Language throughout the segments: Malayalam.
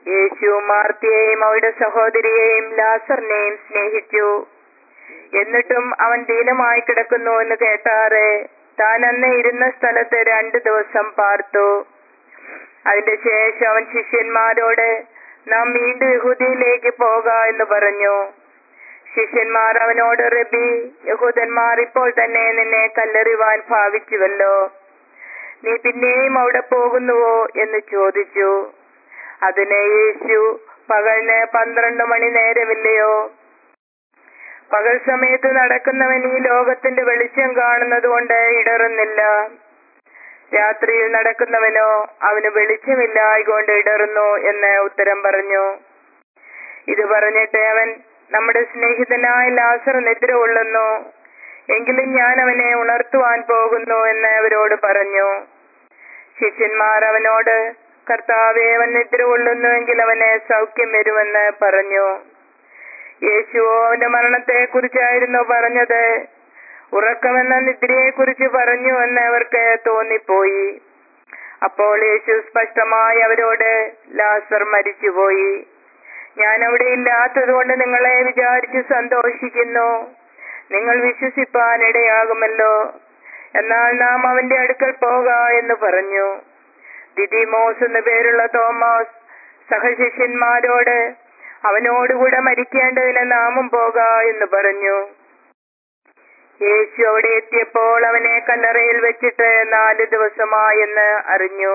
യേശു മാർത്തിയെയും അവരുടെ സഹോദരിയെയും ലാസറിനെയും സ്നേഹിച്ചു എന്നിട്ടും അവൻ ദീനമായി കിടക്കുന്നു എന്ന് കേട്ടാറെ താൻ അന്ന് ഇരുന്ന സ്ഥലത്ത് രണ്ടു ദിവസം പാർത്തു അതിന്റെ ശേഷം അവൻ ശിഷ്യന്മാരോട് നാം വീണ്ടും യഹൂദിയിലേക്ക് പോക എന്ന് പറഞ്ഞു ശിഷ്യന്മാർ അവനോട് റബി യഹൂദന്മാർ ഇപ്പോൾ തന്നെ നിന്നെ കല്ലെറിവാൻ ഭാവിച്ചുവല്ലോ നീ പിന്നെയും അവിടെ പോകുന്നുവോ എന്ന് ചോദിച്ചു അതിന് യേശു പകലിന് പന്ത്രണ്ട് മണി നേരമില്ലയോ പകൽ സമയത്ത് നടക്കുന്നവൻ ഈ ലോകത്തിന്റെ വെളിച്ചം കാണുന്നത് കൊണ്ട് ഇടറുന്നില്ല രാത്രിയിൽ നടക്കുന്നവനോ അവന് വെളിച്ചമില്ലായകൊണ്ട് ഇടറുന്നു എന്ന് ഉത്തരം പറഞ്ഞു ഇത് പറഞ്ഞിട്ട് അവൻ നമ്മുടെ സ്നേഹിതനായ ലാസർ നിദ്ര കൊള്ളുന്നു എങ്കിലും ഞാൻ അവനെ ഉണർത്തുവാൻ പോകുന്നു എന്ന് അവരോട് പറഞ്ഞു ശിഷ്യന്മാർ അവനോട് കർത്താവെ അവൻ നിദ്ര കൊള്ളുന്നുവെങ്കിൽ അവന് സൗഖ്യം വരുമെന്ന് പറഞ്ഞു യേശുവോ അവന്റെ മരണത്തെ കുറിച്ചായിരുന്നു പറഞ്ഞത് ഉറക്കമെന്ന നിദ്രയെ കുറിച്ച് പറഞ്ഞു എന്ന് അവർക്ക് തോന്നിപ്പോയി അപ്പോൾ യേശു സ്പഷ്ടമായി അവരോട് ലാസർ മരിച്ചുപോയി ഞാൻ അവിടെ ഇല്ലാത്തത് കൊണ്ട് നിങ്ങളെ വിചാരിച്ച് സന്തോഷിക്കുന്നു നിങ്ങൾ വിശ്വസിപ്പാൻ ഇടയാകുമല്ലോ എന്നാൽ നാം അവന്റെ അടുക്കൽ പോക എന്ന് പറഞ്ഞു ദിദിമോസ് എന്നു പേരുള്ള തോമസ് സഹശിഷ്യന്മാരോട് അവനോടുകൂടെ മരിക്കേണ്ടതിന് നാമും പോക എന്ന് പറഞ്ഞു യേശു അവിടെ എത്തിയപ്പോൾ അവനെ കല്ലറയിൽ വെച്ചിട്ട് നാല് ദിവസമായെന്ന് അറിഞ്ഞു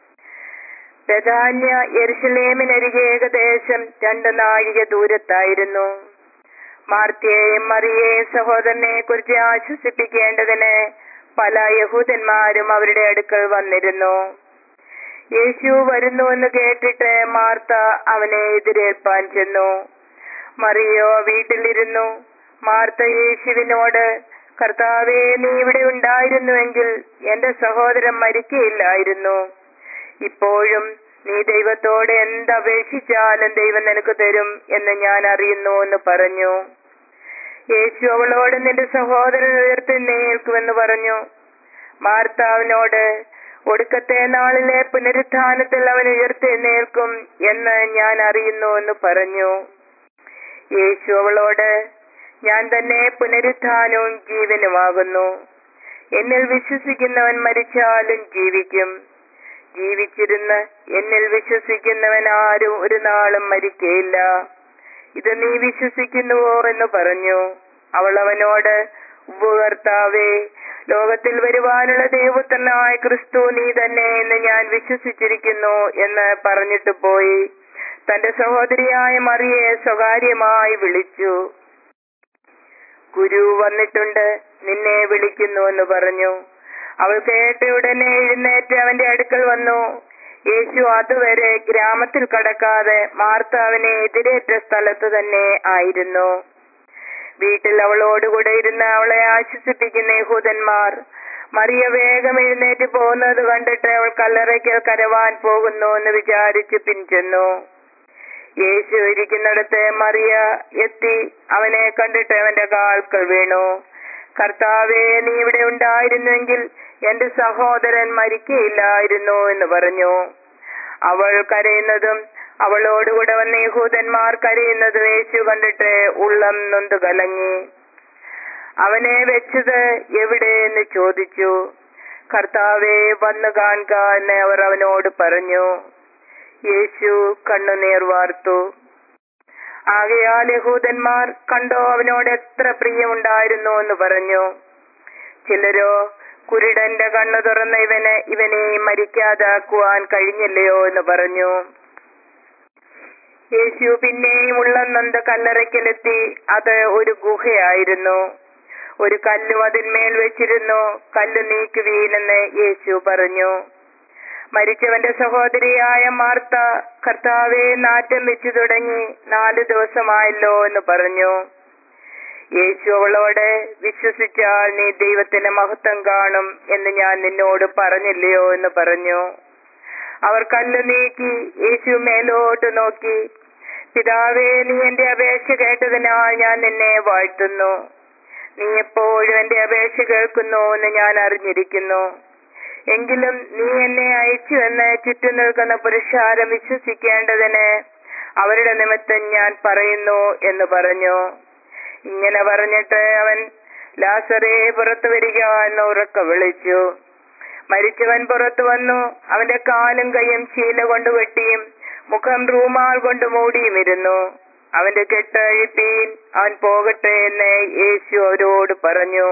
ബഥാന്യ യെരുഷലേമിനരികെ ഏകദേശം രണ്ട് നാഴിക ദൂരത്തായിരുന്നു മാർത്തിയെയും മറിയെയും സഹോദരനെ കുറിച്ച് ആശ്വസിപ്പിക്കേണ്ടതിന് പല യഹൂദന്മാരും അവരുടെ അടുക്കൽ വന്നിരുന്നു യേശു വരുന്നു എന്ന് കേട്ടിട്ട് മാർത്ത അവനെ എതിരേൽപ്പാൻ ചെന്നു മറിയോ വീട്ടിലിരുന്നു മാർത്ത യേശുവിനോട് കർത്താവെ നീ ഇവിടെ ഉണ്ടായിരുന്നുവെങ്കിൽ എന്റെ സഹോദരൻ മരിക്കയില്ലായിരുന്നു ഇപ്പോഴും നീ ദൈവത്തോട് എന്തപേക്ഷിച്ചാലും ദൈവം നിനക്ക് തരും എന്ന് ഞാൻ അറിയുന്നു എന്ന് പറഞ്ഞു യേശു അവളോട് നിന്റെ സഹോദരൻ ഉയർത്തെന്നേൽക്കുമെന്ന് പറഞ്ഞു മാർത്താവിനോട് ഒടുക്കത്തെ നാളിലെ പുനരുത്ഥാനത്തിൽ അവൻ ഉയർത്തെഴുന്നേൽക്കും എന്ന് ഞാൻ അറിയുന്നു എന്ന് പറഞ്ഞു യേശു അവളോട് ഞാൻ തന്നെ പുനരുത്ഥാനവും ജീവനുമാകുന്നു എന്നിൽ വിശ്വസിക്കുന്നവൻ മരിച്ചാലും ജീവിക്കും ജീവിച്ചിരുന്ന് എന്നിൽ വിശ്വസിക്കുന്നവൻ ആരും ഒരു നാളും മരിക്കയില്ല ഇത് നീ വിശ്വസിക്കുന്നുവോ എന്ന് പറഞ്ഞു അവൾ അവനോട് ഉപകർത്താവേ ലോകത്തിൽ വരുവാനുള്ള ദൈവത്തനായ ക്രിസ്തു നീ തന്നെ എന്ന് ഞാൻ വിശ്വസിച്ചിരിക്കുന്നു എന്ന് പറഞ്ഞിട്ട് പോയി തന്റെ സഹോദരിയായ മറിയെ സ്വകാര്യമായി വിളിച്ചു ഗുരു വന്നിട്ടുണ്ട് നിന്നെ വിളിക്കുന്നു എന്ന് പറഞ്ഞു അവൾ കേട്ട ഉടനെ എഴുന്നേറ്റ് അവന്റെ അടുക്കൽ വന്നു യേശു അതുവരെ ഗ്രാമത്തിൽ കടക്കാതെ മാർത്ത അവനെ എതിരേറ്റ സ്ഥലത്ത് തന്നെ ആയിരുന്നു വീട്ടിൽ അവളോടുകൂടെ ഇരുന്ന് അവളെ ആശ്വസിപ്പിക്കുന്ന യഹൂദന്മാർ മറിയ വേഗം എഴുന്നേറ്റ് പോകുന്നത് കണ്ടിട്ട് അവൾ കല്ലറയ്ക്കൽ കരവാൻ പോകുന്നു എന്ന് വിചാരിച്ച് പിൻചെന്നു യേശു ഇരിക്കുന്നിടത്ത് മറിയ എത്തി അവനെ കണ്ടിട്ട് അവന്റെ കാൽക്കൽ വീണു കർത്താവെ നീ ഇവിടെ ഉണ്ടായിരുന്നെങ്കിൽ എന്റെ സഹോദരൻ മരിക്കയില്ലായിരുന്നു എന്ന് പറഞ്ഞു അവൾ കരയുന്നതും അവളോടുകൂടെ വന്ന യഹൂദന്മാർ കരയുന്നതും യേശു കണ്ടിട്ട് ഉള്ളം നൊന്ത് കലങ്ങി അവനെ വെച്ചത് എവിടെ എന്ന് ചോദിച്ചു കർത്താവെ വന്നു കാണുക എന്ന് അവർ അവനോട് പറഞ്ഞു യേശു കണ്ണുനീർ വാർത്തു ആകയാൽ യഹൂദന്മാർ കണ്ടോ അവനോട് എത്ര പ്രിയമുണ്ടായിരുന്നു എന്ന് പറഞ്ഞു ചിലരോ കുരുടന്റെ കണ്ണു തുറന്ന ഇവന് ഇവനെ മരിക്കാതാക്കുവാൻ കഴിഞ്ഞില്ലയോ എന്ന് പറഞ്ഞു യേശു പിന്നെയും ഉള്ളന്നന്ത കല്ലറയ്ക്കലെത്തി അത് ഒരു ഗുഹയായിരുന്നു ഒരു കല്ലും അതിന്മേൽ വെച്ചിരുന്നു കല്ല് നീക്കുവീനെന്ന് യേശു പറഞ്ഞു മരിച്ചവന്റെ സഹോദരിയായ മാർത്ത കർത്താവെ നാറ്റം വെച്ചു തുടങ്ങി നാല് ദിവസമായല്ലോ എന്ന് പറഞ്ഞു യേശു അവളോട് വിശ്വസിച്ചാൽ നീ ദൈവത്തിന്റെ മഹത്വം കാണും എന്ന് ഞാൻ നിന്നോട് പറഞ്ഞില്ലയോ എന്ന് പറഞ്ഞു അവർ കല്ല് നീക്കി യേശു മേലോട്ട് നോക്കി പിതാവേ നീ എന്റെ അപേക്ഷ കേട്ടതിനാൽ ഞാൻ നിന്നെ വാഴ്ത്തുന്നു നീ എപ്പോഴും എന്റെ അപേക്ഷ കേൾക്കുന്നു എന്ന് ഞാൻ അറിഞ്ഞിരിക്കുന്നു എങ്കിലും നീ എന്നെ അയച്ചു എന്ന് ചുറ്റും നിൽക്കുന്ന പുരുഷാരം വിശ്വസിക്കേണ്ടതിന് അവരുടെ നിമിത്തം ഞാൻ പറയുന്നു എന്ന് പറഞ്ഞു ഇങ്ങനെ പറഞ്ഞിട്ട് അവൻ ലാസറേ പുറത്തു വരിക എന്ന് ഉറക്ക വിളിച്ചു മരിച്ചവൻ പുറത്തു വന്നു അവന്റെ കാലും കൈയും ശീല കൊണ്ട് വെട്ടിയും മുഖം റൂമാൾ കൊണ്ട് മൂടിയും ഇരുന്നു അവന്റെ കെട്ട് അഴിപ്പീൻ അവൻ പോകട്ടെ എന്ന് യേശു അവരോട് പറഞ്ഞു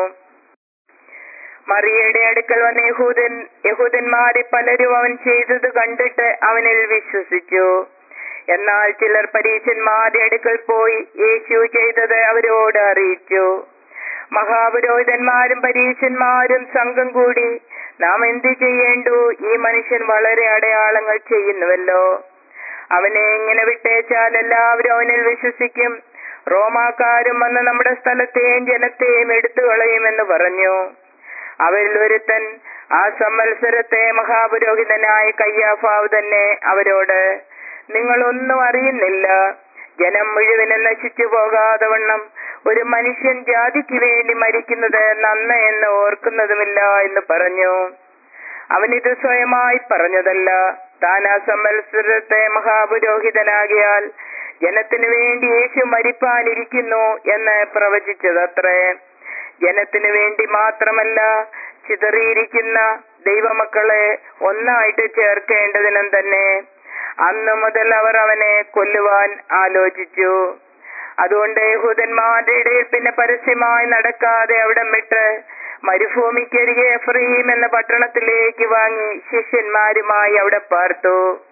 മറിയയുടെ അടുക്കൽ വന്ന യഹൂദൻ യഹൂദന്മാരിൽ പലരും അവൻ ചെയ്തത് കണ്ടിട്ട് അവനിൽ വിശ്വസിച്ചു എന്നാൽ ചിലർ പരീശന്മാരുടെ അടുക്കൽ പോയി യേശു ചെയ്തത് അവരോട് അറിയിച്ചു മഹാപുരോഹിതന്മാരും പരീശന്മാരും സംഘം കൂടി നാം എന്തു ചെയ്യേണ്ടു ഈ മനുഷ്യൻ വളരെ അടയാളങ്ങൾ ചെയ്യുന്നുവല്ലോ അവനെ ഇങ്ങനെ വിട്ടേച്ചാൽ എല്ലാവരും അവനിൽ വിശ്വസിക്കും റോമാക്കാരും വന്ന് നമ്മുടെ സ്ഥലത്തെയും ജനത്തെയും എടുത്തു കളയുമെന്ന് പറഞ്ഞു അവരിൽ ഒരുത്തൻ ആ സംവത്സരത്തെ മഹാപുരോഹിതനായ കയ്യാഫാവ് തന്നെ അവരോട് നിങ്ങളൊന്നും അറിയുന്നില്ല ജനം മുഴുവനും നശിച്ചു പോകാതെ വണ്ണം ഒരു മനുഷ്യൻ ജാതിക്ക് വേണ്ടി മരിക്കുന്നത് നന്ന എന്ന് ഓർക്കുന്നതുമില്ല എന്ന് പറഞ്ഞു അവനിത് സ്വയമായി പറഞ്ഞതല്ല താൻ ആ സംവത്സരത്തെ മഹാപുരോഹിതനാകിയാൽ ജനത്തിനു വേണ്ടി യേശു മരിപ്പാനിരിക്കുന്നു എന്ന് പ്രവചിച്ചതത്രേ ജനത്തിനു വേണ്ടി മാത്രമല്ല ചിതറിയിരിക്കുന്ന ദൈവമക്കളെ ഒന്നായിട്ട് ചേർക്കേണ്ടതിനും തന്നെ അന്നു മുതൽ അവർ അവനെ കൊല്ലുവാൻ ആലോചിച്ചു അതുകൊണ്ട് യഹൂദന്മാരുടെ ഇടയിൽ പിന്നെ പരസ്യമായി നടക്കാതെ അവിടം വിട്ട് മരുഭൂമിക്കരികെ എഫ്രീം എന്ന പട്ടണത്തിലേക്ക് വാങ്ങി ശിഷ്യന്മാരുമായി അവിടെ പാർത്തു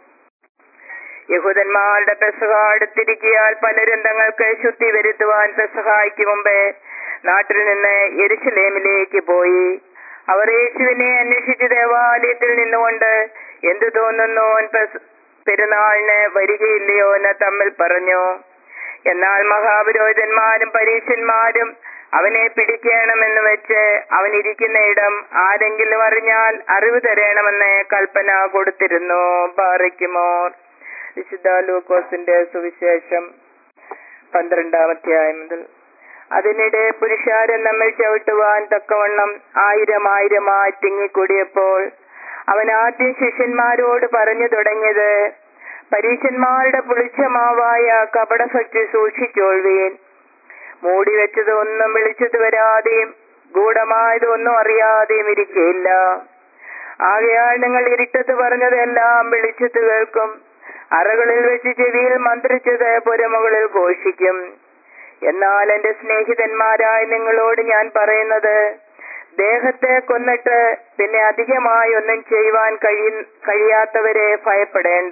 യഹൂദന്മാരുടെ പെസഹ അടുത്തിരിക്കിയാൽ പലരും തങ്ങൾക്ക് ശുദ്ധി വരുത്തുവാൻ പെസഹായ്ക്ക് മുമ്പേ നാട്ടിൽ നിന്ന് യെരുശലേമിലേക്ക് പോയി അവർ യേശുവിനെ അന്വേഷിച്ച് ദേവാലയത്തിൽ നിന്നുകൊണ്ട് എന്തു തോന്നുന്നു അവൻ പെസ- പെരുന്നാളിന് വരികയില്ലയോ എന്ന് തമ്മിൽ പറഞ്ഞു എന്നാൽ മഹാപുരോഹിതന്മാരും പരീശന്മാരും അവനെ പിടിക്കണമെന്ന് വെച്ച് അവൻ ഇരിക്കുന്ന ഇടം ആരെങ്കിലും അറിഞ്ഞാൽ അറിവ് തരണമെന്ന് കൽപ്പന കൊടുത്തിരുന്നു ബാറിക്കുമോർ വിശുദ്ധ ലൂക്കോസിന്റെ സുവിശേഷം പന്ത്രണ്ടാം അധ്യായം മുതൽ അതിനിടെ പുരുഷാരം നമ്മൾ ചവിട്ടുവാൻ തക്കവണ്ണം ആയിരം ആയിരമായി തിങ്ങിക്കൂടിയപ്പോൾ അവൻ ആദ്യം ശിഷ്യന്മാരോട് പറഞ്ഞു തുടങ്ങിയത് പരീശന്മാരുടെ പുളിച്ച മാവായ കപടഭക്തി സൂക്ഷിച്ചോൾവീൻ മൂടി വെച്ചത് ഒന്നും വിളിച്ചത് വരാതെയും ഗൂഢമായത് ഒന്നും അറിയാതെയും ഇരിക്കയില്ല ആകയാൽ നിങ്ങൾ ഇരുട്ടത്ത് പറഞ്ഞതെല്ലാം വിളിച്ചത് കേൾക്കും അറകളിൽ വെച്ച് ചെവിയിൽ മന്ത്രിച്ചത് പുരമുകളിൽ ഘോഷിക്കും എന്നാൽ എന്റെ സ്നേഹിതന്മാരായ നിങ്ങളോട് ഞാൻ പറയുന്നത് ദേഹത്തെ കൊന്നിട്ട് പിന്നെ അധികമായി ഒന്നും ചെയ്യുവാൻ കഴിയ കഴിയാത്തവരെ ഭയപ്പെടേണ്ട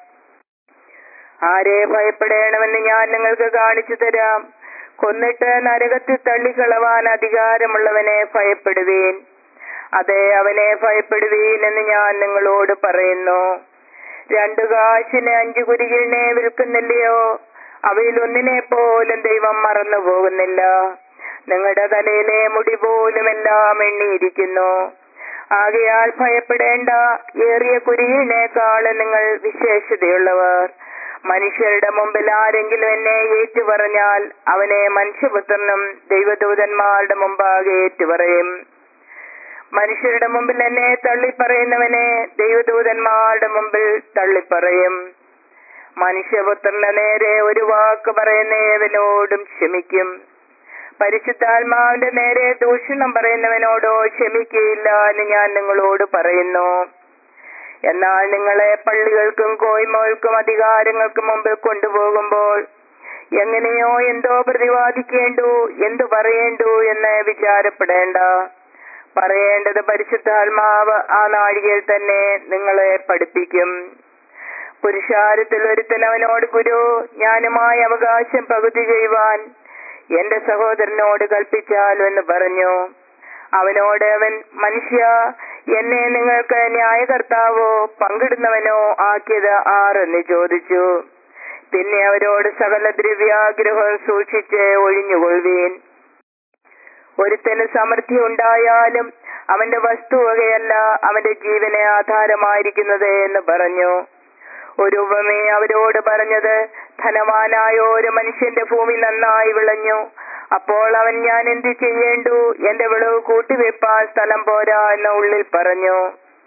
ആരെ ഭയപ്പെടേണമെന്ന് ഞാൻ നിങ്ങൾക്ക് കാണിച്ചു തരാം കൊന്നിട്ട് നരകത്തിൽ തള്ളിക്കളവാൻ അധികാരമുള്ളവനെ ഭയപ്പെടുവീൻ അതെ അവനെ ഭയപ്പെടുവീൻ എന്ന് ഞാൻ നിങ്ങളോട് പറയുന്നു രണ്ടു കാശിന് അഞ്ചു കുരികിലിനെ വിൽക്കുന്നില്ലയോ അവയിൽ ഒന്നിനെ പോലും ദൈവം മറന്നു പോകുന്നില്ല നിങ്ങളുടെ തലയിലെ മുടി പോലും എല്ലാം എണ്ണിയിരിക്കുന്നു ആകയാൽ ഭയപ്പെടേണ്ട ഏറിയ കുരിയിനേക്കാൾ നിങ്ങൾ വിശേഷതയുള്ളവർ മനുഷ്യരുടെ മുമ്പിൽ ആരെങ്കിലും എന്നെ ഏറ്റുപറഞ്ഞാൽ അവനെ മനുഷ്യപുത്രനും ദൈവദൂതന്മാരുടെ മുമ്പാകെ ഏറ്റുപറയും മനുഷ്യരുടെ മുമ്പിൽ എന്നെ തള്ളിപ്പറയുന്നവനെ ദൈവദൂതന്മാരുടെ മുമ്പിൽ തള്ളിപ്പറയും മനുഷ്യപുത്രന്റെ നേരെ ഒരു വാക്ക് പറയുന്ന ഏവനോടും ക്ഷമിക്കും പരിശുദ്ധാത്മാവിന്റെ നേരെ ദൂഷണം പറയുന്നവനോടോ ക്ഷമിക്കയില്ല എന്ന് ഞാൻ നിങ്ങളോട് പറയുന്നു എന്നാൽ നിങ്ങളെ പള്ളികൾക്കും കോയ്മകൾക്കും അധികാരങ്ങൾക്കും മുമ്പിൽ കൊണ്ടുപോകുമ്പോൾ എങ്ങനെയോ എന്തോ പ്രതിവാദിക്കേണ്ടു എന്തു പറയേണ്ടു എന്ന് വിചാരപ്പെടേണ്ട പറയേണ്ടത് പരിശുദ്ധാത്മാവ് ആ നാഴികയിൽ തന്നെ നിങ്ങളെ പഠിപ്പിക്കും പുരുഷാരത്തിൽ ഒരുത്തൻ അവനോട് ഗുരു ഞാനുമായി അവകാശം പകുതി ചെയ്യുവാൻ എന്റെ സഹോദരനോട് കൽപ്പിച്ചാലോ എന്ന് പറഞ്ഞു അവനോട് അവൻ മനുഷ്യ എന്നെ നിങ്ങൾക്ക് ന്യായകർത്താവോ പങ്കിടുന്നവനോ ആക്കിയത് ആരെന്ന് ചോദിച്ചു പിന്നെ അവരോട് സകല ദ്രവ്യാഗ്രഹം സൂക്ഷിച്ച് ഒഴിഞ്ഞുകൊള്ളുവീൻ ഒരുത്തന് സമൃദ്ധി ഉണ്ടായാലും അവന്റെ വസ്തുവകയല്ല അവന്റെ ജീവനെ ആധാരമായിരിക്കുന്നത് എന്ന് പറഞ്ഞു ഒരു ഉപമേ അവരോട് പറഞ്ഞത് ധനവാനായ ഒരു മനുഷ്യന്റെ ഭൂമി നന്നായി വിളഞ്ഞു അപ്പോൾ അവൻ ഞാൻ എന്ത് ചെയ്യേണ്ടു എന്റെ വിളവ് കൂട്ടിവെപ്പാൻ സ്ഥലം പോരാ എന്ന ഉള്ളിൽ പറഞ്ഞു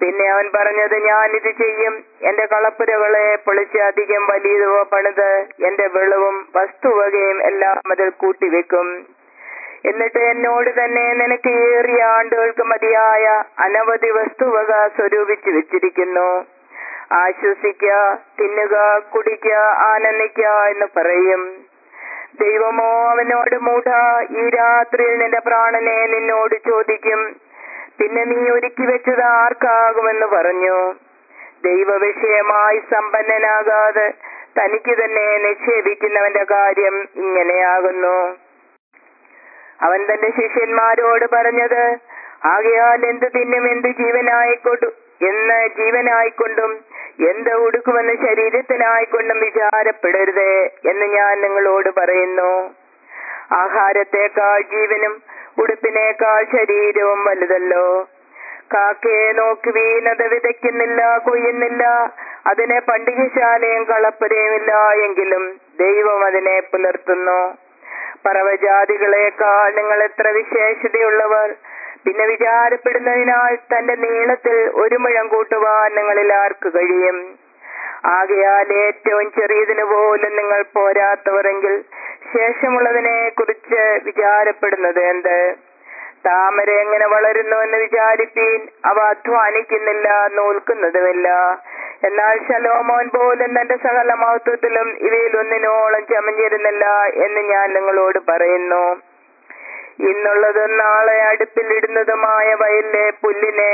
പിന്നെ അവൻ പറഞ്ഞത് ഞാൻ ഇത് ചെയ്യും എന്റെ കളപ്പുരകളെ പൊളിച്ച് അധികം വലിയതോ പണിത് എന്റെ വെളവും വസ്തുവകയും എല്ലാം അതിൽ കൂട്ടിവെക്കും എന്നിട്ട് എന്നോട് തന്നെ നിനക്ക് ഏറിയ ആണ്ടുകൾക്ക് മതിയായ അനവധി വസ്തുവക സ്വരൂപിച്ചു വെച്ചിരിക്കുന്നു ആശ്വസിക്ക തിന്നുക കുടിക്ക ആനന്ദിക്ക എന്ന് പറയും ദൈവമോ അവനോട് മൂഢ ഈ രാത്രിയിൽ നിന്റെ പ്രാണനെ നിന്നോട് ചോദിക്കും പിന്നെ നീ ഒരുക്കി വെച്ചത് ആർക്കാകുമെന്ന് പറഞ്ഞു ദൈവവിഷയമായി സമ്പന്നനാകാതെ തനിക്ക് തന്നെ നിക്ഷേപിക്കുന്നവന്റെ കാര്യം ഇങ്ങനെയാകുന്നു അവൻ തന്റെ ശിഷ്യന്മാരോട് പറഞ്ഞത് ആകയാൽ എന്ത് തിന്നും എന്ത് ജീവനായിക്കൊണ്ടു എന്ന് ജീവനായിക്കൊണ്ടും എന്ത് ഉടുക്കുമെന്ന് ശരീരത്തിനായിക്കൊണ്ടും വിചാരപ്പെടരുത് എന്ന് ഞാൻ നിങ്ങളോട് പറയുന്നു ആഹാരത്തെക്കാൾ ജീവനും ഉടുപ്പിനേക്കാൾ ശരീരവും വലുതല്ലോ കാക്കയെ നോക്കുവീൻ അത് വിതയ്ക്കുന്നില്ല കൊയ്യുന്നില്ല അതിനെ പണ്ടികശാലയും കളപ്പുരയുമില്ല എങ്കിലും ദൈവം അതിനെ പുലർത്തുന്നു പറവജാതികളെക്കാൾ നിങ്ങൾ എത്ര വിശേഷതയുള്ളവർ പിന്നെ വിചാരപ്പെടുന്നതിനാൽ തന്റെ നീളത്തിൽ ഒരു മുഴം കൂട്ടുവാൻ നിങ്ങളിൽ ആർക്ക് കഴിയും ആകയാൽ ഏറ്റവും ചെറിയതിനു പോലും നിങ്ങൾ പോരാത്തവരെങ്കിൽ ശേഷമുള്ളതിനെ കുറിച്ച് വിചാരപ്പെടുന്നത് എന്ത് താമര എങ്ങനെ വളരുന്നു എന്ന് വിചാരിപ്പീൻ അവ അധ്വാനിക്കുന്നില്ല നൂൽക്കുന്നതുമില്ല എന്നാൽ ശലോമോൻ പോലും തന്റെ സകല മഹത്വത്തിലും ഇവയിൽ ഒന്നിനോളം ചമഞ്ഞിരുന്നില്ല എന്ന് ഞാൻ നിങ്ങളോട് പറയുന്നു ഇന്നുള്ളതും നാളെ അടുപ്പിലിടുന്നതുമായ വയലിലെ പുല്ലിനെ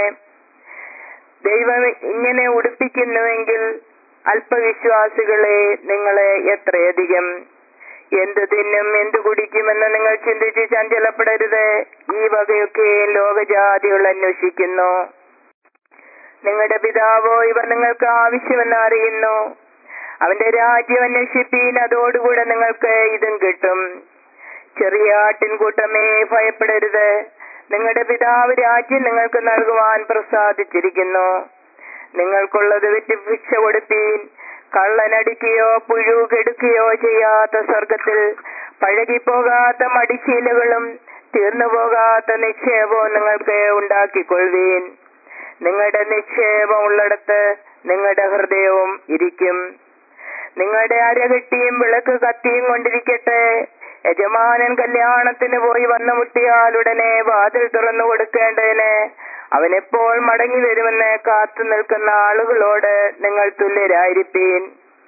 ദൈവം ഇങ്ങനെ ഉടുപ്പിക്കുന്നുവെങ്കിൽ അല്പവിശ്വാസികളെ നിങ്ങളെ എത്രയധികം എന്ത് തിന്നും എന്ത് കുടിക്കുമെന്ന് നിങ്ങൾ ചിന്തിച്ച് ചഞ്ചലപ്പെടരുത് ഈ വകയൊക്കെ ലോകജാതികൾ അന്വേഷിക്കുന്നു നിങ്ങളുടെ പിതാവോ ഇവ നിങ്ങൾക്ക് ആവശ്യമെന്ന് അറിയുന്നു അവന്റെ രാജ്യം അന്വേഷിപ്പീൻ അതോടുകൂടെ നിങ്ങൾക്ക് ഇതും കിട്ടും ചെറിയ ആട്ടിൻകൂട്ടമേ ഭയപ്പെടരുത് നിങ്ങളുടെ പിതാവ് രാജ്യം നിങ്ങൾക്ക് നൽകുവാൻ പ്രസാദിച്ചിരിക്കുന്നു നിങ്ങൾക്കുള്ളത് വിറ്റ് ഭിക്ഷ കൊടുപ്പീൻ കള്ളനടിക്കുകയോ പുഴു കെടുക്കുകയോ ചെയ്യാത്ത സ്വർഗത്തിൽ പഴകിപ്പോകാത്ത മടിശീലകളും തീർന്നു പോകാത്ത നിക്ഷേപവും നിങ്ങൾക്ക് ഉണ്ടാക്കിക്കൊള്ളുവീൻ നിങ്ങളുടെ നിക്ഷേപം ഉള്ളിടത്ത് നിങ്ങളുടെ ഹൃദയവും ഇരിക്കും നിങ്ങളുടെ അരകെട്ടിയും വിളക്ക് കത്തിയും കൊണ്ടിരിക്കട്ടെ യജമാനൻ കല്യാണത്തിന് പോയി വന്നു മുട്ടിയാലുടനെ വാതിൽ തുറന്നു കൊടുക്കേണ്ടതിന് അവനെപ്പോൾ മടങ്ങി വരുമെന്ന് കാത്തു നിൽക്കുന്ന ആളുകളോട് നിങ്ങൾ തുല്യരായിരിപ്പീൻ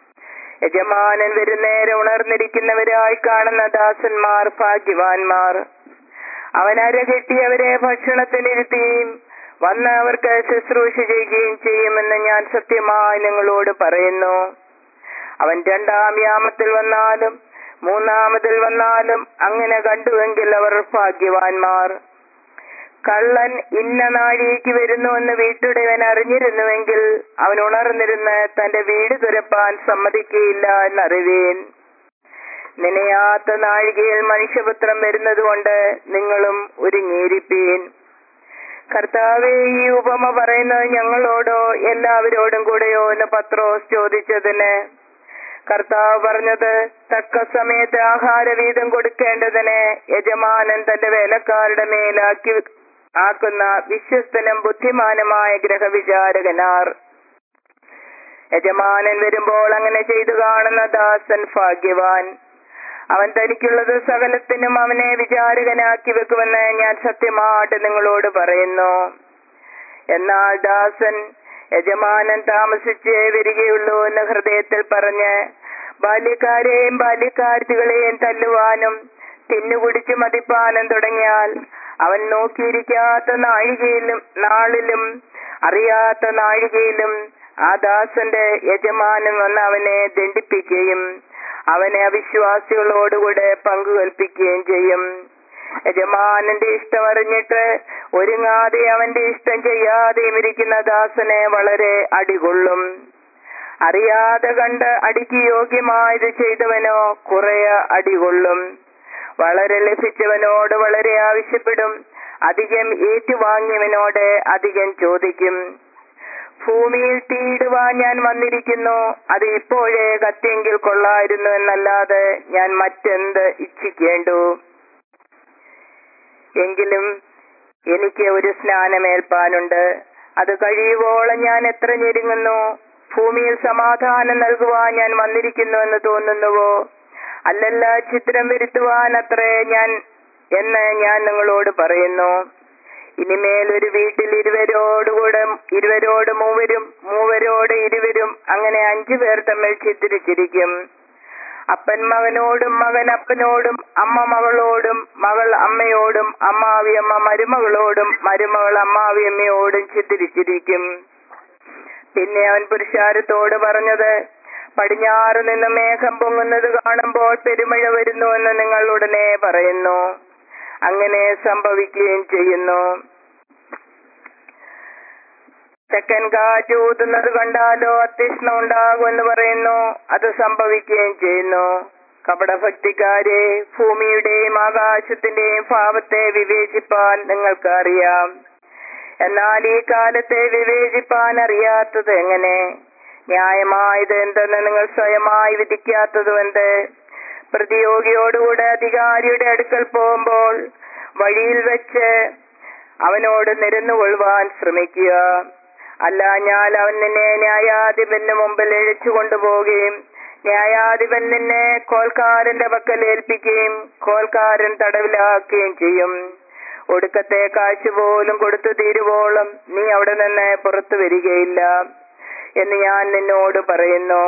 യജമാനൻ വരുന്നേരം ഉണർന്നിരിക്കുന്നവരായി കാണുന്ന ദാസന്മാർ ഭാഗ്യവാന്മാർ അവൻ അരകെട്ടിയവരെ ഭക്ഷണത്തിനിരുത്തിയും വന്ന് അവർക്ക് ശുശ്രൂഷ ചെയ്യുകയും ചെയ്യുമെന്ന് ഞാൻ സത്യമായി നിങ്ങളോട് പറയുന്നു അവൻ രണ്ടാം യാമത്തിൽ വന്നാലും മൂന്നാമതിൽ വന്നാലും അങ്ങനെ കണ്ടുവെങ്കിൽ അവർ ഭാഗ്യവാന്മാർ കള്ളൻ ഇന്ന നാഴികയ്ക്ക് വരുന്നുവെന്ന് വീട്ടുടയവൻ അറിഞ്ഞിരുന്നുവെങ്കിൽ അവൻ ഉണർന്നിരുന്ന് തന്റെ വീട് തുരപ്പാൻ സമ്മതിക്കുകയില്ല എന്നറിവീൻ നിനയാത്ത നാഴികയിൽ മനുഷ്യപുത്രം വരുന്നതുകൊണ്ട് നിങ്ങളും ഒരുങ്ങിയിരിപ്പീൻ കർത്താവെ ഈ ഉപമ പറയുന്നത് ഞങ്ങളോടോ എല്ലാവരോടും കൂടെയോ എന്ന് പത്രോസ് ചോദിച്ചതിന് കർത്താവ് പറഞ്ഞത് തക്ക സമയത്ത് ആഹാരവീതം കൊടുക്കേണ്ടതിന് യജമാനൻ തന്റെ വേലക്കാരുടെ മേലാക്കി ആക്കുന്ന വിശ്വസ്തനും ബുദ്ധിമാനുമായ ഗ്രഹവിചാരകനാർ യജമാനൻ വരുമ്പോൾ അങ്ങനെ ചെയ്തു കാണുന്ന ദാസൻ ഭാഗ്യവാൻ അവൻ തനിക്കുള്ളത് സകലത്തിനും അവനെ വിചാരകനാക്കി വെക്കുമെന്ന് ഞാൻ സത്യമായിട്ട് നിങ്ങളോട് പറയുന്നു എന്നാൽ ദാസൻ യജമാനൻ താമസിച്ചേ വരികയുള്ളൂ എന്ന് ഹൃദയത്തിൽ പറഞ്ഞ് ബാല്യക്കാരെയും ബാല്യക്കാർത്തികളെയും തല്ലുവാനും തിന്നുകുടിച്ചു മതിപ്പാനും തുടങ്ങിയാൽ അവൻ നോക്കിയിരിക്കാത്ത നാഴികയിലും നാളിലും അറിയാത്ത നാഴികയിലും ആ ദാസന്റെ യജമാനൻ വന്ന് അവനെ ദണ്ഡിപ്പിക്കുകയും അവനെ അവിശ്വാസികളോടുകൂടെ പങ്കുകൽപ്പിക്കുകയും ചെയ്യും യജമാനന്റെ ഇഷ്ടം അറിഞ്ഞിട്ട് ഒരുങ്ങാതെ അവന്റെ ഇഷ്ടം ചെയ്യാതെയും ഇരിക്കുന്ന ദാസനെ വളരെ അടികൊള്ളും അറിയാതെ കണ്ട് അടിക്ക് യോഗ്യമായത് ചെയ്തവനോ കുറെ അടികൊള്ളും വളരെ ലഭിച്ചവനോട് വളരെ ആവശ്യപ്പെടും അധികം ഏറ്റുവാങ്ങിയവനോട് അധികം ചോദിക്കും ഭൂമിയിൽ തീയിടുവാൻ ഞാൻ വന്നിരിക്കുന്നു അത് ഇപ്പോഴേ കത്തിയെങ്കിൽ കൊള്ളായിരുന്നു എന്നല്ലാതെ ഞാൻ മറ്റെന്ത് ഇച്ഛിക്കേണ്ടു എങ്കിലും എനിക്ക് ഒരു സ്നാനമേൽപ്പാനുണ്ട് അത് കഴിയുവോളം ഞാൻ എത്ര ഞെരുങ്ങുന്നു ഭൂമിയിൽ സമാധാനം നൽകുവാൻ ഞാൻ വന്നിരിക്കുന്നു എന്ന് തോന്നുന്നുവോ അല്ലല്ല ചിത്രം വരുത്തുവാൻ അത്രേ ഞാൻ എന്ന് ഞാൻ നിങ്ങളോട് പറയുന്നു ഇനിമേൽ ഒരു വീട്ടിൽ ഇരുവരോടുകൂടെ ഇരുവരോട് മൂവരും മൂവരോട് ഇരുവരും അങ്ങനെ അഞ്ചു പേർ തമ്മിൽ ചിത്രിച്ചിരിക്കും അപ്പൻ മകനോടും മകൻ അപ്പനോടും അമ്മ മകളോടും മകൾ അമ്മയോടും അമ്മാവിയമ്മ മരുമകളോടും മരുമകൾ അമ്മാവിയമ്മയോടും ചിത്രിച്ചിരിക്കും പിന്നെ അവൻ പുരുഷാരത്തോട് പറഞ്ഞത് പടിഞ്ഞാറ് നിന്ന് മേഘം പൊങ്ങുന്നത് കാണുമ്പോൾ പെരുമഴ വരുന്നുവെന്ന് നിങ്ങൾ ഉടനെ പറയുന്നു അങ്ങനെ സംഭവിക്കുകയും ചെയ്യുന്നു തെക്കൻ കാറ്റ് ഊതുന്നത് കണ്ടാലോ അത്യഷ്ണം ഉണ്ടാകുമെന്ന് പറയുന്നു അത് സംഭവിക്കുകയും ചെയ്യുന്നു കപടഭക്തിക്കാരെ ഭൂമിയുടെയും ആകാശത്തിന്റെയും ഭാവത്തെ വിവേചിപ്പാൻ നിങ്ങൾക്ക് അറിയാം എന്നാൽ ഈ കാലത്തെ വിവേചിപ്പാൻ അറിയാത്തത് എങ്ങനെ ന്യായമായത് എന്തെന്ന് നിങ്ങൾ സ്വയമായി വിധിക്കാത്തതും എന്ത് പ്രതിയോഗിയോടുകൂടെ അധികാരിയുടെ അടുക്കൽ പോകുമ്പോൾ വഴിയിൽ വെച്ച് അവനോട് നിരന്നുകൊള്ളുവാൻ ശ്രമിക്കുക അല്ല ഞാൻ അവൻ നിന്നെ ന്യായാധിപന് മുമ്പിൽ എഴിച്ചു കൊണ്ടുപോവുകയും ന്യായാധിപൻ നിന്നെ കോൽക്കാരന്റെ പക്കൽ ഏൽപ്പിക്കുകയും കോൽക്കാരൻ തടവിലാക്കുകയും ചെയ്യും ഒടുക്കത്തെ കാഴ്ച പോലും കൊടുത്തു തീരുവോളം നീ അവിടെ നിന്ന് പുറത്തു വരികയില്ല എന്ന് ഞാൻ നിന്നോട് പറയുന്നു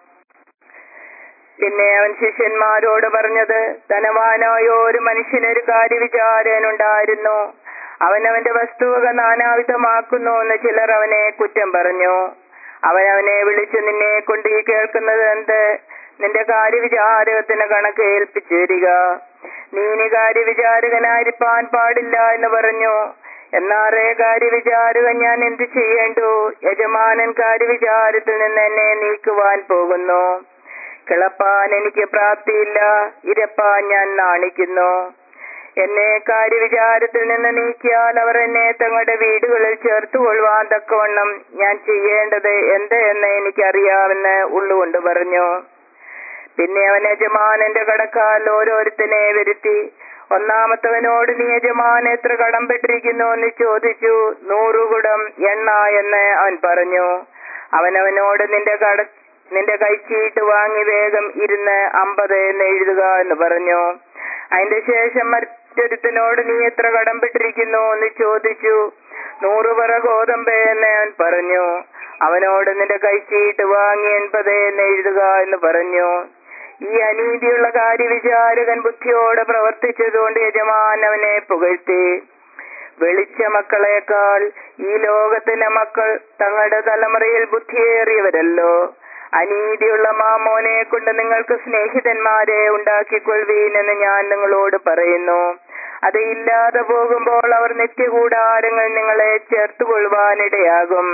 പിന്നെ അവൻ ശിഷ്യന്മാരോട് പറഞ്ഞത് ധനവാനായ ഒരു മനുഷ്യനൊരു കാര്യവിചാരനുണ്ടായിരുന്നു അവനവന്റെ വസ്തുവക നാനാവിധമാക്കുന്നു എന്ന് ചിലർ അവനെ കുറ്റം പറഞ്ഞു അവൻ അവനെ വിളിച്ചു നിന്നെ കൊണ്ട് ഈ കേൾക്കുന്നത് എന്ത് നിന്റെ കാര്യവിചാരകത്തിന് കണക്ക് ഏൽപ്പിച്ചു തരിക നീ ഇനി കാര്യവിചാരകനായിരിക്കാൻ പാടില്ല എന്ന് പറഞ്ഞു എന്നാറേ കാര്യവിചാരകൻ ഞാൻ എന്ത് ചെയ്യേണ്ടു യജമാനൻ കാര്യവിചാരത്തിൽ നിന്ന് എന്നെ നീക്കുവാൻ പോകുന്നു കിളപ്പാൻ എനിക്ക് പ്രാപ്തിയില്ല ഇരപ്പാൻ ഞാൻ നാണിക്കുന്നു എന്നെ കാര്യവിചാരത്തിൽ നിന്ന് നീക്കിയാൽ അവർ എന്നെ തങ്ങളുടെ വീടുകളിൽ ചേർത്തുകൊള്ളുവാൻ തക്കവണ്ണം ഞാൻ ചെയ്യേണ്ടത് എന്ത് എന്ന് എനിക്കറിയാമെന്ന് ഉള്ളുകൊണ്ട് പറഞ്ഞു പിന്നെ അവൻ യജമാനന്റെ കടക്കാൽ ഓരോരുത്തനെ വരുത്തി ഒന്നാമത്തവനോട് നീ യജമാൻ എത്ര കടംപെട്ടിരിക്കുന്നു എന്ന് ചോദിച്ചു നൂറുകുടം എണ്ണ എന്ന് അവൻ പറഞ്ഞു അവനവനോട് നിന്റെ കട നിന്റെ കൈച്ചീട്ട് വാങ്ങി വേഗം ഇരുന്ന് അമ്പത് എന്ന് എഴുതുക എന്ന് പറഞ്ഞു അതിന്റെ ശേഷം മറ്റൊരുത്തനോട് നീ എത്ര കടംപെട്ടിരിക്കുന്നു എന്ന് ചോദിച്ചു നൂറ് പറ ഗോതമ്പ് എന്ന് അവൻ പറഞ്ഞു അവനോട് നിന്റെ കൈച്ചീട്ട് വാങ്ങി എൺപത് എന്ന് എഴുതുക എന്ന് പറഞ്ഞു ഈ അനീതിയുള്ള കാര്യവിചാരകൻ ബുദ്ധിയോടെ പ്രവർത്തിച്ചതുകൊണ്ട് യജമാൻ അവനെ പുകഴ്ത്തി വെളിച്ച മക്കളെക്കാൾ ഈ ലോകത്തിലെ മക്കൾ തങ്ങളുടെ തലമുറയിൽ ബുദ്ധിയേറിയവരല്ലോ അനീതിയുള്ള മാമോനെ കൊണ്ട് നിങ്ങൾക്ക് സ്നേഹിതന്മാരെ ഉണ്ടാക്കിക്കൊള്ളുവീൻ എന്ന് ഞാൻ നിങ്ങളോട് പറയുന്നു അത് ഇല്ലാതെ പോകുമ്പോൾ അവർ നിത്യകൂടാരങ്ങൾ നിങ്ങളെ ചേർത്തുകൊള്ളുവാനിടയാകും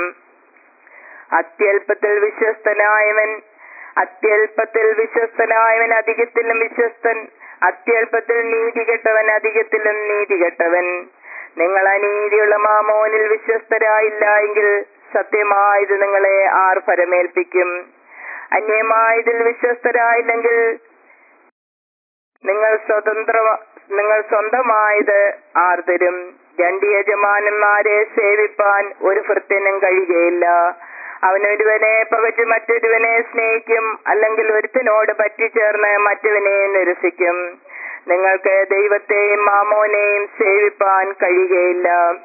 അത്യല്പത്തിൽ വിശ്വസ്തനായവൻ അത്യല്പത്തിൽ വിശ്വസ്തനായവൻ അധികത്തിലും വിശ്വസ്തൻ അത്യല്പത്തിൽ നീതി കെട്ടവൻ അധികത്തിലും നീതി കെട്ടവൻ നിങ്ങൾ അനീതിയുള്ള മാമോനിൽ വിശ്വസ്തരായില്ല എങ്കിൽ സത്യമായത് നിങ്ങളെ ആർ ഫലമേൽപ്പിക്കും അന്യമായതിൽ വിശ്വസ്തരായില്ലെങ്കിൽ നിങ്ങൾ സ്വതന്ത്ര നിങ്ങൾ സ്വന്തമായത് ആർ തരും രണ്ട് യജമാനന്മാരെ സേവിപ്പാൻ ഒരു ഭൃത്യനും കഴിയുകയില്ല അവനൊരുവനെ പകച്ച് മറ്റൊരുവനെ സ്നേഹിക്കും അല്ലെങ്കിൽ ഒരുത്തിനോട് പറ്റിച്ചേർന്ന് മറ്റവനെ നിരസിക്കും നിങ്ങൾക്ക് ദൈവത്തെയും മാമോനെയും സേവിപ്പാൻ കഴിയുകയില്ല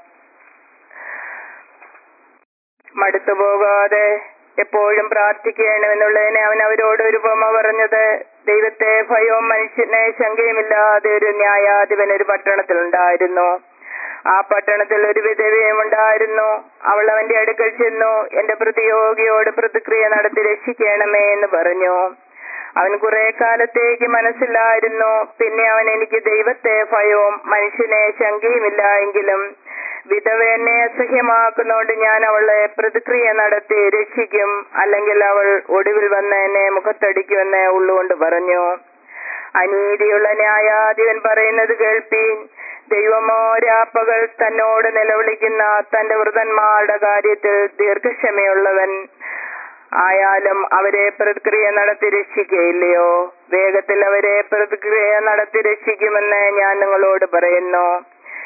മടുത്തു പോകാതെ എപ്പോഴും പ്രാർത്ഥിക്കണമെന്നുള്ളതിനെ അവൻ അവരോട് ഒരു ഉപമ പറഞ്ഞത് ദൈവത്തെ ഭയവും മനുഷ്യനെ ശങ്കയുമില്ലാതെ ഒരു ന്യായാധിപൻ ഒരു പട്ടണത്തിൽ ഉണ്ടായിരുന്നു ആ പട്ടണത്തിൽ ഒരു വിധവയും ഉണ്ടായിരുന്നു അവൾ അവന്റെ അടുക്കൽ ചെന്നു എന്റെ പ്രതിയോഗിയോട് പ്രതിക്രിയ നടത്തി രക്ഷിക്കണമേ എന്ന് പറഞ്ഞു അവൻ കുറെ കാലത്തേക്ക് മനസ്സിലായിരുന്നു പിന്നെ അവൻ എനിക്ക് ദൈവത്തെ ഭയവും മനുഷ്യനെ ശങ്കയുമില്ല എങ്കിലും വിധവ എന്നെ അസഹ്യമാക്കുന്നോണ്ട് ഞാൻ അവളെ പ്രതിക്രിയ നടത്തി രക്ഷിക്കും അല്ലെങ്കിൽ അവൾ ഒടുവിൽ വന്ന് എന്നെ മുഖത്തടിക്കുമെന്ന് ഉള്ളുകൊണ്ട് പറഞ്ഞു അനീതിയുള്ള ന്യായാധിപൻ പറയുന്നത് കേൾപ്പീൻ ദൈവമോ രാപ്പകൾ തന്നോട് നിലവിളിക്കുന്ന തന്റെ വൃതന്മാരുടെ കാര്യത്തിൽ ദീർഘക്ഷമയുള്ളവൻ ആയാലും അവരെ പ്രതിക്രിയ നടത്തി രക്ഷിക്കയില്ലയോ വേഗത്തിൽ അവരെ പ്രതിക്രിയ നടത്തി രക്ഷിക്കുമെന്ന് ഞാൻ നിങ്ങളോട് പറയുന്നു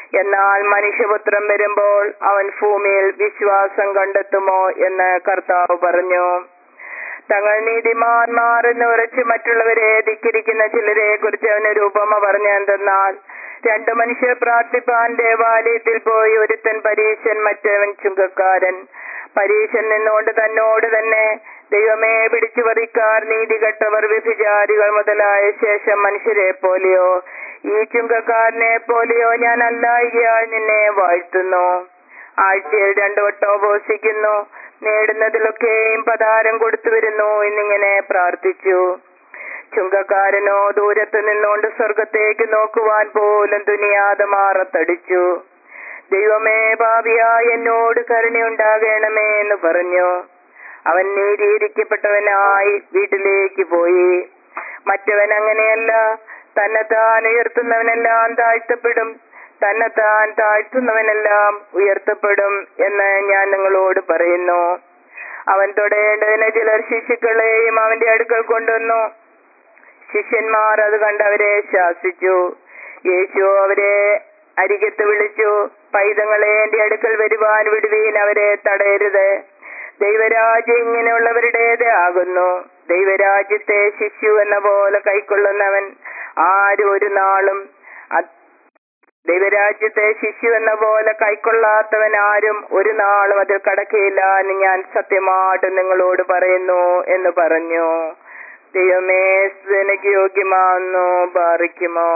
എന്നാൽ മനുഷ്യപുത്രൻ വരുമ്പോൾ അവൻ ഭൂമിയിൽ വിശ്വാസം കണ്ടെത്തുമോ എന്ന് കർത്താവ് പറഞ്ഞു തങ്ങൾ നീതിമാന്മാർ എന്ന് ഉറച്ച് മറ്റുള്ളവരെ ധിക്കരിക്കുന്ന ചിലരെ കുറിച്ച് അവന് രൂപമ പറഞ്ഞെന്തെന്നാൽ രണ്ടു മനുഷ്യർ പ്രാർത്ഥിപ്പാൻ ദേവാലയത്തിൽ പോയി ഒരുത്തൻ പരീശൻ മറ്റവൻ ചുങ്കക്കാരൻ പരീശൻ നിന്നുകൊണ്ട് തന്നോട് തന്നെ ദൈവമേ പിടിച്ചു പറിക്കാർ നീതികെട്ടവർ വ്യഭിചാരികൾ മുതലായ ശേഷം മനുഷ്യരെ പോലെയോ ഈ ചുങ്കക്കാരനെ പോലെയോ ഞാൻ അല്ലായികയാൽ നിന്നെ വാഴ്ത്തുന്നു ആഴ്ചയിൽ രണ്ടു വട്ടം ഉപവസിക്കുന്നു നേടുന്നതിലൊക്കെയും പതാരം കൊടുത്തു വരുന്നു എന്നിങ്ങനെ പ്രാർത്ഥിച്ചു ചുങ്കക്കാരനോ ദൂരത്ത് നിന്നുകൊണ്ട് സ്വർഗത്തേക്ക് നോക്കുവാൻ പോലും തുനിയാതെ മാറത്തടിച്ചു ദൈവമേ ഭാവിയായി എന്നോട് കരുണയുണ്ടാകണമേ എന്ന് പറഞ്ഞു അവൻ നീതിയിരിക്കപ്പെട്ടവനായി വീട്ടിലേക്ക് പോയി മറ്റവൻ അങ്ങനെയല്ല തന്നെത്താൻ ഉയർത്തുന്നവനെല്ലാം താഴ്ത്തപ്പെടും തന്നെത്താൻ താഴ്ത്തുന്നവനെല്ലാം ഉയർത്തപ്പെടും എന്ന് ഞാൻ നിങ്ങളോട് പറയുന്നു അവൻ തൊടേണ്ടതിന് ചിലർ ശിശുക്കളെയും അവന്റെ അടുക്കൽ കൊണ്ടുവന്നു ശിഷ്യന്മാർ അത് കണ്ട് അവരെ ശാസിച്ചു യേശു അവരെ അരികത്ത് വിളിച്ചു പൈതങ്ങളെ എന്റെ അടുക്കൽ വരുവാൻ വിടുവീൻ അവരെ തടയരുത് ദൈവരാജ്യം ഇങ്ങനെയുള്ളവരുടേത് ആകുന്നു ദൈവരാജ്യത്തെ ശിശു എന്ന പോലെ കൈക്കൊള്ളുന്നവൻ ആരും ഒരു നാളും അത് ദൈവരാജ്യത്തെ ശിശു എന്ന പോലെ കൈക്കൊള്ളാത്തവൻ ആരും ഒരു നാളും അതിൽ കടക്കയില്ല എന്ന് ഞാൻ സത്യമായിട്ട് നിങ്ങളോട് പറയുന്നു എന്ന് പറഞ്ഞു ദൈവമേ എനിക്ക് യോഗ്യമാവുന്നു പാറിക്കുമോ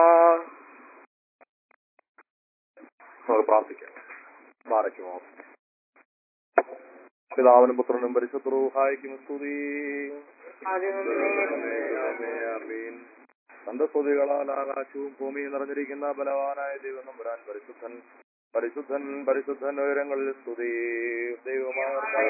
നമുക്ക് പ്രാർത്ഥിക്കാം മാറയ്ക്കുമോ പിതാവിനും പുത്രനും പരിശുദ്ധഹായിക്കും സ്തുതി ആമേൻ. തന്റെ സ്തുതികളാൽ ആകാശവും ഭൂമിയും നിറഞ്ഞിരിക്കുന്ന ബലവാനായ ദൈവം നമ്പുരാൻ പരിശുദ്ധൻ പരിശുദ്ധൻ പരിശുദ്ധൻ ഉയരങ്ങളിൽ സ്തുതി ദൈവമായ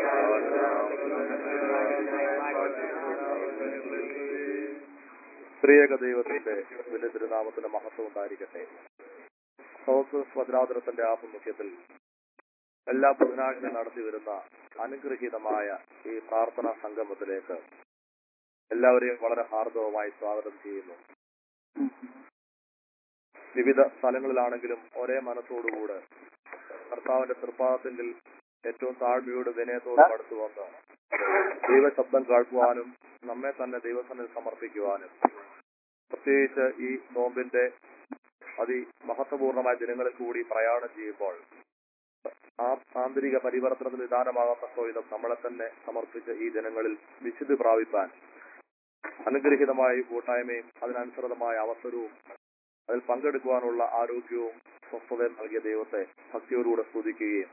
സ്ത്രീയക ദൈവത്തിന്റെ വലിയ തിരുനാമത്തിന്റെ മഹത്വം ഉണ്ടായിരിക്കട്ടെ സൗത്ത് ഭദ്രാതരത്തിന്റെ ആഭിമുഖ്യത്തിൽ എല്ലാ ബുധനാഴ്ച നടത്തി വരുന്ന അനുഗ്രഹീതമായ ഈ പ്രാർത്ഥനാ സംഗമത്തിലേക്ക് എല്ലാവരെയും വളരെ ഹാർദവമായി സ്വാഗതം ചെയ്യുന്നു വിവിധ സ്ഥലങ്ങളിലാണെങ്കിലും ഒരേ മനസ്സോടുകൂടെ കർത്താവിന്റെ തൃപ്പാദത്തിൽ ഏറ്റവും താഴ്മയോട് വിനയത്തോടും അടുത്തു വന്ന് ദൈവശബ്ദം കേൾക്കുവാനും നമ്മെ തന്നെ ദൈവസന്നിധി സമർപ്പിക്കുവാനും പ്രത്യേകിച്ച് ഈ നോമ്പിന്റെ അതിമഹത്വപൂർണമായ ദിനങ്ങളിൽ കൂടി പ്രയാണം ചെയ്യുമ്പോൾ ആ ആന്തരിക പരിവർത്തനത്തിന് നിദാനമാകത്തക്ക വിധം നമ്മളെ തന്നെ സമർപ്പിച്ച ഈ ദിനങ്ങളിൽ വിശുദ്ധി പ്രാപിപ്പാൻ അനുഗ്രഹീതമായ ഈ കൂട്ടായ്മയും അതിനനുസൃതമായ അവസരവും അതിൽ പങ്കെടുക്കുവാനുള്ള ആരോഗ്യവും സ്വസ്ഥതയും നൽകിയ ദൈവത്തെ ഭക്തിയോടുകൂടെ സ്തുതിക്കുകയും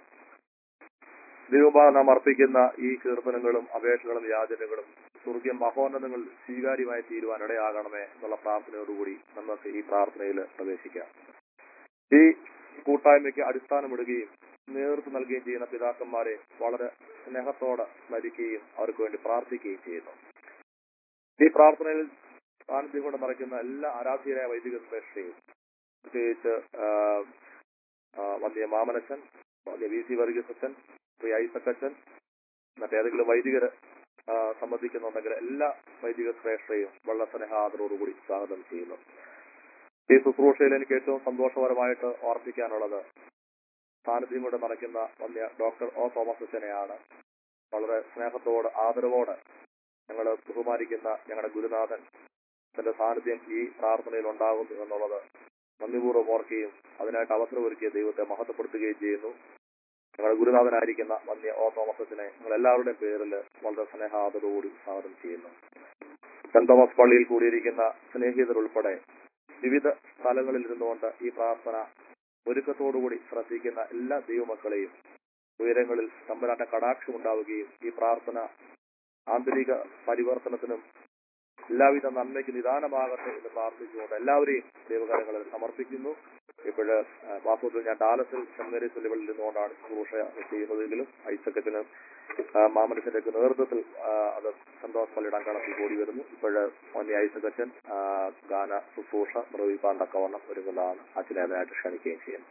ദൈവപാത നാം അർപ്പിക്കുന്ന ഈ കീർത്തനങ്ങളും അപേക്ഷകളും യാചനകളും സ്വർഗീയ മഹോന്നതങ്ങൾ സ്വീകാര്യമായി തീരുവാൻ ഇടയാകണമേ എന്നുള്ള പ്രാർത്ഥനയോടുകൂടി നമുക്ക് ഈ പ്രാർത്ഥനയിൽ പ്രവേശിക്കാം ഈ കൂട്ടായ്മയ്ക്ക് അടിസ്ഥാനമിടുകയും നേതൃത്വം നൽകുകയും ചെയ്യുന്ന പിതാക്കന്മാരെ വളരെ സ്നേഹത്തോടെ സ്മരിക്കുകയും അവർക്ക് വേണ്ടി പ്രാർത്ഥിക്കുകയും ചെയ്യുന്നു ഈ പ്രാർത്ഥനയിൽ സാന്നിധ്യം കൊണ്ട് നിറയ്ക്കുന്ന എല്ലാ ആരാധ്യരായ വൈദിക ശ്രേഷ്ഠയും പ്രത്യേകിച്ച് ആ, ആ, വന്യ മാമനച്ചൻ വന്യ വി സി വർഗീസച്ചൻ ശ്രീ ഐസക്കച്ചൻ മറ്റേതെങ്കിലും വൈദികര് ആ, സംബന്ധിക്കുന്നുണ്ടെങ്കിൽ എല്ലാ വൈദിക ശ്രേഷ്ഠയും വളരെ സ്നേഹാദരോടുകൂടി സ്വാഗതം ചെയ്യുന്നു ഈ ശുശ്രൂഷയിൽ എനിക്ക് ഏറ്റവും സന്തോഷപരമായിട്ട് ഓർപ്പിക്കാനുള്ളത് സാന്നിധ്യം കൊണ്ട് നിറയ്ക്കുന്ന വന്യ ഡോക്ടർ ഒ തോമസ് അച്ഛനെയാണ് വളരെ സ്നേഹത്തോട് ആദരവോടെ ഞങ്ങൾ ബഹുമാനിക്കുന്ന ഞങ്ങളുടെ ഗുരുനാഥൻ തന്റെ സാന്നിധ്യം ഈ പ്രാർത്ഥനയിൽ ഉണ്ടാകുന്നു എന്നുള്ളത് നന്ദിപൂർവ്വം ഓർക്കുകയും അതിനായിട്ട് അവസരമൊരുക്കിയ ദൈവത്തെ മഹത്വപ്പെടുത്തുകയും ചെയ്യുന്നു ഞങ്ങളുടെ ഗുരുനാഥനായിരിക്കുന്ന വന്യ ഓ തോമസ് അച്ഛനെ ഞങ്ങൾ എല്ലാവരുടെയും പേരിൽ വളരെ സ്നേഹാദരോടുകൂടി സ്വാഗതം ചെയ്യുന്നു സെന്റ് തോമസ് പള്ളിയിൽ കൂടിയിരിക്കുന്ന സ്നേഹിതർ ഉൾപ്പെടെ വിവിധ സ്ഥലങ്ങളിൽ ഇരുന്നുകൊണ്ട് ഈ പ്രാർത്ഥന ഒരുക്കത്തോടുകൂടി ശ്രദ്ധിക്കുന്ന എല്ലാ ദൈവമക്കളെയും ഉയരങ്ങളിൽ തമ്പുരാന്റെ കടാക്ഷം ഉണ്ടാവുകയും ഈ പ്രാർത്ഥന ആന്തരിക പരിവർത്തനത്തിനും എല്ലാവിധ നന്മയ്ക്ക് നിദാനമാകട്ടെ എന്ന് പ്രാർത്ഥിച്ചുകൊണ്ട് എല്ലാവരെയും ദൈവകാര്യങ്ങളിൽ സമർപ്പിക്കുന്നു ഇപ്പോഴ് വാസ്തവത്തിൽ ഞാൻ ഡാലസിൽ സെമിനറി ലെവലിൽ നിന്നുകൊണ്ടാണ് ശുശ്രൂഷ ചെയ്യുന്നതെങ്കിലും ഐസക്കത്തിന് മാമനസിന്റെ ഒക്കെ നേതൃത്വത്തിൽ ആ, അത് സന്തോഷ് പള്ളിയുടെ അങ്കണത്തിൽ കൂടി വരുന്നു ഇപ്പോഴ് മോനി ഐസക്കച്ചൻ ആ, ഗാന ശുശ്രൂഷ നിർവഹിക്കാൻ തക്കവണ്ണം ഒരുങ്ങുന്നതാണ് അച്ഛനെ അതിനായിട്ട് ക്ഷണിക്കുകയും ചെയ്യുന്നു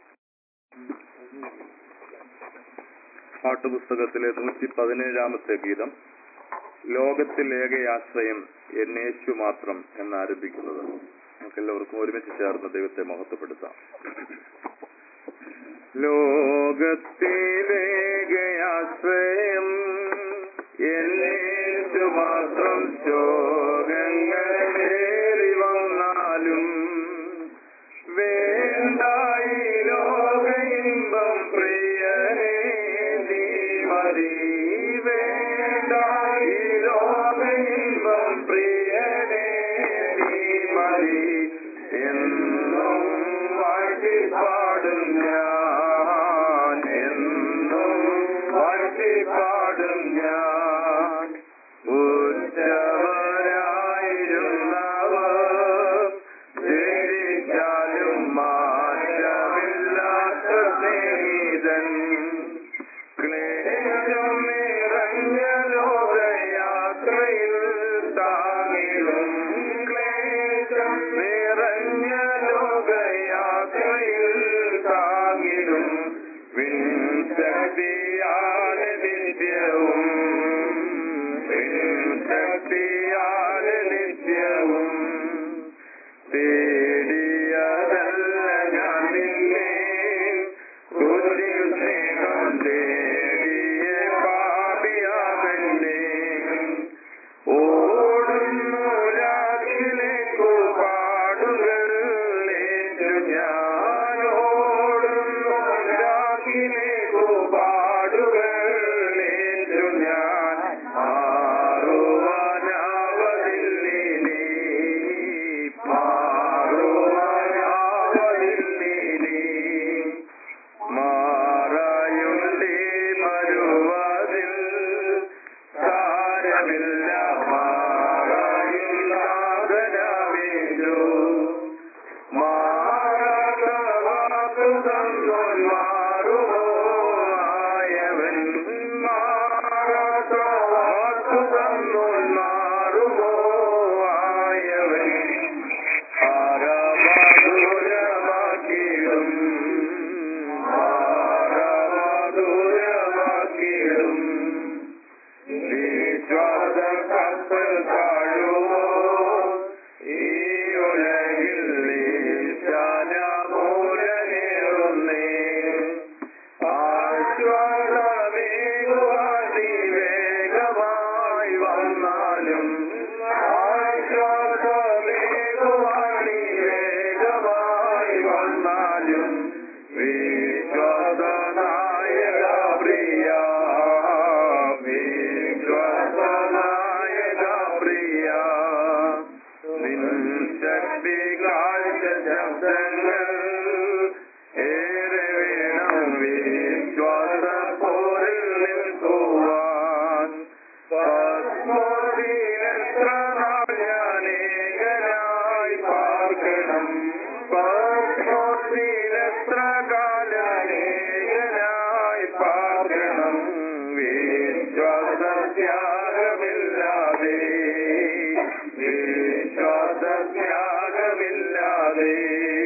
പാട്ടുപുസ്തകത്തിലെ നൂറ്റി പതിനേഴാമത്തെ ഗീതം ലോകത്തിൽ ഏകയാശ്രയം എന്നേശു മാത്രം എന്നാരംഭിക്കുന്നത് നമുക്ക് എല്ലാവർക്കും ഒരുമിച്ച് ചേർന്ന് ദൈവത്തെ മഹത്വപ്പെടുത്താം ലോകത്തിലേകയാശ്രയം എന്നേറ്റു മാത്രം ശോകങ്ങളേറി വന്നാലും വേണ്ടായി ലോക ഇമ്പം പ്രിയനേ നീ മതി വേണ്ടായി ലോക ഇമ്പം പ്രിയനേ നീ മതി എന്നും വാഴ്ത്തി പാടും ഞാൻ എന്നും വാഴ്ത്തി പാടും ഞാൻ ഉച്ചവരായിരുന്നവർ ജയിച്ചാലും മാറ്റമില്ലാത്ത സ്നേഹിതൻ ക്ലേശം നിറഞ്ഞ ലോകയാത്രയിൽ താങ്ങിടും ക്ലേശം നിറഞ്ഞ ലോകയാത്രയിൽ താങ്ങിടും വിൻശക്തിയാൽ നിത്യവും വിൻശക്തിയാൽ നിത്യവും തേടിയതല്ല ഞാൻ നിന്നെ കുരിൽ സ്നേഹം തേടിയ പാപിയാകല്ലേ ഓടുന്നു രാജിലേക്കു പാടുകളേറ്റു ഞാൻ ഓടുന്നു രാജിലേക്കു പാടുകളേറ്റു ഞാൻ മാറുവാനാവതില്ലേ മാറുവാനാവതില്ലേ മാറായുണ്ടേ മരുവതിൽ സാരമില്ല മാറായില്ലാതനാവേശു മാറാത്ത വാക്കു തന്നോൻ മാറുമോ ആയവൻ മാറാത്ത വാക്കു തന്നോൻ മാറുമോ ആയവൻ ആരാമധുരമാക്കിയിടും ആരാമധുരമാക്കിയിടും വിശ്വാസ കപ്പൽ താഴുമോ ഈ ഉലകിൽ ഈശാനമൂലനേറുന്നേ ആശ്വാസമേകുവാതി വേഗമായി വന്നാലും ആശ്വാസമേകുവാതി വേഗമായി വന്നാലും വിശ്വാസനായക പ്രിയ വിശ്വാസനായക പ്രിയ നിൻ ശക്തി കാഴ്ച ശബ്ദങ്ങൾ ഏറെ വേണം വിശ്വാസ പോരിൽ നിൽക്കുവാൻ പത്മോദീനത്ര നാൾ ഞാനേകനായി പാർക്കണം പത്മോദീനത്ര കാലനേകനായി പാർക്കണം വിശ്വാസ ത്യാഗമില്ലാതെ വിശ്വാസ ത്യാഗമില്ലാതെ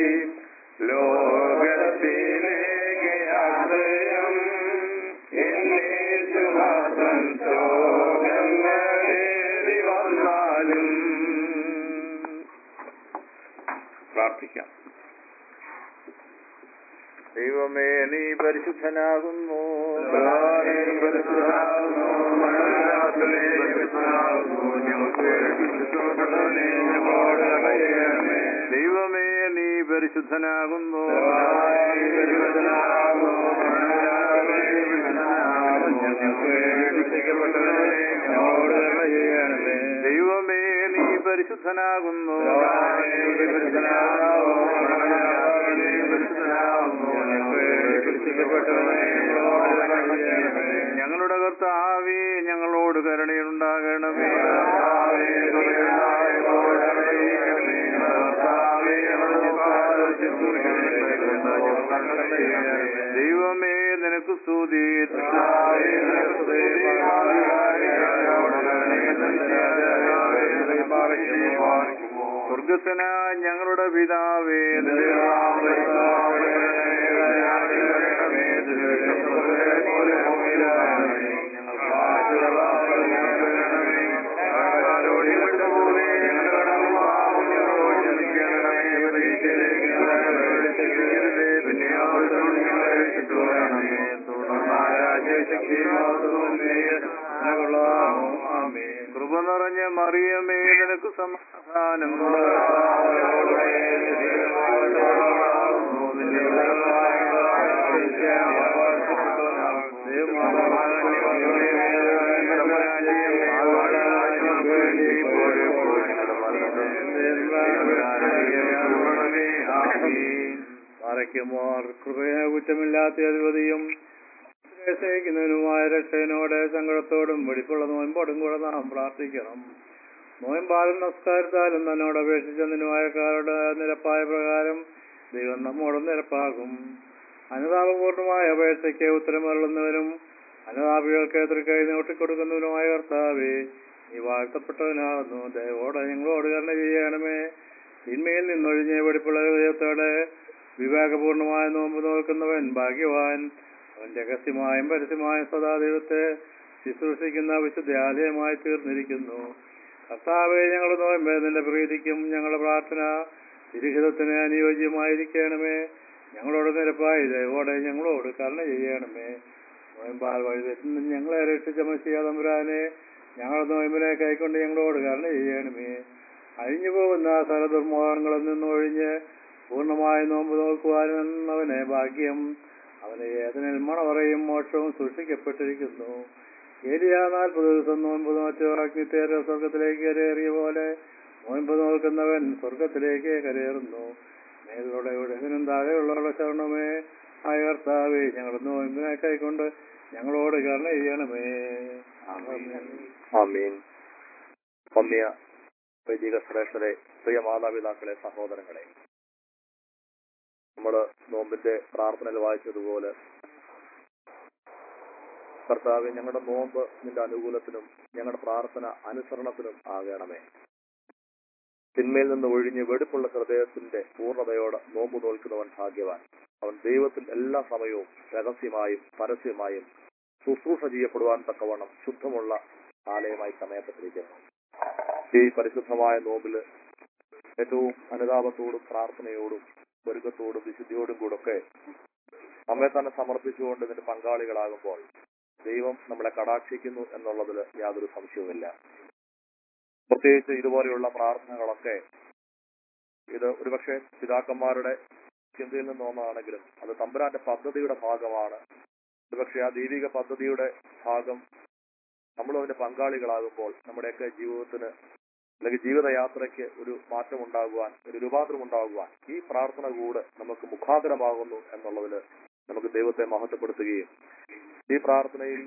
ലോകത്തിലേക്ക് ആശ്രയം എന്നേറ്റു മാത്രം ശോകങ്ങളേറി വന്നാലും പ്രാർത്ഥിക്കാം ദൈവമേ നീ പരിശുദ്ധനാകുന്നു പരിശുദ്ധനാകുന്നു മരണത്തിലെ പരിശുദ്ധനാകുന്നു ഞങ്ങൾക്ക് വിശുദ്ധപ്പെട്ടവനെ ഞങ്ങളോട് അപേക്ഷണമേ. ദൈവമേ നീ പരിശുദ്ധനാകുന്നു പരിശുദ്ധനാകുന്നു മരണത്തിലെ പരിശുദ്ധനാകുന്നു ഞങ്ങൾക്ക് രക്ഷിക്കപ്പെട്ടവനെ ഞങ്ങളോട് അപേക്ഷണമേ. ദൈവമേ നീ പരിശുദ്ധനാകുന്നു പരിശുദ്ധനാകുന്നു മരണത്തിലെ പരിശുദ്ധനാകുന്നു ഞങ്ങൾക്ക് രക്ഷിക്കപ്പെട്ടവനെ ഞങ്ങളോട് അപേക്ഷണമേ. ഞങ്ങളുടെ കർത്താവേ ഞങ്ങളോട് കരുണയുണ്ടാകണമേ കർത്താവേ, കരുണയുണ്ടാകണമേ. കർത്താവേ, ഞങ്ങളുടെ ദൈവമേ നിനക്ക് സ്തുതി കർത്താവേ, നിനക്ക് സ്തുതി. സ്വർഗസ്വന ഞങ്ങളുടെ പിതാവേ നിന്റെ നാമം ഞങ്ങളുടെ മറിയമേ നിനക്ക് സമാധാനം മറയ്ക്കുമാർ കൃപയ കുറ്റമില്ലാത്ത അധിപതിയും സ്നേഹിക്കുന്നതിനുമായ രക്ഷകനോടെ സങ്കടത്തോടും വെടിപ്പുള്ള നോയമ്പോടും കൂടെ നാം പ്രാർത്ഥിക്കണം നോയമ്പാലും നമസ്കാരത്താലും തന്നോട് അപേക്ഷിച്ച നിന്നുമായക്കാരുടെ നിരപ്പായ പ്രകാരം ദൈവം നമ്മോടും നിരപ്പാകും അനുതാപപൂർണമായ അപേക്ഷയ്ക്ക് ഉത്തരമരുളുന്നവനും അനുതാപികൾക്ക് തൃക്കൈ നീട്ടിക്കൊടുക്കുന്നവനുമായ കർത്താവേ നീ വാഴ്ത്തപ്പെട്ടവനാകുന്നു ദയവോടെ ഞങ്ങളോട് കരുണ ചെയ്യണമേ തിന്മയിൽ നിന്നൊഴിഞ്ഞ് വെടിപ്പുള്ള ഹൃദയത്തോടെ വിവേകപൂർണമായ നോമ്പ് നോക്കുന്നവൻ ഭാഗ്യവാൻ അവൻ രഹസ്യമായും പരസ്യമായും സദാ ദൈവത്തെ ശുശ്രൂഷിക്കുന്ന വിശുദ്ധാലയമായി തീർന്നിരിക്കുന്നു കർത്താവെ ഞങ്ങളുടെ നോയമ്പേ നിന്റെ പ്രീതിക്കും ഞങ്ങളുടെ പ്രാർത്ഥന തിരുഹിതത്തിന് അനുയോജ്യമായിരിക്കണമേ ഞങ്ങളോട് നിരപ്പായി ദയവോടെ ഞങ്ങളോട് കരുണ ചെയ്യണമേ നോയമ്പാൽ വഴി തെറ്റുന്ന ഞങ്ങളെ രക്ഷിച്ച മസിയ തമ്പുരാനെ ഞങ്ങളുടെ നോയമ്പിനെ കൈക്കൊണ്ട് ഞങ്ങളോട് കരുണ ചെയ്യണമേ അഴിഞ്ഞു പോകുന്ന സകലദുർമോഹങ്ങളിൽ നിന്നൊഴിഞ്ഞ് പൂർണ്ണമായി നോമ്പ് നോക്കുവാനെന്നവനെ ഭാഗ്യം അവന് ഏതനിൽ മണവറയും മോക്ഷവും സൂക്ഷിക്കപ്പെട്ടിരിക്കുന്നു ഏരിയ നാൽപ്പത് ദിവസം നോമ്പ് നോറ്റ് അഗ്നിത്തേര സ്വർഗത്തിലേക്ക് കരയേറിയ പോലെ നോമ്പ് നോക്കുന്നവൻ സ്വർഗത്തിലേക്ക് കരയേറുന്നു മേലുള്ള ഇവിടെതിനും താഴെയുള്ള ശരണമേ ആയ കർത്താവേ ഞങ്ങളുടെ നോമ്പിനെ കൈക്കൊണ്ട് ഞങ്ങളോട് കരുണ ചെയ്യണമേ ആമീൻ വന്യ വൈദിക ശ്രേഷ്ഠരെ പ്രിയ മാതാപിതാക്കളെ സഹോദരങ്ങളെ നമ്മള് നോമ്പിന്റെ പ്രാർത്ഥനയിൽ വായിച്ചതുപോലെ കർത്താവ് ഞങ്ങളുടെ നോമ്പ് നിന്റെ അനുകൂലത്തിനും ഞങ്ങളുടെ പ്രാർത്ഥന അനുസരണത്തിനും ആകണമേ തിന്മയിൽ നിന്ന് ഒഴിഞ്ഞ് വെടിപ്പുള്ള ഹൃദയത്തിന്റെ പൂർണ്ണതയോടെ നോമ്പ് നോൽക്കുന്നവൻ ഭാഗ്യവാൻ അവൻ ദൈവത്തിൽ എല്ലാ സമയവും രഹസ്യമായും പരസ്യമായും ശുശ്രൂഷ ചെയ്യപ്പെടുവാൻ തക്കവണ്ണം ശുദ്ധമുള്ള ആലയമായി സമയപ്പെട്ടിരിക്കുന്നു ഈ പരിശുദ്ധമായ നോമ്പില് ഏറ്റവും അനുതാപത്തോടും പ്രാർത്ഥനയോടും ഒരുക്കത്തോടും വിശുദ്ധിയോടും കൂടൊക്കെ നമ്മെ തന്നെ സമർപ്പിച്ചുകൊണ്ട് ഇതിന്റെ പങ്കാളികളാകുമ്പോൾ ദൈവം നമ്മളെ കടാക്ഷിക്കുന്നു എന്നുള്ളതിൽ യാതൊരു സംശയവുമില്ല പ്രത്യേകിച്ച് ഇതുപോലെയുള്ള പ്രാർത്ഥനകളൊക്കെ ഇത് ഒരുപക്ഷെ പിതാക്കന്മാരുടെ ചിന്തയിൽ നിന്ന് ഒന്നാണെങ്കിലും അത് തമ്പുരാന്റെ പദ്ധതിയുടെ ഭാഗമാണ് ഒരുപക്ഷെ ആ ദൈവിക പദ്ധതിയുടെ ഭാഗം നമ്മളും അതിന്റെ പങ്കാളികളാകുമ്പോൾ നമ്മുടെയൊക്കെ ജീവിതത്തിന് അല്ലെങ്കിൽ ജീവിതയാത്രയ്ക്ക് ഒരു മാറ്റം ഉണ്ടാകുവാൻ ഒരു രൂപാന്തരം ഉണ്ടാകുവാൻ ഈ പ്രാർത്ഥന കൂടെ നമുക്ക് മുഖാന്തരമാകുന്നു എന്നുള്ളതിൽ നമുക്ക് ദൈവത്തെ മഹത്വപ്പെടുത്തുകയും ഈ പ്രാർത്ഥനയിൽ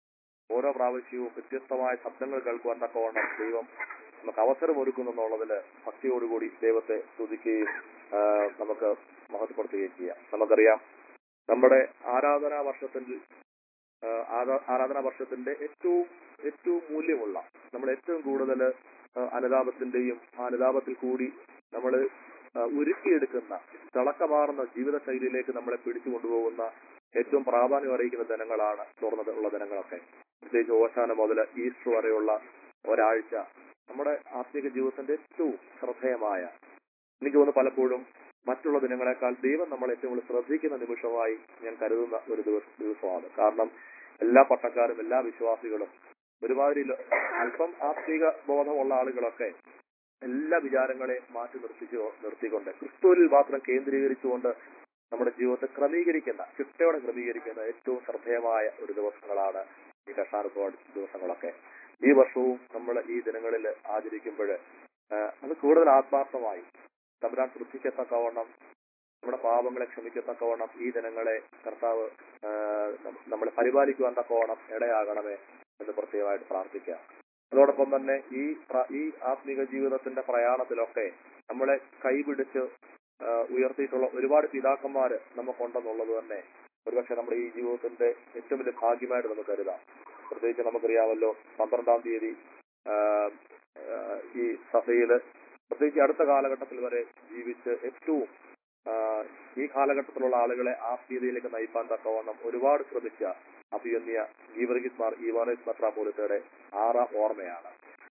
ഓരോ പ്രാവശ്യവും വ്യത്യസ്തമായ ശബ്ദങ്ങൾ കേൾക്കുവാൻ തക്കവണ്ണം ദൈവം നമുക്ക് അവസരമൊരുക്കുന്നു എന്നുള്ളതിൽ ഭക്തിയോടുകൂടി ദൈവത്തെ സ്തുതിക്കുകയും ആ, നമുക്ക് മഹത്വപ്പെടുത്തുകയും ചെയ്യാം നമുക്കറിയാം നമ്മുടെ ആരാധനാ വർഷത്തിൽ ആ, ആരാ- ആരാധനാ വർഷത്തിന്റെ ഏറ്റവും ഏറ്റവും മൂല്യമുള്ള നമ്മൾ ഏറ്റവും കൂടുതൽ അനുതാപത്തിന്റെയും ആ അനുതാപത്തിൽ കൂടി നമ്മൾ ഒരുക്കിയെടുക്കുന്ന തിളക്കമാർന്ന ജീവിതശൈലിയിലേക്ക് നമ്മളെ പിടിച്ചു കൊണ്ടുപോകുന്ന ഏറ്റവും പ്രാധാന്യം അറിയിക്കുന്ന ദിനങ്ങളാണ് തുറന്നത് ഉള്ള ദിനങ്ങളൊക്കെ പ്രത്യേകിച്ച് ഓശാന മുതൽ ഈസ്റ്റർ വരെയുള്ള ഒരാഴ്ച നമ്മുടെ ആത്മീക ജീവിതത്തിന്റെ ഏറ്റവും ശ്രദ്ധേയമായ എനിക്ക് തോന്നുന്നു പലപ്പോഴും മറ്റുള്ള ദിനങ്ങളെക്കാൾ ദൈവം നമ്മൾ ഏറ്റവും കൂടുതൽ ശ്രദ്ധിക്കുന്ന നിമിഷമായി ഞാൻ കരുതുന്ന ഒരു ദിവസം ദിവസമാണ് കാരണം എല്ലാ പട്ടക്കാരും എല്ലാ വിശ്വാസികളും ഒരുമാതിരി ല- അല്പം ആത്മീക ബോധമുള്ള ആളുകളൊക്കെ എല്ലാ വിചാരങ്ങളെയും മാറ്റി നിർത്തിച്ചു നിർത്തിക്കൊണ്ട് ക്രിസ്തുവിൽ മാത്രം കേന്ദ്രീകരിച്ചുകൊണ്ട് നമ്മുടെ ജീവിതത്തെ ക്രമീകരിക്കുന്ന ചിട്ടയോടെ ക്രമീകരിക്കുന്ന ഏറ്റവും ശ്രദ്ധേയമായ ഒരു ദിവസങ്ങളാണ് ഈ കഷാനുഭവ ദിവസങ്ങളൊക്കെ ഈ വർഷവും നമ്മൾ ഈ ദിനങ്ങളിൽ ആചരിക്കുമ്പോൾ അത് കൂടുതൽ ആത്മാർത്ഥമായി തമ്പുരാൻ ശ്രദ്ധിക്കത്തക്കവണ്ണം നമ്മുടെ പാപങ്ങളെ ക്ഷമിക്കത്തക്കവണ്ണം ഈ ദിനങ്ങളെ കർത്താവ് ആ, നം- നമ്മളെ പരിപാലിക്കുവാൻ തക്കവണ്ണം ഇടയാകണമേ എന്ന് പ്രത്യേകമായിട്ട് പ്രാർത്ഥിക്കുക അതോടൊപ്പം തന്നെ ഈ പ്ര- ഈ ആത്മീക ജീവിതത്തിന്റെ പ്രയാണത്തിലൊക്കെ നമ്മളെ കൈപിടിച്ച് ആ, ഉയർത്തിയിട്ടുള്ള ഒരുപാട് പിതാക്കന്മാര് നമുക്കുണ്ടെന്നുള്ളത് തന്നെ ഒരുപക്ഷെ നമ്മുടെ ഈ ജീവിതത്തിന്റെ ഏറ്റവും വലിയ ഭാഗ്യമായിട്ട് നമുക്ക് കരുതാം പ്രത്യേകിച്ച് നമുക്കറിയാമല്ലോ പന്ത്രണ്ടാം തീയതി ആ, ആ, ഈ സഭയില് പ്രത്യേകിച്ച് അടുത്ത കാലഘട്ടത്തിൽ വരെ ജീവിച്ച് ഏറ്റവും ആ, ഈ കാലഘട്ടത്തിലുള്ള ആളുകളെ ആത്മീയതയിലേക്ക് നയിപ്പാൻ തക്കവണ്ണം ഒരുപാട് ശ്രമിച്ച അഭിയന്യ ഗീവർഗിസ് മാർ ഈവാനസ് മെത്രാപോലിത്തയുടെ ആറാം ഓർമ്മയാണ്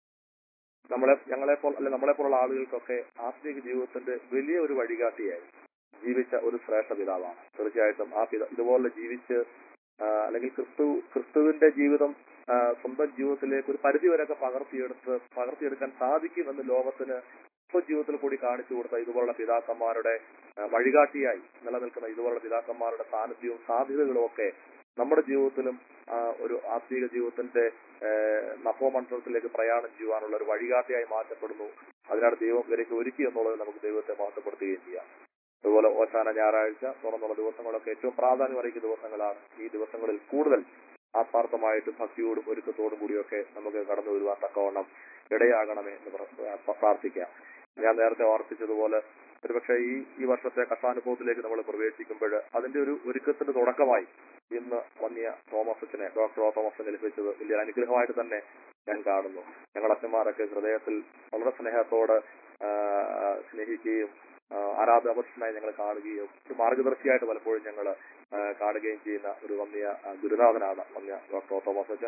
നമ്മളെ ഞങ്ങളെപ്പോൾ അല്ലെ നമ്മളെപ്പോലുള്ള ആളുകൾക്കൊക്കെ ആത്മീയ ജീവിതത്തിന്റെ വലിയ ഒരു വഴികാട്ടിയായി ജീവിച്ച ഒരു ശ്രേഷ്ഠ പിതാവാണ് തീർച്ചയായിട്ടും ആ പിത ഇതുപോലെ ജീവിച്ച് ആ, അല്ലെങ്കിൽ ക്രിസ്തു ക്രിസ്തുവിന്റെ ജീവിതം ആ, സ്വന്തം ജീവിതത്തിലേക്ക് ഒരു പരിധി വരെയൊക്കെ പകർത്തിയെടുത്ത് പകർത്തിയെടുക്കാൻ സാധിക്കുമെന്ന് ലോകത്തിന് ഇപ്പൊ ജീവിതത്തിൽ കൂടി കാണിച്ചു കൊടുത്ത ഇതുപോലുള്ള പിതാക്കന്മാരുടെ ആ, വഴികാട്ടിയായി നിലനിൽക്കുന്ന ഇതുപോലുള്ള പിതാക്കന്മാരുടെ സാന്നിധ്യവും സാധ്യതകളും ഒക്കെ നമ്മുടെ ജീവിതത്തിലും ആ, ഒരു ആത്മീക ജീവിതത്തിന്റെ നഭോമണ്ഡലത്തിലേക്ക് പ്രയാണം ചെയ്യുവാനുള്ള ഒരു വഴികാട്ടിയായി മാറ്റപ്പെടുന്നു അതിനാണ് ദൈവം ഇവരേക്ക് ഒരുക്കി എന്നുള്ളത് നമുക്ക് ദൈവത്തെ മഹത്വപ്പെടുത്തുകയും ചെയ്യാം അതുപോലെ ഓശാന ഞായറാഴ്ച തുറന്നുള്ള ദിവസങ്ങളൊക്കെ ഏറ്റവും പ്രാധാന്യം അറിയിക്കുന്ന ദിവസങ്ങളാണ് ഈ ദിവസങ്ങളിൽ കൂടുതൽ ആത്മാർത്ഥമായിട്ടും ഭക്തിയോടും ഒരുക്കത്തോടും കൂടിയൊക്കെ നമുക്ക് കടന്നു വരുവാൻ തക്കവണ്ണം ഇടയാകണമേ എന്ന് പ്ര- പ്ര- പ്രാർത്ഥിക്കാം ഞാൻ നേരത്തെ ഓർപ്പിച്ചതുപോലെ ഒരുപക്ഷെ ഈ ഈ വർഷത്തെ കഥാനുഭവത്തിലേക്ക് നമ്മൾ പ്രവേശിക്കുമ്പോൾ അതിന്റെ ഒരു ഒരുക്കത്തിന്റെ തുടക്കമായി ഇന്ന് വന്നിയ തോമസിനെ ഡോക്ടർ ഒ തോമസിനെ ലഭിച്ചത് വലിയ അനുഗ്രഹമായിട്ട് തന്നെ ഞാൻ കാണുന്നു ഞങ്ങൾ അച്ഛന്മാരൊക്കെ ഹൃദയത്തിൽ വളരെ സ്നേഹത്തോട് ആ, സ്നേഹിക്കുകയും ആ, ആരാധനാപുരുഷനായി ഞങ്ങൾ കാണുകയും ഒരു മാർഗദർശിയായിട്ട് പലപ്പോഴും ഞങ്ങൾ കാണുകയും ചെയ്യുന്ന ഒരു വന്നിയ ആ, ഗുരുനാഥനാണ് വന്നിയ ഡോക്ടർ ഒ തോമസ് അച്ഛൻ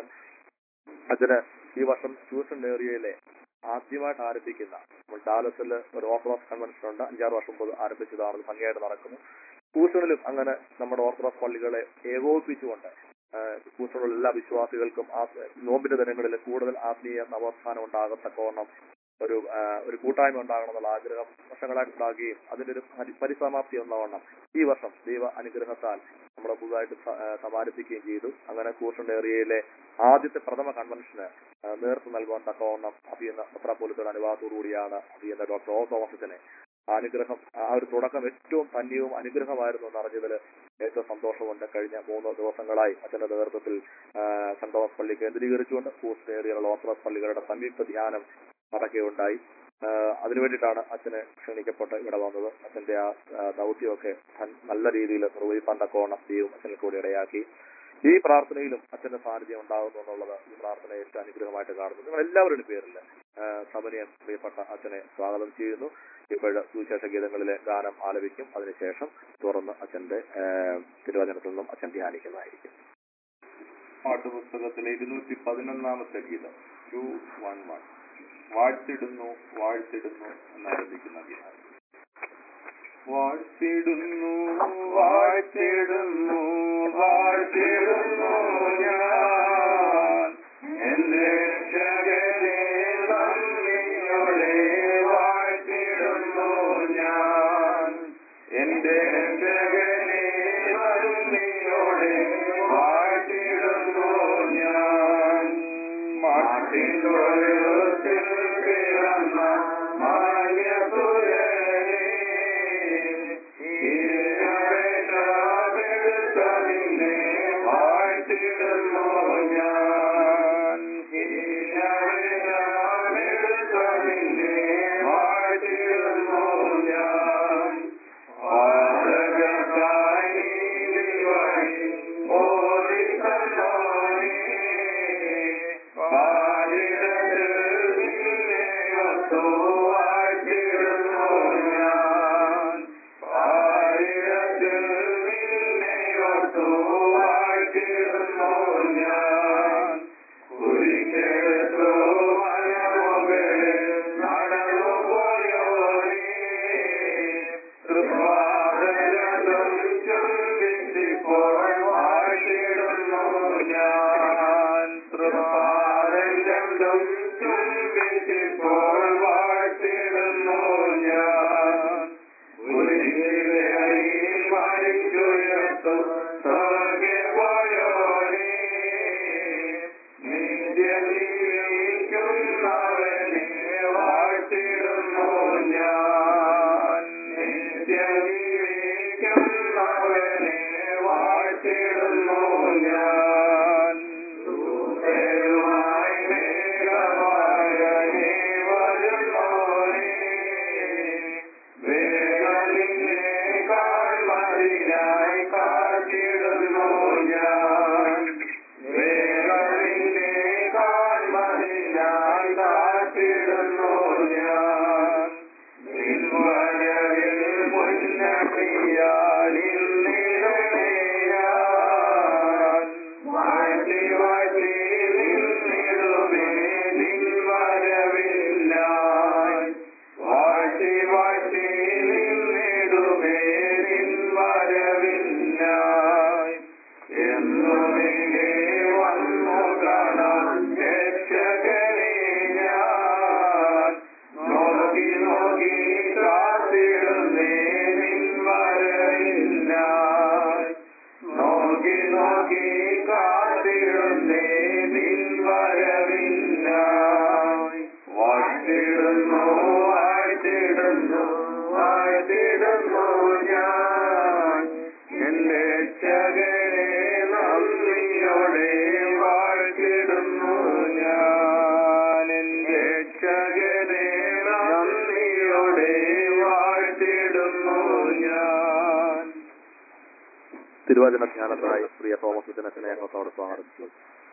അച്ഛന് ഈ വർഷം ട്യൂഷൻ ഏരിയയിലെ ആദ്യമായിട്ട് ആരംഭിക്കുന്ന നമ്മൾ ഡാലസിൽ ഒരു ഓർത്തഡോക്സ് കൺവെൻഷൻ ഉണ്ട് അഞ്ചാറ് വർഷം മുമ്പ് ആരംഭിച്ചതാണ് ഇത് ഭംഗിയായിട്ട് നടക്കുന്നു ട്യൂഷനിലും അങ്ങനെ നമ്മുടെ ഓർത്തഡോക്സ് പള്ളികളെ ഏകോപിപ്പിച്ചുകൊണ്ട് ട്യൂഷനുള്ള എല്ലാ വിശ്വാസികൾക്കും ആ നോമ്പിന്റെ ദിനങ്ങളിൽ കൂടുതൽ ആത്മീയ നവോത്ഥാനം ഉണ്ടാകത്തക്കവണ്ണം ഒരു ആ, ഒരു കൂട്ടായ്മ ഉണ്ടാകണമെന്നുള്ള ആഗ്രഹം വർഷങ്ങളായിട്ട് ഉണ്ടാകുകയും അതിന്റെ ഒരു പരി- പരിസമാപ്തി എന്നവണ്ണം ഈ വർഷം ദൈവ അനുഗ്രഹത്താൽ നമ്മൾ പുതുതായിട്ട് സ- ആ, സമാരംഭിക്കുകയും ചെയ്തു അങ്ങനെ കൂർഷൻ ഏറിയയിലെ ആദ്യത്തെ പ്രഥമ കൺവെൻഷന് ആ, നേതൃത്വം നൽകുവാൻ തക്കവണ്ണം അഭിയുന്ന മെത്രാപോലിത്തയുടെ അനുവാദത്തോടുകൂടിയാണ് അഭിയുന്ന ഡോക്ടർ ഓ തോമസിനെ ആ അനുഗ്രഹം ആ ഒരു തുടക്കം ഏറ്റവും ധന്യവും അനുഗ്രഹമായിരുന്നു എന്ന് അറിഞ്ഞതിൽ ഏറ്റവും സന്തോഷമുണ്ട് കഴിഞ്ഞ മൂന്ന് ദിവസങ്ങളായി അച്ഛന്റെ നേതൃത്വത്തിൽ ആ, സെന്റ് തോമസ് പള്ളി കേന്ദ്രീകരിച്ചുകൊണ്ട് കൂർഷൻ ഏറിയയിലുള്ള ഓർത്തഡോക്സ് പള്ളികളുടെ സംയുക്ത ധ്യാനം നടക്കുകയുണ്ടായി ആ, അതിനുവേണ്ടിയിട്ടാണ് അച്ഛനെ ക്ഷണിക്കപ്പെട്ട് ഇവിടെ വന്നത് അച്ഛന്റെ ആ ആ, ദൗത്യമൊക്കെ ധൻ- നല്ല രീതിയിൽ നിർവഹിക്കാൻ തക്കവണ്ണം ദൈവം അച്ഛനെ കൂടി ഇടയാക്കി ഈ പ്രാർത്ഥനയിലും അച്ഛന്റെ സാന്നിധ്യം ഉണ്ടാകുന്നു എന്നുള്ളത് ഈ പ്രാർത്ഥന ഏറ്റവും അനുഗ്രഹമായിട്ട് കാണുന്നു നിങ്ങൾ എല്ലാവരുടെ പേരിൽ സമനിയൻ പ്രിയപ്പെട്ട അച്ഛനെ സ്വാഗതം ചെയ്യുന്നു ഇപ്പോഴ് സുവിശേഷ ഗീതങ്ങളിലെ ഗാനം ആലപിക്കും അതിനുശേഷം തുറന്ന് അച്ഛന്റെ ആ, തിരുവചനത്തിൽ നിന്നും അച്ഛൻ ധ്യാനിക്കുന്നതായിരിക്കും പാട്ടുപുസ്തകത്തിലെ ഇരുന്നൂറ്റി പതിനൊന്നാമത്തെ ഗീതം ടു വൺ വൺ വാഴ്ത്തിടുന്നു വാഴ്ത്തിടുന്നു എന്നാരംഭിക്കുന്ന ഗീതം വാഴ്ത്തിടുന്നു വാഴ്ത്തിടുന്നു വാഴ്ത്തിടുന്നു ഞാൻ എന്റെ രക്ഷകനെ നന്ദിയോടെ വാഴ്ത്തിടുന്നു ഞാൻ എന്റെ രക്ഷകനെ നന്ദിയോടെ വാഴ്ത്തിടുന്നു ഞാൻ മാട്ടിൻ തൊഴുത്തിൽ പിറന്ന മാന്യസുരനെ ഈശ്വരനാമെടുത്തതിനെ വാഴ്ത്തിടുന്നു ഞാൻ ഈശ്വരനാമെടുത്തതിനെ വാഴ്ത്തിടുന്നു ഞാൻ പാതകത്തായി നീതി വഴി ഓടിത്തന്നോനേ പാലിടത്തിൽ നിന്നെ ഒത്തു വാഴ്ത്തി തിരുവചന ധ്യാനത്തിനായി പ്രിയ തോമസത്തിന് സ്നേഹത്തോടെ സ്വാഗതം ചെയ്തു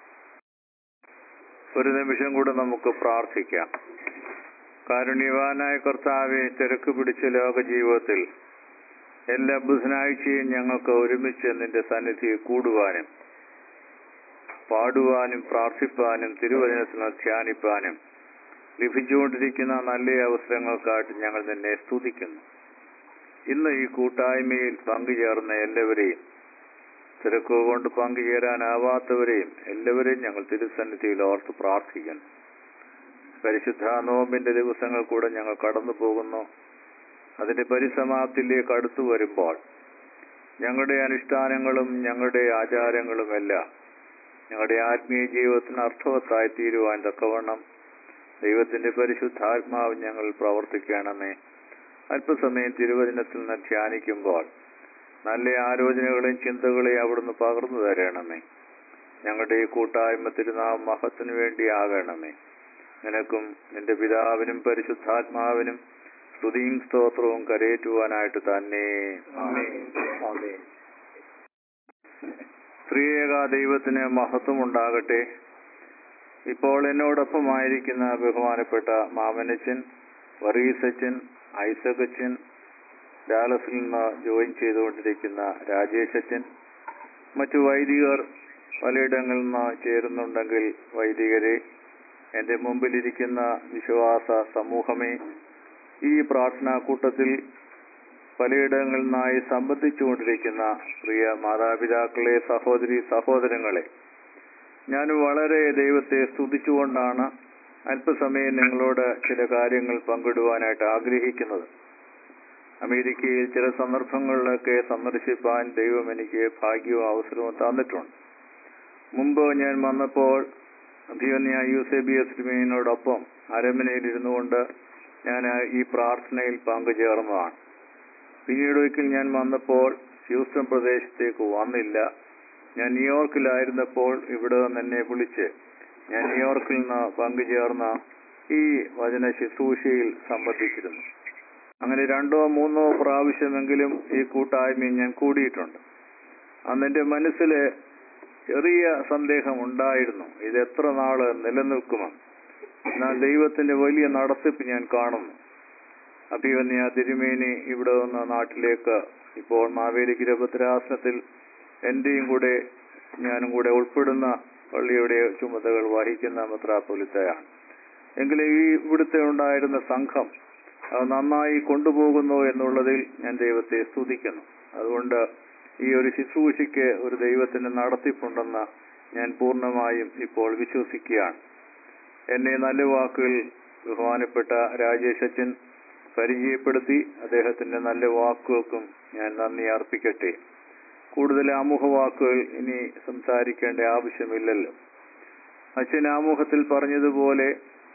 ഒരു നിമിഷം കൂടെ നമുക്ക് പ്രാർത്ഥിക്കാം കാരുണ്യവാനായ കർത്താവെ തിരക്ക് പിടിച്ച ലോക ജീവിതത്തിൽ എല്ലാ ബുധനാഴ്ചയും ഞങ്ങൾക്ക് ഒരുമിച്ച് നിന്റെ സന്നിധിയിൽ കൂടുവാനും പാടുവാനും പ്രാർത്ഥിപ്പാനും തിരുവചനത്തിന് ധ്യാനിപ്പാനും ലഭിച്ചുകൊണ്ടിരിക്കുന്ന നല്ല അവസരങ്ങൾക്കായിട്ട് ഞങ്ങൾ നിന്നെ സ്തുതിക്കുന്നു ഇന്ന് ഈ കൂട്ടായ്മയിൽ പങ്കുചേർന്ന എല്ലാവരെയും തിരക്ക് കൊണ്ട് പങ്കുചേരാനാവാത്തവരെയും എല്ലാവരെയും ഞങ്ങൾ തിരുസന്നിധിയിൽ ഓർത്ത് പ്രാർത്ഥിക്കുന്നു പരിശുദ്ധ നോമ്പിന്റെ ദിവസങ്ങൾ കൂടെ ഞങ്ങൾ കടന്നു പോകുന്നു അതിന്റെ പരിസമാപ്തിയിലേക്ക് അടുത്തു വരുമ്പോൾ ഞങ്ങളുടെ അനുഷ്ഠാനങ്ങളും ഞങ്ങളുടെ ആചാരങ്ങളും എല്ലാം ഞങ്ങളുടെ ആത്മീയ ജീവിതത്തിന് അർത്ഥവത്തായി തീരുവാൻ തക്കവണ്ണം ദൈവത്തിന്റെ പരിശുദ്ധാത്മാവ് ഞങ്ങൾ പ്രവർത്തിക്കണമേ അല്പസമയം തിരുവചനത്തിൽ നിന്ന് ധ്യാനിക്കുമ്പോൾ നല്ല ആലോചനകളെയും ചിന്തകളെയും അവിടുന്ന് പകർന്നു തരണമേ ഞങ്ങളുടെ ഈ കൂട്ടായ്മ തിരുനാം മഹത്തിനു വേണ്ടി ആകണമേ നിനക്കും നിന്റെ പിതാവിനും പരിശുദ്ധാത്മാവിനും സ്തുതിയും സ്തോത്രവും കരയേറ്റുവാനായിട്ട് തന്നെ ആമേൻ. ആമേൻ. ത്രിയേക ദൈവത്തിന് മഹത്വം ഉണ്ടാകട്ടെ ഇപ്പോൾ എന്നോടൊപ്പമായിരിക്കുന്ന ബഹുമാനപ്പെട്ട മാമനച്ചൻ വറീസച്ചൻ ഐസകച്ചൻ ഡാലസിൽ നിന്ന് ജോയിൻ ചെയ്തുകൊണ്ടിരിക്കുന്ന രാജേഷച്ചൻ മറ്റു വൈദികർ പലയിടങ്ങളിൽ നിന്ന് ചേരുന്നുണ്ടെങ്കിൽ വൈദികരെ എന്റെ മുമ്പിലിരിക്കുന്ന വിശ്വാസ സമൂഹമേ ഈ പ്രാർത്ഥനാ കൂട്ടത്തിൽ പലയിടങ്ങളിൽ നിന്നായി സംബന്ധിച്ചുകൊണ്ടിരിക്കുന്ന പ്രിയ മാതാപിതാക്കളെ സഹോദരി സഹോദരങ്ങളെ ഞാൻ വളരെ ദൈവത്തെ സ്തുതിച്ചുകൊണ്ടാണ് അല്പസമയം നിങ്ങളോട് ചില കാര്യങ്ങൾ പങ്കിടുവാനായിട്ട് ആഗ്രഹിക്കുന്നത് അമേരിക്കയിൽ ചില സന്ദർഭങ്ങളിലൊക്കെ സന്ദർശിപ്പാൻ ദൈവം എനിക്ക് ഭാഗ്യവും അവസരവും തന്നിട്ടുണ്ട് മുമ്പ് ഞാൻ വന്നപ്പോൾ അഭിയന്യ യൂസേബിയസ് തിരുമേനിയോടൊപ്പം അരമനയിൽ ഇരുന്നു കൊണ്ട് ഞാൻ ഈ പ്രാർത്ഥനയിൽ പങ്കുചേർന്നതാണ് പിന്നീട് ഒരിക്കൽ ഞാൻ വന്നപ്പോൾ ഹ്യൂസ്റ്റൺ പ്രദേശത്തേക്ക് വന്നില്ല ഞാൻ ന്യൂയോർക്കിലായിരുന്നപ്പോൾ ഇവിടെ നിന്ന് എന്നെ വിളിച്ച് ഞാൻ ന്യൂയോർക്കിൽ നിന്ന് പങ്കുചേർന്ന ഈ വചന ശുശ്രൂഷയിൽ സംബന്ധിച്ചിരുന്നു അങ്ങനെ രണ്ടോ മൂന്നോ പ്രാവശ്യമെങ്കിലും ഈ കൂട്ടായ്മയിൽ ഞാൻ കൂടിയിട്ടുണ്ട് അന്ന് എന്റെ മനസ്സിൽ ചെറിയ സന്ദേഹം ഉണ്ടായിരുന്നു ഇത് എത്ര നാള് നിലനിൽക്കുമെന്ന് എന്നാൽ ദൈവത്തിന്റെ വലിയ നടത്തിപ്പ് ഞാൻ കാണുന്നു അഭിവന്യ തിരുമേനി ഇവിടെ നിന്ന് നാട്ടിലേക്ക് ഇപ്പോൾ മാവേലി ഗിരഭദ്രാസനത്തിൽ എന്റെയും കൂടെ ഞാനും കൂടെ ഉൾപ്പെടുന്ന പള്ളിയുടെ ചുമതലകൾ വഹിക്കുന്ന മെത്രാപ്പൊലിത്തയാണ് എങ്കിലും ഈ ഇവിടുത്തെ ഉണ്ടായിരുന്ന സംഘം അത് നന്നായി കൊണ്ടുപോകുന്നു എന്നുള്ളതിൽ ഞാൻ ദൈവത്തെ സ്തുതിക്കുന്നു അതുകൊണ്ട് ഈ ഒരു ശുശ്രൂഷയ്ക്ക് ഒരു ദൈവത്തിന്റെ നടത്തിപ്പുണ്ടെന്ന് ഞാൻ പൂർണ്ണമായും ഇപ്പോൾ വിശ്വസിക്കുകയാണ് എന്നെ നല്ല വാക്കുകൾ ബഹുമാനപ്പെട്ട രാജേഷ് അച്ഛൻ പരിചയപ്പെടുത്തി അദ്ദേഹത്തിന്റെ നല്ല വാക്കുകൾക്കും ഞാൻ നന്ദി അർപ്പിക്കട്ടെ കൂടുതൽ ആമുഖ വാക്കുകൾ ഇനി സംസാരിക്കേണ്ട ആവശ്യമില്ലല്ലോ അച്ഛൻ ആമുഖത്തിൽ പറഞ്ഞതുപോലെ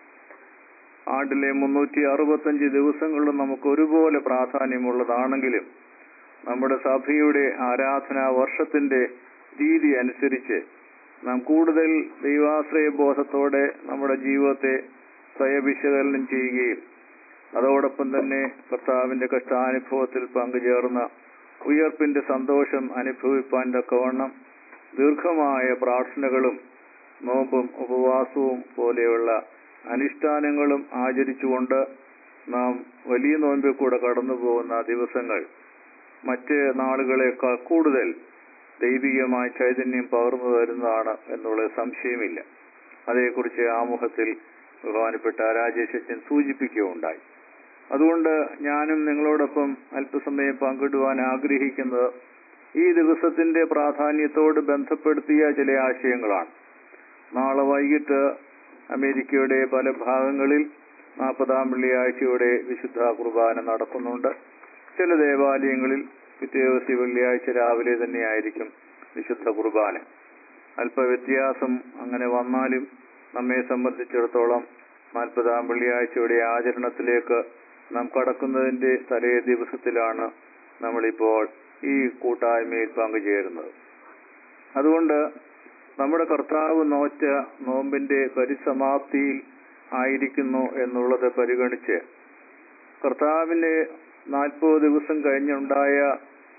ആണ്ടിലെ മുന്നൂറ്റി അറുപത്തഞ്ച് ദിവസങ്ങളിലും നമുക്ക് ഒരുപോലെ പ്രാധാന്യമുള്ളതാണെങ്കിലും നമ്മുടെ സഭയുടെ ആരാധനാ വർഷത്തിന്റെ രീതി അനുസരിച്ച് നാം കൂടുതൽ ദൈവാശ്രയ ബോധത്തോടെ നമ്മുടെ ജീവിതത്തെ സ്വയവിശകലനം ചെയ്യുകയും അതോടൊപ്പം തന്നെ കർത്താവിന്റെ കഷ്ടാനുഭവത്തിൽ പങ്കുചേർന്ന ഉയർപ്പിന്റെ സന്തോഷം അനുഭവിപ്പാൻ തക്കവണ്ണം ദീർഘമായ പ്രാർത്ഥനകളും നോമ്പും ഉപവാസവും പോലെയുള്ള അനുഷ്ഠാനങ്ങളും ആചരിച്ചുകൊണ്ട് നാം വലിയ നോമ്പിൽ കൂടെ കടന്നു പോകുന്ന ദിവസങ്ങൾ മറ്റ് നാളുകളെക്കാൾ കൂടുതൽ ദൈവികമായ ചൈതന്യം പകർന്നു തരുന്നതാണ് എന്നുള്ള സംശയമില്ല അതേക്കുറിച്ച് ആമുഖത്തിൽ ബഹുമാനപ്പെട്ട രാജേഷൻ സൂചിപ്പിക്കുകയുണ്ടായി അതുകൊണ്ട് ഞാനും നിങ്ങളോടൊപ്പം അല്പസമയം പങ്കിടുവാൻ ആഗ്രഹിക്കുന്നത് ഈ ദിവസത്തിന്റെ പ്രാധാന്യത്തോട് ബന്ധപ്പെടുത്തിയ ചില ആശയങ്ങളാണ് നാളെ വൈകിട്ട് അമേരിക്കയുടെ പല ഭാഗങ്ങളിൽ നാൽപ്പതാം വെള്ളിയാഴ്ചയുടെ വിശുദ്ധ കുർബാന നടക്കുന്നുണ്ട് ചില ദേവാലയങ്ങളിൽ പിറ്റേ ദിവസം വെള്ളിയാഴ്ച രാവിലെ തന്നെയായിരിക്കും വിശുദ്ധ കുർബാന അല്പ വ്യത്യാസം അങ്ങനെ വന്നാലും നമ്മെ സംബന്ധിച്ചിടത്തോളം നാൽപ്പതാം വെള്ളിയാഴ്ചയുടെ ആചരണത്തിലേക്ക് നാം കടക്കുന്നതിന്റെ തലേ ദിവസത്തിലാണ് നമ്മളിപ്പോൾ ഈ കൂട്ടായ്മയിൽ പങ്കുചേരുന്നത് അതുകൊണ്ട് നമ്മുടെ കർത്താവ് നോറ്റ നോമ്പിന്റെ പരിസമാപ്തിയിൽ ആയിരിക്കുന്നു എന്നുള്ളത് പരിഗണിച്ച് കർത്താവിന്റെ നാൽപ്പത് ദിവസം കഴിഞ്ഞുണ്ടായ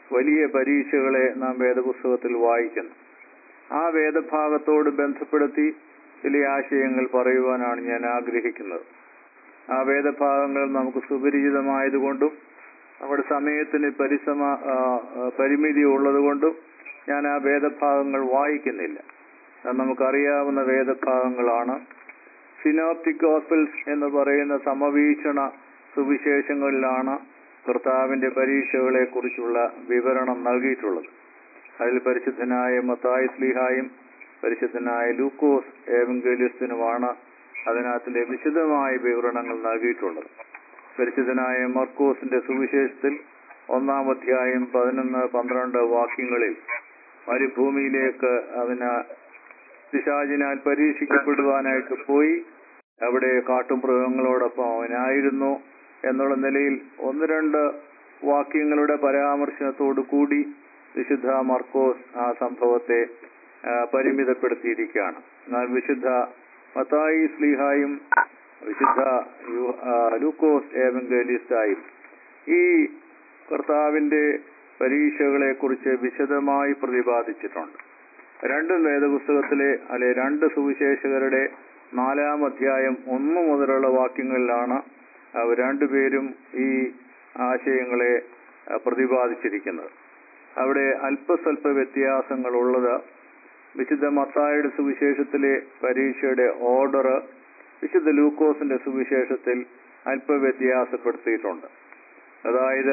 വലിയ പരീക്ഷകളെ നാം വേദപുസ്തകത്തിൽ വായിക്കുന്നു ആ വേദഭാഗത്തോട് ബന്ധപ്പെടുത്തി ചില ആശയങ്ങൾ പറയുവാനാണ് ഞാൻ ആഗ്രഹിക്കുന്നത് ആ വേദഭാഗങ്ങൾ നമുക്ക് സുപരിചിതമായതുകൊണ്ടും നമ്മുടെ സമയത്തിന് പരിസമ ആ, ആ, പരിമിതി ഉള്ളതുകൊണ്ടും ഞാൻ ആ വേദഭാഗങ്ങൾ വായിക്കുന്നില്ല അത് നമുക്കറിയാവുന്ന വേദഭാഗങ്ങളാണ് സിനോപ്റ്റിക് ഗോസ്പിൾസ് എന്ന് പറയുന്ന സമവീക്ഷണ സുവിശേഷങ്ങളിലാണ് കർത്താവിന്റെ പരീക്ഷകളെ കുറിച്ചുള്ള വിവരണം നൽകിയിട്ടുള്ളത് അതിൽ പരിശുദ്ധനായ മത്തായി സ്ലിഹായും പരിശുദ്ധനായ ലൂക്കോസ് ഏവങ്കലിസ്റ്റിനുമാണ് അതിനകത്തിലെ വിശദമായ വിവരണങ്ങൾ നൽകിയിട്ടുള്ളത് പരിശുദ്ധനായ മർക്കോസിന്റെ സുവിശേഷത്തിൽ ഒന്നാം അധ്യായം പതിനൊന്ന് പന്ത്രണ്ട് വാക്യങ്ങളിൽ മരുഭൂമിയിലേക്ക് അതിന് പിശാചിനാൽ പരീക്ഷിക്കപ്പെടുവാനായിട്ട് പോയി അവിടെ കാട്ടുമൃഗങ്ങളോടൊപ്പം അവനായിരുന്നു എന്നുള്ള നിലയിൽ ഒന്ന് രണ്ട് വാക്യങ്ങളുടെ പരാമർശനത്തോടു കൂടി വിശുദ്ധ മർക്കോസ് ആ സംഭവത്തെ ആ, പരിമിതപ്പെടുത്തിയിരിക്കുകയാണ് എന്നാൽ വിശുദ്ധ മത്തായി സ്ലീഹായും വിശുദ്ധ യു- ആ, ലൂക്കോസ് ഏവങ്കലിസ്റ്റായും ഈ കർത്താവിന്റെ പരീക്ഷകളെ കുറിച്ച് വിശദമായി പ്രതിപാദിച്ചിട്ടുണ്ട് രണ്ടും വേദപുസ്തകത്തിലെ അല്ലെ രണ്ട് സുവിശേഷകരുടെ നാലാം അധ്യായം ഒന്ന് മുതലുള്ള വാക്യങ്ങളിലാണ് അവർ രണ്ടുപേരും ഈ ആശയങ്ങളെ ആ, പ്രതിപാദിച്ചിരിക്കുന്നത് അവിടെ അല്പസ്വല്പ വ്യത്യാസങ്ങൾ ഉള്ളത് വിശുദ്ധ മത്തായുടെ സുവിശേഷത്തിലെ പരീക്ഷയുടെ ഓർഡർ വിശുദ്ധ ലൂക്കോസിന്റെ സുവിശേഷത്തിൽ അല്പ വ്യത്യാസപ്പെടുത്തിയിട്ടുണ്ട് അതായത്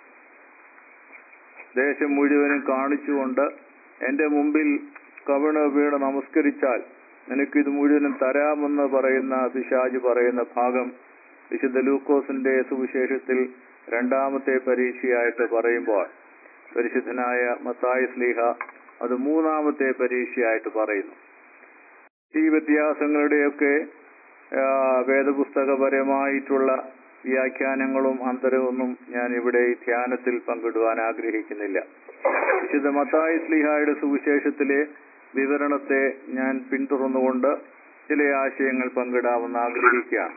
ദേശം മുഴുവനും കാണിച്ചുകൊണ്ട് എന്റെ മുമ്പിൽ കവിണ വീണ് നമസ്കരിച്ചാൽ നിനക്കിത് മുഴുവനും തരാമെന്ന് പറയുന്ന പിശാജ് പറയുന്ന ഭാഗം വിശുദ്ധ ലൂക്കോസിന്റെ സുവിശേഷത്തിൽ രണ്ടാമത്തെ പരീക്ഷയായിട്ട് പറയുമ്പോൾ പരിശുദ്ധനായ മത്തായി സ്ലീഹ അത് മൂന്നാമത്തെ പരീക്ഷയായിട്ട് പറയുന്നു ഈ വ്യത്യാസങ്ങളുടെയൊക്കെ ആ, വേദപുസ്തകപരമായിട്ടുള്ള വ്യാഖ്യാനങ്ങളും അന്തരമൊന്നും ഞാൻ ഇവിടെ ഈ ധ്യാനത്തിൽ പങ്കിടുവാൻ ആഗ്രഹിക്കുന്നില്ല വിശുദ്ധ മത്തായി സ്ലിഹായുടെ സുവിശേഷത്തിലെ വിവരണത്തെ ഞാൻ പിന്തുടർന്നുകൊണ്ട് ചില ആശയങ്ങൾ പങ്കിടാമെന്ന് ആഗ്രഹിക്കുകയാണ്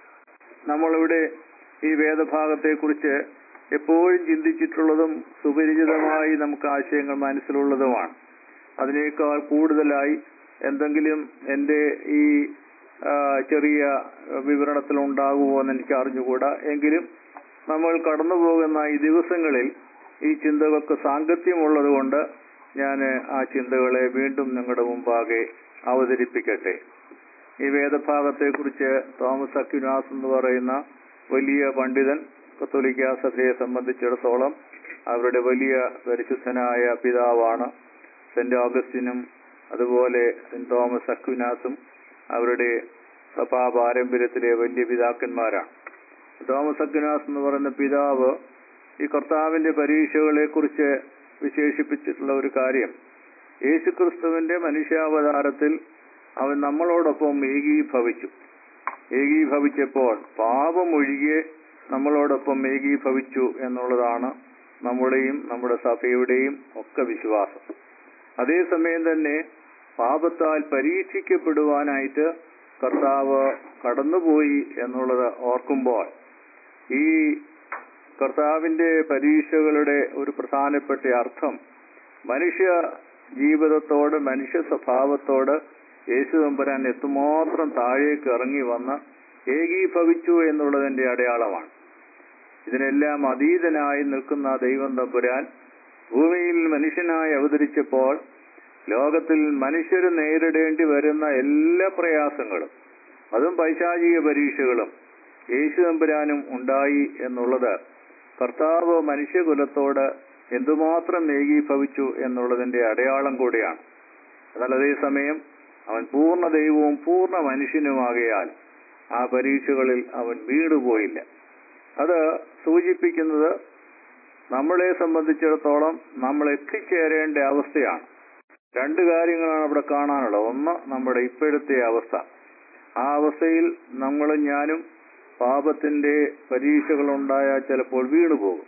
നമ്മളിവിടെ ഈ വേദഭാഗത്തെക്കുറിച്ച് എപ്പോഴും ചിന്തിച്ചിട്ടുള്ളതും സുപരിചിതമായി നമുക്ക് ആശയങ്ങൾ മനസ്സിലുള്ളതുമാണ് അതിനേക്കാൾ കൂടുതലായി എന്തെങ്കിലും എൻ്റെ ഈ ആ, ചെറിയ വിവരണത്തിൽ ഉണ്ടാകുമോ എന്ന് എനിക്ക് അറിഞ്ഞുകൂടാ എങ്കിലും നമ്മൾ കടന്നു പോകുന്ന ഈ ദിവസങ്ങളിൽ ഈ ചിന്തകൾക്ക് സാങ്കത്യമുള്ളത് കൊണ്ട് ഞാൻ ആ ചിന്തകളെ വീണ്ടും നിങ്ങളുടെ മുമ്പാകെ അവതരിപ്പിക്കട്ടെ ഈ വേദഭാഗത്തെക്കുറിച്ച് തോമസ് അക്യുനാസ് എന്ന് പറയുന്ന വലിയ പണ്ഡിതൻ കത്തോലിക്ക സഭയെ സംബന്ധിച്ചിടത്തോളം അവരുടെ വലിയ പരിശുദ്ധനായ പിതാവാണ് സെന്റ് ഓഗസ്റ്റിനും അതുപോലെ സെന്റ് തോമസ് അക്വിനാസും അവരുടെ സഭാ പാരമ്പര്യത്തിലെ വലിയ പിതാക്കന്മാരാണ് തോമസ് അക്വിനാസ് എന്ന് പറയുന്ന പിതാവ് ഈ കർത്താവിന്റെ പരീക്ഷകളെ കുറിച്ച് വിശേഷിപ്പിച്ചിട്ടുള്ള ഒരു കാര്യം യേശുക്രിസ്തുവിന്റെ മനുഷ്യാവതാരത്തിൽ അവൻ നമ്മളോടൊപ്പം ഏകീഭവിച്ചു ഏകീഭവിച്ചപ്പോൾ പാപം ഒഴികെ നമ്മളോടൊപ്പം ഏകീഭവിച്ചു എന്നുള്ളതാണ് നമ്മുടെയും നമ്മുടെ സഭയുടെയും ഒക്കെ വിശ്വാസം അതേസമയം തന്നെ പാപത്താൽ പരീക്ഷിക്കപ്പെടുവാനായിട്ട് കർത്താവ് കടന്നുപോയി എന്നുള്ളത് ഓർക്കുമ്പോൾ ഈ കർത്താവിന്റെ പരീക്ഷകളുടെ ഒരു പ്രധാനപ്പെട്ട അർത്ഥം മനുഷ്യ ജീവിതത്തോട് മനുഷ്യ സ്വഭാവത്തോട് യേശു തമ്പുരാൻ എത്തുമാത്രം താഴേക്ക് ഇറങ്ങി വന്ന് ഏകീഭവിച്ചു എന്നുള്ളതിന്റെ അടയാളമാണ് ഇതിനെല്ലാം അതീതനായി നിൽക്കുന്ന ദൈവം തമ്പുരാൻ ഭൂമിയിൽ മനുഷ്യനായി അവതരിച്ചപ്പോൾ ലോകത്തിൽ മനുഷ്യർ നേരിടേണ്ടി വരുന്ന എല്ലാ പ്രയാസങ്ങളും അതും പൈശാചിക പരീക്ഷകളും യേശു തമ്പുരാനും ഉണ്ടായി എന്നുള്ളത് കർത്താവ് മനുഷ്യകുലത്തോട് എന്തുമാത്രം ഏകീഭവിച്ചു എന്നുള്ളതിന്റെ അടയാളം കൂടിയാണ് എന്നാൽ അതേസമയം അവൻ പൂർണ്ണ ദൈവവും പൂർണ്ണ മനുഷ്യനുമാകയാൽ ആ പരീക്ഷകളിൽ അവൻ വീണുപോയില്ല അത് സൂചിപ്പിക്കുന്നത് നമ്മളെ സംബന്ധിച്ചിടത്തോളം നമ്മൾ എത്തിച്ചേരേണ്ട അവസ്ഥയാണ് രണ്ട് കാര്യങ്ങളാണ് അവിടെ കാണാനുള്ളത് ഒന്ന് നമ്മുടെ ഇപ്പോഴത്തെ അവസ്ഥ ആ അവസ്ഥയിൽ നമ്മളും ഞാനും പാപത്തിന്റെ പരീക്ഷകൾ ഉണ്ടായാൽ ചിലപ്പോൾ വീണുപോകും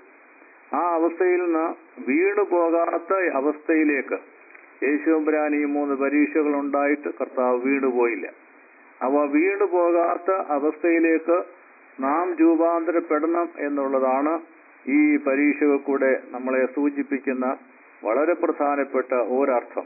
ആ അവസ്ഥയിൽ നിന്ന് വീണു പോകാത്ത അവസ്ഥയിലേക്ക് യേശുമ്പരാൻ ഈ മൂന്ന് പരീക്ഷകൾ ഉണ്ടായിട്ട് കർത്താവ് വീണുപോയില്ല അവ വീണു പോകാത്ത അവസ്ഥയിലേക്ക് നാം രൂപാന്തരപ്പെടണം എന്നുള്ളതാണ് ഈ പരീക്ഷകൾ കൂടെ നമ്മളെ സൂചിപ്പിക്കുന്ന വളരെ പ്രധാനപ്പെട്ട ഒരർത്ഥം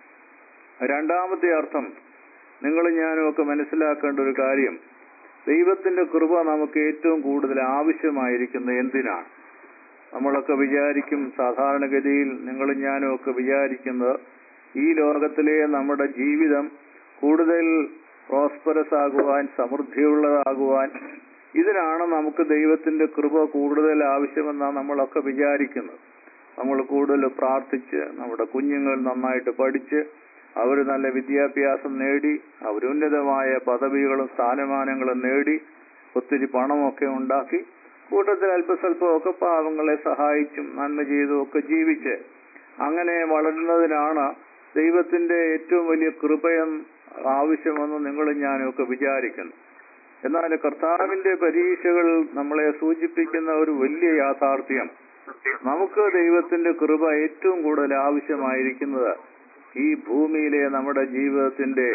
രണ്ടാമത്തെ അർത്ഥം നിങ്ങൾ ഞാനും ഒക്കെ മനസ്സിലാക്കേണ്ട ഒരു കാര്യം ദൈവത്തിന്റെ കൃപ നമുക്ക് ഏറ്റവും കൂടുതൽ ആവശ്യമായിരിക്കുന്നത് എന്തിനാണ് നമ്മളൊക്കെ വിചാരിക്കും സാധാരണഗതിയിൽ നിങ്ങളും ഞാനും ഒക്കെ വിചാരിക്കുന്നത് ഈ ലോകത്തിലെ നമ്മുടെ ജീവിതം കൂടുതൽ പ്രോസ്പെറസ് ആകുവാൻ സമൃദ്ധിയുള്ളതാകുവാൻ ഇതിനാണ് നമുക്ക് ദൈവത്തിന്റെ കൃപ കൂടുതൽ ആവശ്യമെന്നാണ് നമ്മളൊക്കെ വിചാരിക്കുന്നത് നമ്മൾ കൂടുതൽ പ്രാർത്ഥിച്ച് നമ്മുടെ കുഞ്ഞുങ്ങൾ നന്നായിട്ട് പഠിച്ച് അവർ നല്ല വിദ്യാഭ്യാസം നേടി അവരുന്നതമായ പദവികളും സ്ഥാനമാനങ്ങളും നേടി ഒത്തിരി പണമൊക്കെ ഉണ്ടാക്കി കൂട്ടത്തിൽ അല്പസ്വല്പമൊക്കെ പാവങ്ങളെ സഹായിച്ചും നന്മ ചെയ്തും ഒക്കെ ജീവിച്ച് അങ്ങനെ വളരുന്നതിനാണ് ദൈവത്തിന്റെ ഏറ്റവും വലിയ കൃപയും ആവശ്യമെന്ന് നിങ്ങളും ഞാനും ഒക്കെ വിചാരിക്കുന്നു എന്നാൽ കർത്താവിന്റെ പരീക്ഷകൾ നമ്മളെ സൂചിപ്പിക്കുന്ന ഒരു വലിയ യാഥാർത്ഥ്യം നമുക്ക് ദൈവത്തിന്റെ കൃപ ഏറ്റവും കൂടുതൽ ആവശ്യമായിരിക്കുന്നത് ഈ ഭൂമിയിലെ നമ്മുടെ ജീവിതത്തിന്റെ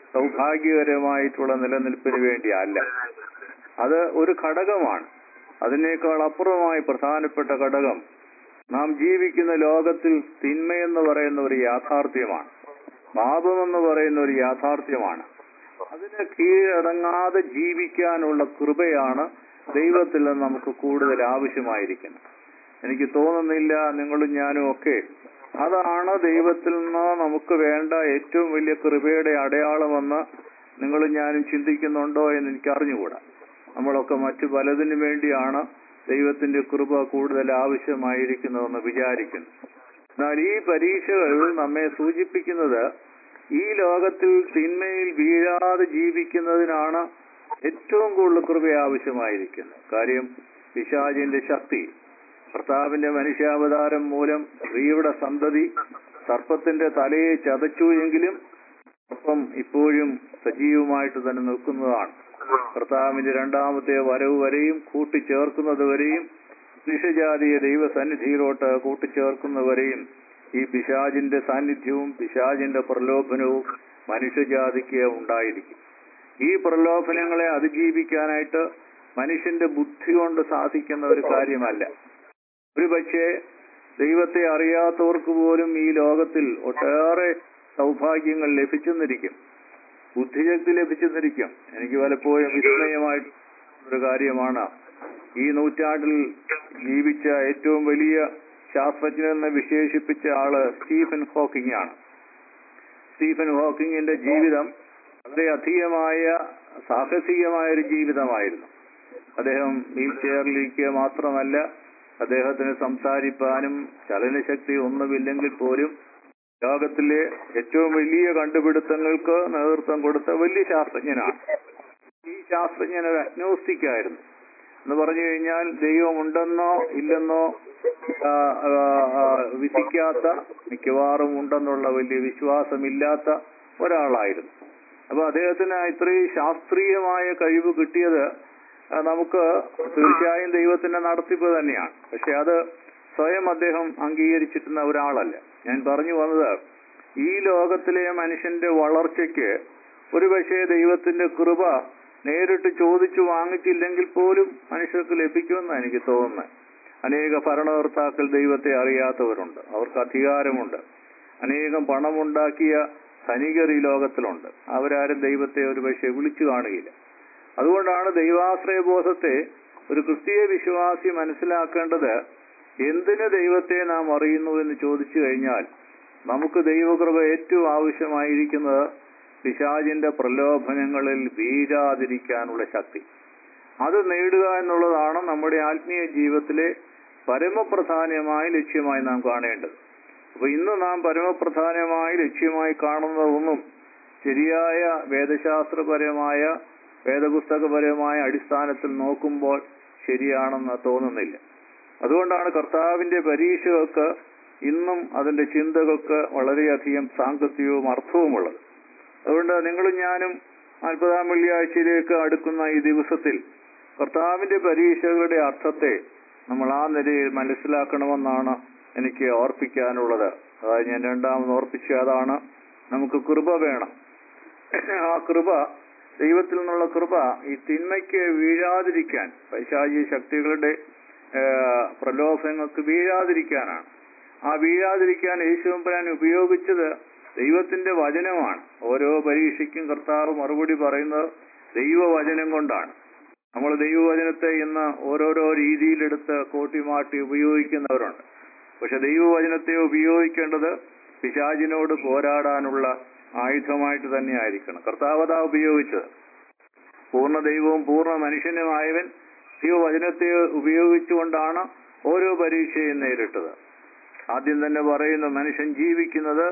സൗഭാഗ്യകരമായിട്ടുള്ള നിലനിൽപ്പിന് വേണ്ടിയല്ല അത് ഒരു ഘടകമാണ് അതിനേക്കാൾ അപ്പുറമായി പ്രധാനപ്പെട്ട ഘടകം നാം ജീവിക്കുന്ന ലോകത്തിൽ തിന്മയെന്ന് പറയുന്ന ഒരു യാഥാർത്ഥ്യമാണ് പാപമെന്ന് പറയുന്ന ഒരു യാഥാർത്ഥ്യമാണ് അതിന് കീഴടങ്ങാതെ ജീവിക്കാനുള്ള കൃപയാണ് ദൈവത്തിൽ നിന്ന് നമുക്ക് കൂടുതൽ ആവശ്യമായിരിക്കുന്നത് എനിക്ക് തോന്നുന്നില്ല നിങ്ങളും ഞാനും ഒക്കെ അതാണ് ദൈവത്തിൽ നിന്ന് നമുക്ക് വേണ്ട ഏറ്റവും വലിയ കൃപയുടെ അടയാളമെന്ന് നിങ്ങളും ഞാനും ചിന്തിക്കുന്നുണ്ടോ എന്ന് എനിക്ക് അറിഞ്ഞുകൂടാ നമ്മളൊക്കെ മറ്റു പലതിനു വേണ്ടിയാണ് ദൈവത്തിന്റെ കൃപ കൂടുതൽ ആവശ്യമായിരിക്കുന്നതെന്ന് വിചാരിക്കുന്നു എന്നാൽ ഈ പരീക്ഷകൾ നമ്മെ സൂചിപ്പിക്കുന്നത് ഈ ലോകത്തിൽ തിന്മയിൽ വീഴാതെ ജീവിക്കുന്നതിനാണ് ഏറ്റവും കൂടുതൽ കൃപ ആവശ്യമായിരിക്കുന്നത് കാര്യം പിശാചിന്റെ ശക്തി ഭർത്താവിന്റെ മനുഷ്യാവതാരം മൂലം സ്ത്രീയുടെ സന്തതി സർപ്പത്തിന്റെ തലയെ ചതച്ചു എങ്കിലും സർപ്പം ഇപ്പോഴും സജീവമായിട്ട് തന്നെ നിൽക്കുന്നതാണ് കർത്താവിന്റെ രണ്ടാമത്തെ വരവ് വരെയും കൂട്ടിച്ചേർക്കുന്നത് വരെയും മനുഷ്യജാതിയെ ദൈവസന്നിധിയിലോട്ട് കൂട്ടിച്ചേർക്കുന്നവരെയും ഈ പിശാജിന്റെ സാന്നിധ്യവും പിശാജിന്റെ പ്രലോഭനവും മനുഷ്യജാതിക്ക് ഉണ്ടായിരിക്കും ഈ പ്രലോഭനങ്ങളെ അതിജീവിക്കാനായിട്ട് മനുഷ്യന്റെ ബുദ്ധി കൊണ്ട് സാധിക്കുന്ന ഒരു കാര്യമല്ല ഒരു പക്ഷേ ദൈവത്തെ അറിയാത്തവർക്ക് പോലും ഈ ലോകത്തിൽ ഒട്ടേറെ സൗഭാഗ്യങ്ങൾ ലഭിച്ചെന്നിരിക്കും ബുദ്ധിശക്തി ലഭിച്ചെന്നിരിക്കും എനിക്ക് പലപ്പോഴും വിസ്മയമായിട്ട് ഒരു കാര്യമാണ് ഈ നൂറ്റാണ്ടിൽ ജീവിച്ച ഏറ്റവും വലിയ ശാസ്ത്രജ്ഞനെന്ന് വിശേഷിപ്പിച്ച ആള് സ്റ്റീഫൻ ഹോക്കിംഗ് ആണ് സ്റ്റീഫൻ ഹോക്കിങ്ങിന്റെ ജീവിതം വളരെ അധികമായ സാഹസികമായ ഒരു ജീവിതമായിരുന്നു അദ്ദേഹം വീൽ ചെയറിലിരിക്കുക മാത്രമല്ല അദ്ദേഹത്തിന് സംസാരിപ്പാനും ചലനശക്തി ഒന്നുമില്ലെങ്കിൽ പോലും ലോകത്തിലെ ഏറ്റവും വലിയ കണ്ടുപിടുത്തങ്ങൾക്ക് നേതൃത്വം കൊടുത്ത വലിയ ശാസ്ത്രജ്ഞനാണ് ഈ ശാസ്ത്രജ്ഞൻ ഒരു അഗ്നോസ്റ്റിക് ആയിരുന്നു എന്ന് പറഞ്ഞു കഴിഞ്ഞാൽ ദൈവമുണ്ടെന്നോ ഇല്ലെന്നോ ആ, ആ, ആ, വിധിക്കാത്ത മിക്കവാറും ഉണ്ടെന്നുള്ള വലിയ വിശ്വാസമില്ലാത്ത ഒരാളായിരുന്നു അപ്പൊ അദ്ദേഹത്തിന് ഇത്രയും ശാസ്ത്രീയമായ കഴിവ് കിട്ടിയത് ആ, നമുക്ക് തീർച്ചയായും ദൈവത്തിന്റെ നടത്തിപ്പ് തന്നെയാണ് പക്ഷെ അത് സ്വയം അദ്ദേഹം അംഗീകരിച്ചിട്ടുന്ന ഒരാളല്ല ഞാൻ പറഞ്ഞു വന്നത് ഈ ലോകത്തിലെ മനുഷ്യന്റെ വളർച്ചയ്ക്ക് ഒരുപക്ഷെ ദൈവത്തിന്റെ കൃപ നേരിട്ട് ചോദിച്ചു വാങ്ങിച്ചില്ലെങ്കിൽ പോലും മനുഷ്യർക്ക് ലഭിക്കുമെന്നാണ് എനിക്ക് തോന്നുന്നത് അനേക ഭരണകർത്താക്കൾ ദൈവത്തെ അറിയാത്തവരുണ്ട് അവർക്ക് അധികാരമുണ്ട് അനേകം പണമുണ്ടാക്കിയ ധനികർ ഈ ലോകത്തിലുണ്ട് അവരാരും ദൈവത്തെ ഒരുപക്ഷെ വിളിച്ചു കാണുകയില്ല അതുകൊണ്ടാണ് ദൈവാശ്രയബോധത്തെ ഒരു ക്രിസ്തീയ വിശ്വാസി മനസ്സിലാക്കേണ്ടത് എന്തിന് ദൈവത്തെ നാം അറിയുന്നു എന്ന് ചോദിച്ചു കഴിഞ്ഞാൽ നമുക്ക് ദൈവകൃപ ഏറ്റവും ആവശ്യമായിരിക്കുന്നത് പിശാചിന്റെ പ്രലോഭനങ്ങളിൽ വീഴാതിരിക്കാനുള്ള ശക്തി അത് നേടുക എന്നുള്ളതാണ് നമ്മുടെ ആത്മീയ ജീവിതത്തിലെ പരമപ്രധാനമായ ലക്ഷ്യമായി നാം കാണേണ്ടത് അപ്പൊ ഇന്ന് നാം പരമപ്രധാനമായി ലക്ഷ്യമായി കാണുന്നതൊന്നും ശരിയായ വേദശാസ്ത്രപരമായ വേദപുസ്തകപരമായ അടിസ്ഥാനത്തിൽ നോക്കുമ്പോൾ ശരിയാണെന്ന് തോന്നുന്നില്ല അതുകൊണ്ടാണ് കർത്താവിന്റെ പരീക്ഷകൾക്ക് ഇന്നും അതിന്റെ ചിന്തകൾക്ക് വളരെയധികം സാങ്കത്യവും അർത്ഥവുമുള്ളത് അതുകൊണ്ട് നിങ്ങളും ഞാനും നാൽപ്പതാം വെള്ളിയാഴ്ചയിലേക്ക് അടുക്കുന്ന ഈ ദിവസത്തിൽ കർത്താവിന്റെ പരീക്ഷകളുടെ അർത്ഥത്തെ നമ്മൾ ആ നിലയിൽ മനസ്സിലാക്കണമെന്നാണ് എനിക്ക് ഓർപ്പിക്കാനുള്ളത് അതായത് ഞാൻ രണ്ടാമത് ഓർപ്പിച്ച അതാണ് നമുക്ക് കൃപ വേണം ആ കൃപ ദൈവത്തിൽ നിന്നുള്ള കൃപ ഈ തിന്മയ്ക്ക് വീഴാതിരിക്കാൻ പൈശാചി ശക്തികളുടെ ആ, പ്രലോഭനങ്ങൾക്ക് വീഴാതിരിക്കാനാണ് ആ വീഴാതിരിക്കാൻ യേശുവമ്പരാൻ ഉപയോഗിച്ചത് ദൈവത്തിന്റെ വചനമാണ് ഓരോ പരീക്ഷയ്ക്കും കർത്താവ് മറുപടി പറയുന്നത് ദൈവവചനം കൊണ്ടാണ് നമ്മൾ ദൈവവചനത്തെ ഇന്ന് ഓരോരോ രീതിയിലെടുത്ത് കോട്ടിമാട്ടി ഉപയോഗിക്കുന്നവരുണ്ട് പക്ഷെ ദൈവവചനത്തെ ഉപയോഗിക്കേണ്ടത് പിശാചിനോട് പോരാടാനുള്ള ആയുധമായിട്ട് തന്നെ ആയിരിക്കണം കർത്താവത ഉപയോഗിച്ചത് പൂർണ്ണ ദൈവവും പൂർണ്ണ മനുഷ്യനുമായവൻ ദൈവവചനത്തെ ഉപയോഗിച്ചുകൊണ്ടാണ് ഓരോ പരീക്ഷയും നേരിട്ടത് ആദ്യം തന്നെ പറയുന്നു മനുഷ്യൻ ജീവിക്കുന്നത്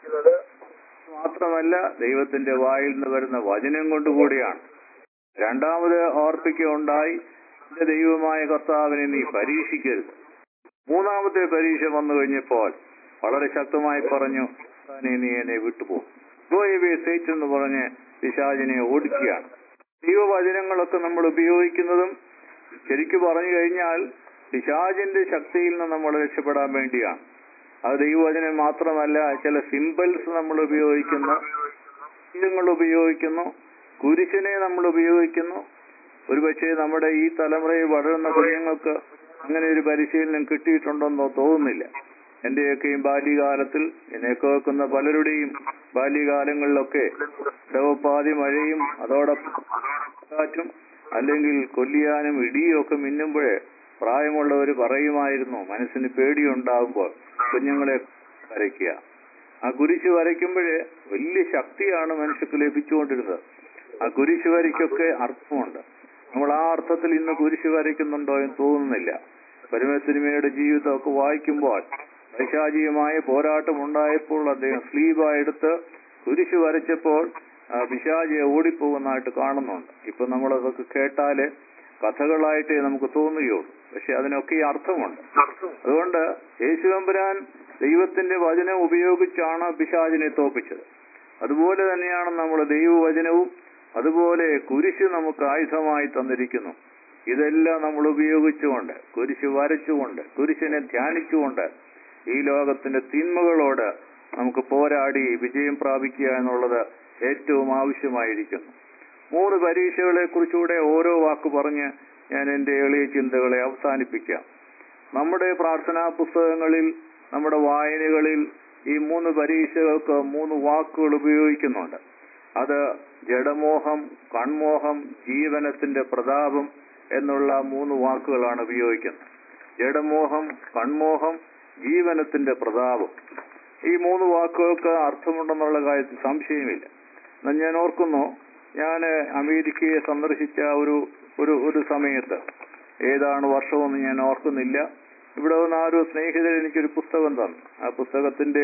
മാത്രമല്ല ദൈവത്തിന്റെ വായിൽ നിന്ന് വരുന്ന വചനം കൊണ്ടുകൂടിയാണ് രണ്ടാമത് ഓർപ്പിക്കുകയുണ്ടായി നിന്റെ ദൈവമായ കർത്താവിനെ നീ പരീക്ഷിക്കരുത് മൂന്നാമത്തെ പരീക്ഷ വന്നു കഴിഞ്ഞപ്പോൾ വളരെ ശക്തമായി പറഞ്ഞു "സാത്താനേ, നീ എന്നെ വിട്ടുപോകും ഗോയവേ സേറ്റ് എന്ന് പറഞ്ഞ് പിശാചിനെ ഓടിക്കുകയാണ് ദൈവവചനങ്ങളൊക്കെ നമ്മൾ ഉപയോഗിക്കുന്നതും ശരിക്കു പറഞ്ഞു കഴിഞ്ഞാൽ പിശാചിന്റെ ശക്തിയിൽ നിന്ന് നമ്മൾ രക്ഷപ്പെടാൻ വേണ്ടിയാണ് അത് ദൈവവചനം മാത്രമല്ല ചില സിമ്പിൾസ് നമ്മൾ ഉപയോഗിക്കുന്നു ആയുധങ്ങൾ ഉപയോഗിക്കുന്നു കുരിശിനെ നമ്മൾ ഉപയോഗിക്കുന്നു ഒരുപക്ഷെ നമ്മുടെ ഈ തലമുറയിൽ വളരുന്ന കുഞ്ഞുങ്ങൾക്ക് അങ്ങനെ ഒരു പരിശീലനം കിട്ടിയിട്ടുണ്ടെന്നോ തോന്നുന്നില്ല എന്റെയൊക്കെയും ബാല്യകാലത്തിൽ എന്നെ കേൾക്കുന്ന പലരുടെയും ബാല്യകാലങ്ങളിലൊക്കെ ഇടവപ്പാതി മഴയും അതോടൊപ്പം കാറ്റും അല്ലെങ്കിൽ കൊല്ലിയാനും ഇടിയും ഒക്കെ മിന്നുമ്പോഴേ പ്രായമുള്ളവർ പറയുമായിരുന്നു മനസ്സിന് പേടിയുണ്ടാകുമ്പോൾ കുഞ്ഞുങ്ങളെ വരയ്ക്കുക ആ കുരിശ് വരയ്ക്കുമ്പോഴേ വലിയ ശക്തിയാണ് മനുഷ്യർക്ക് ലഭിച്ചുകൊണ്ടിരുന്നത് ആ കുരിശ് വരയ്ക്കൊക്കെ അർത്ഥമുണ്ട് നമ്മൾ ആ അർത്ഥത്തിൽ ഇന്ന് കുരിശ് വരയ്ക്കുന്നുണ്ടോ എന്ന് തോന്നുന്നില്ല പരമസിനിമയുടെ ജീവിതമൊക്കെ വായിക്കുമ്പോൾ പൈശാചികമായ പോരാട്ടം ഉണ്ടായപ്പോൾ അദ്ദേഹം സ്ലീവായെടുത്ത് കുരിശ് വരച്ചപ്പോൾ ആ, പിശാചിയെ ഓടിപ്പോകുന്നതായിട്ട് കാണുന്നുണ്ട് ഇപ്പൊ നമ്മളതൊക്കെ കേട്ടാല് കഥകളായിട്ടേ നമുക്ക് തോന്നുകയുള്ളൂ പക്ഷെ അതിനൊക്കെ ഈ അർത്ഥമുണ്ട് അതുകൊണ്ട് യേശുവമ്പുരാൻ ദൈവത്തിന്റെ വചനം ഉപയോഗിച്ചാണ് പിശാചിനെ തോപ്പിച്ചത് അതുപോലെ തന്നെയാണ് നമ്മൾ ദൈവവചനവും അതുപോലെ കുരിശ് നമുക്ക് ആയുധമായി തന്നിരിക്കുന്നു ഇതെല്ലാം നമ്മൾ ഉപയോഗിച്ചുകൊണ്ട് കുരിശ് വരച്ചുകൊണ്ട് കുരിശിനെ ധ്യാനിച്ചുകൊണ്ട് ഈ ലോകത്തിന്റെ തിന്മകളോട് നമുക്ക് പോരാടി വിജയം പ്രാപിക്കുക എന്നുള്ളത് ഏറ്റവും ആവശ്യമായിരിക്കുന്നു മൂന്ന് പരീക്ഷകളെ കുറിച്ചുകൂടെ ഓരോ വാക്ക് പറഞ്ഞ് ഞാൻ എന്റെ എളിയ ചിന്തകളെ അവസാനിപ്പിക്കാം നമ്മുടെ പ്രാർത്ഥനാ പുസ്തകങ്ങളിൽ നമ്മുടെ വായനകളിൽ ഈ മൂന്ന് പരീക്ഷകൾക്ക് മൂന്ന് വാക്കുകൾ ഉപയോഗിക്കുന്നുണ്ട് അത് ജഡമോഹം കൺമോഹം ജീവനത്തിന്റെ പ്രതാപം എന്നുള്ള മൂന്ന് വാക്കുകളാണ് ഉപയോഗിക്കുന്നത് ജഡമോഹം കൺമോഹം ജീവനത്തിന്റെ പ്രതാപം ഈ മൂന്ന് വാക്കുകൾക്ക് അർത്ഥമുണ്ടെന്നുള്ള കാര്യത്തിൽ സംശയമില്ല എന്നാൽ ഞാൻ ഓർക്കുന്നു ഞാൻ അമേരിക്കയെ സന്ദർശിച്ച ഒരു ഒരു ഒരു സമയത്ത് ഏതാണ് വർഷമെന്ന് ഞാൻ ഓർക്കുന്നില്ല ഇവിടെ വന്ന ആ ഒരു സ്നേഹിതർ എനിക്കൊരു പുസ്തകം തന്നു ആ പുസ്തകത്തിന്റെ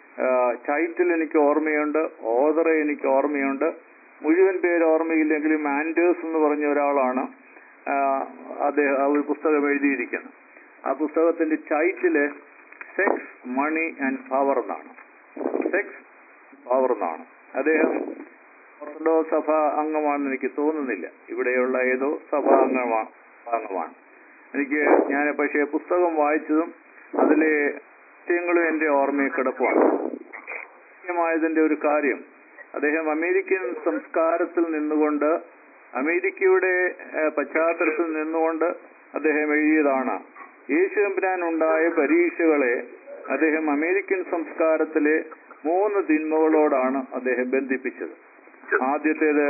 ടൈറ്റിൽ എനിക്ക് ഓർമ്മയുണ്ട് ഓതറെ എനിക്ക് ഓർമ്മയുണ്ട് മുഴുവൻ പേര് ഓർമ്മയില്ലെങ്കിലും ആൻഡേഴ്സ് എന്ന് പറഞ്ഞ ഒരാളാണ് ആ, അദ്ദേഹം ആ ഒരു പുസ്തകം എഴുതിയിരിക്കുന്നത് ആ പുസ്തകത്തിന്റെ title sex money and power എന്നാണ് സെക്സ് പവർ എന്നാണ് അദ്ദേഹം ഓർത്തഡോക്സ് സഭ അംഗമാണെന്ന് എനിക്ക് തോന്നുന്നില്ല ഇവിടെയുള്ള ഏതോ സഭാ അംഗമാണ് അംഗമാണ് എനിക്ക് ഞാൻ പക്ഷേ പുസ്തകം വായിച്ചതും അതിലെ വിഷയങ്ങളും എന്റെ ഓർമ്മയിൽ കിടപ്പാണ് മുഖ്യമായതിന്റെ ഒരു കാര്യം അദ്ദേഹം അമേരിക്കൻ സംസ്കാരത്തിൽ നിന്നുകൊണ്ട് അമേരിക്കയുടെ ഏഹ്, പശ്ചാത്തലത്തിൽ നിന്നുകൊണ്ട് അദ്ദേഹം എഴുതിയതാണ് യേശു എമ്പുരാൻ ഉണ്ടായ പരീക്ഷകളെ അദ്ദേഹം അമേരിക്കൻ സംസ്കാരത്തിലെ മൂന്ന് തിന്മകളോടാണ് അദ്ദേഹം ബന്ധിപ്പിച്ചത് ആദ്യത്തേത്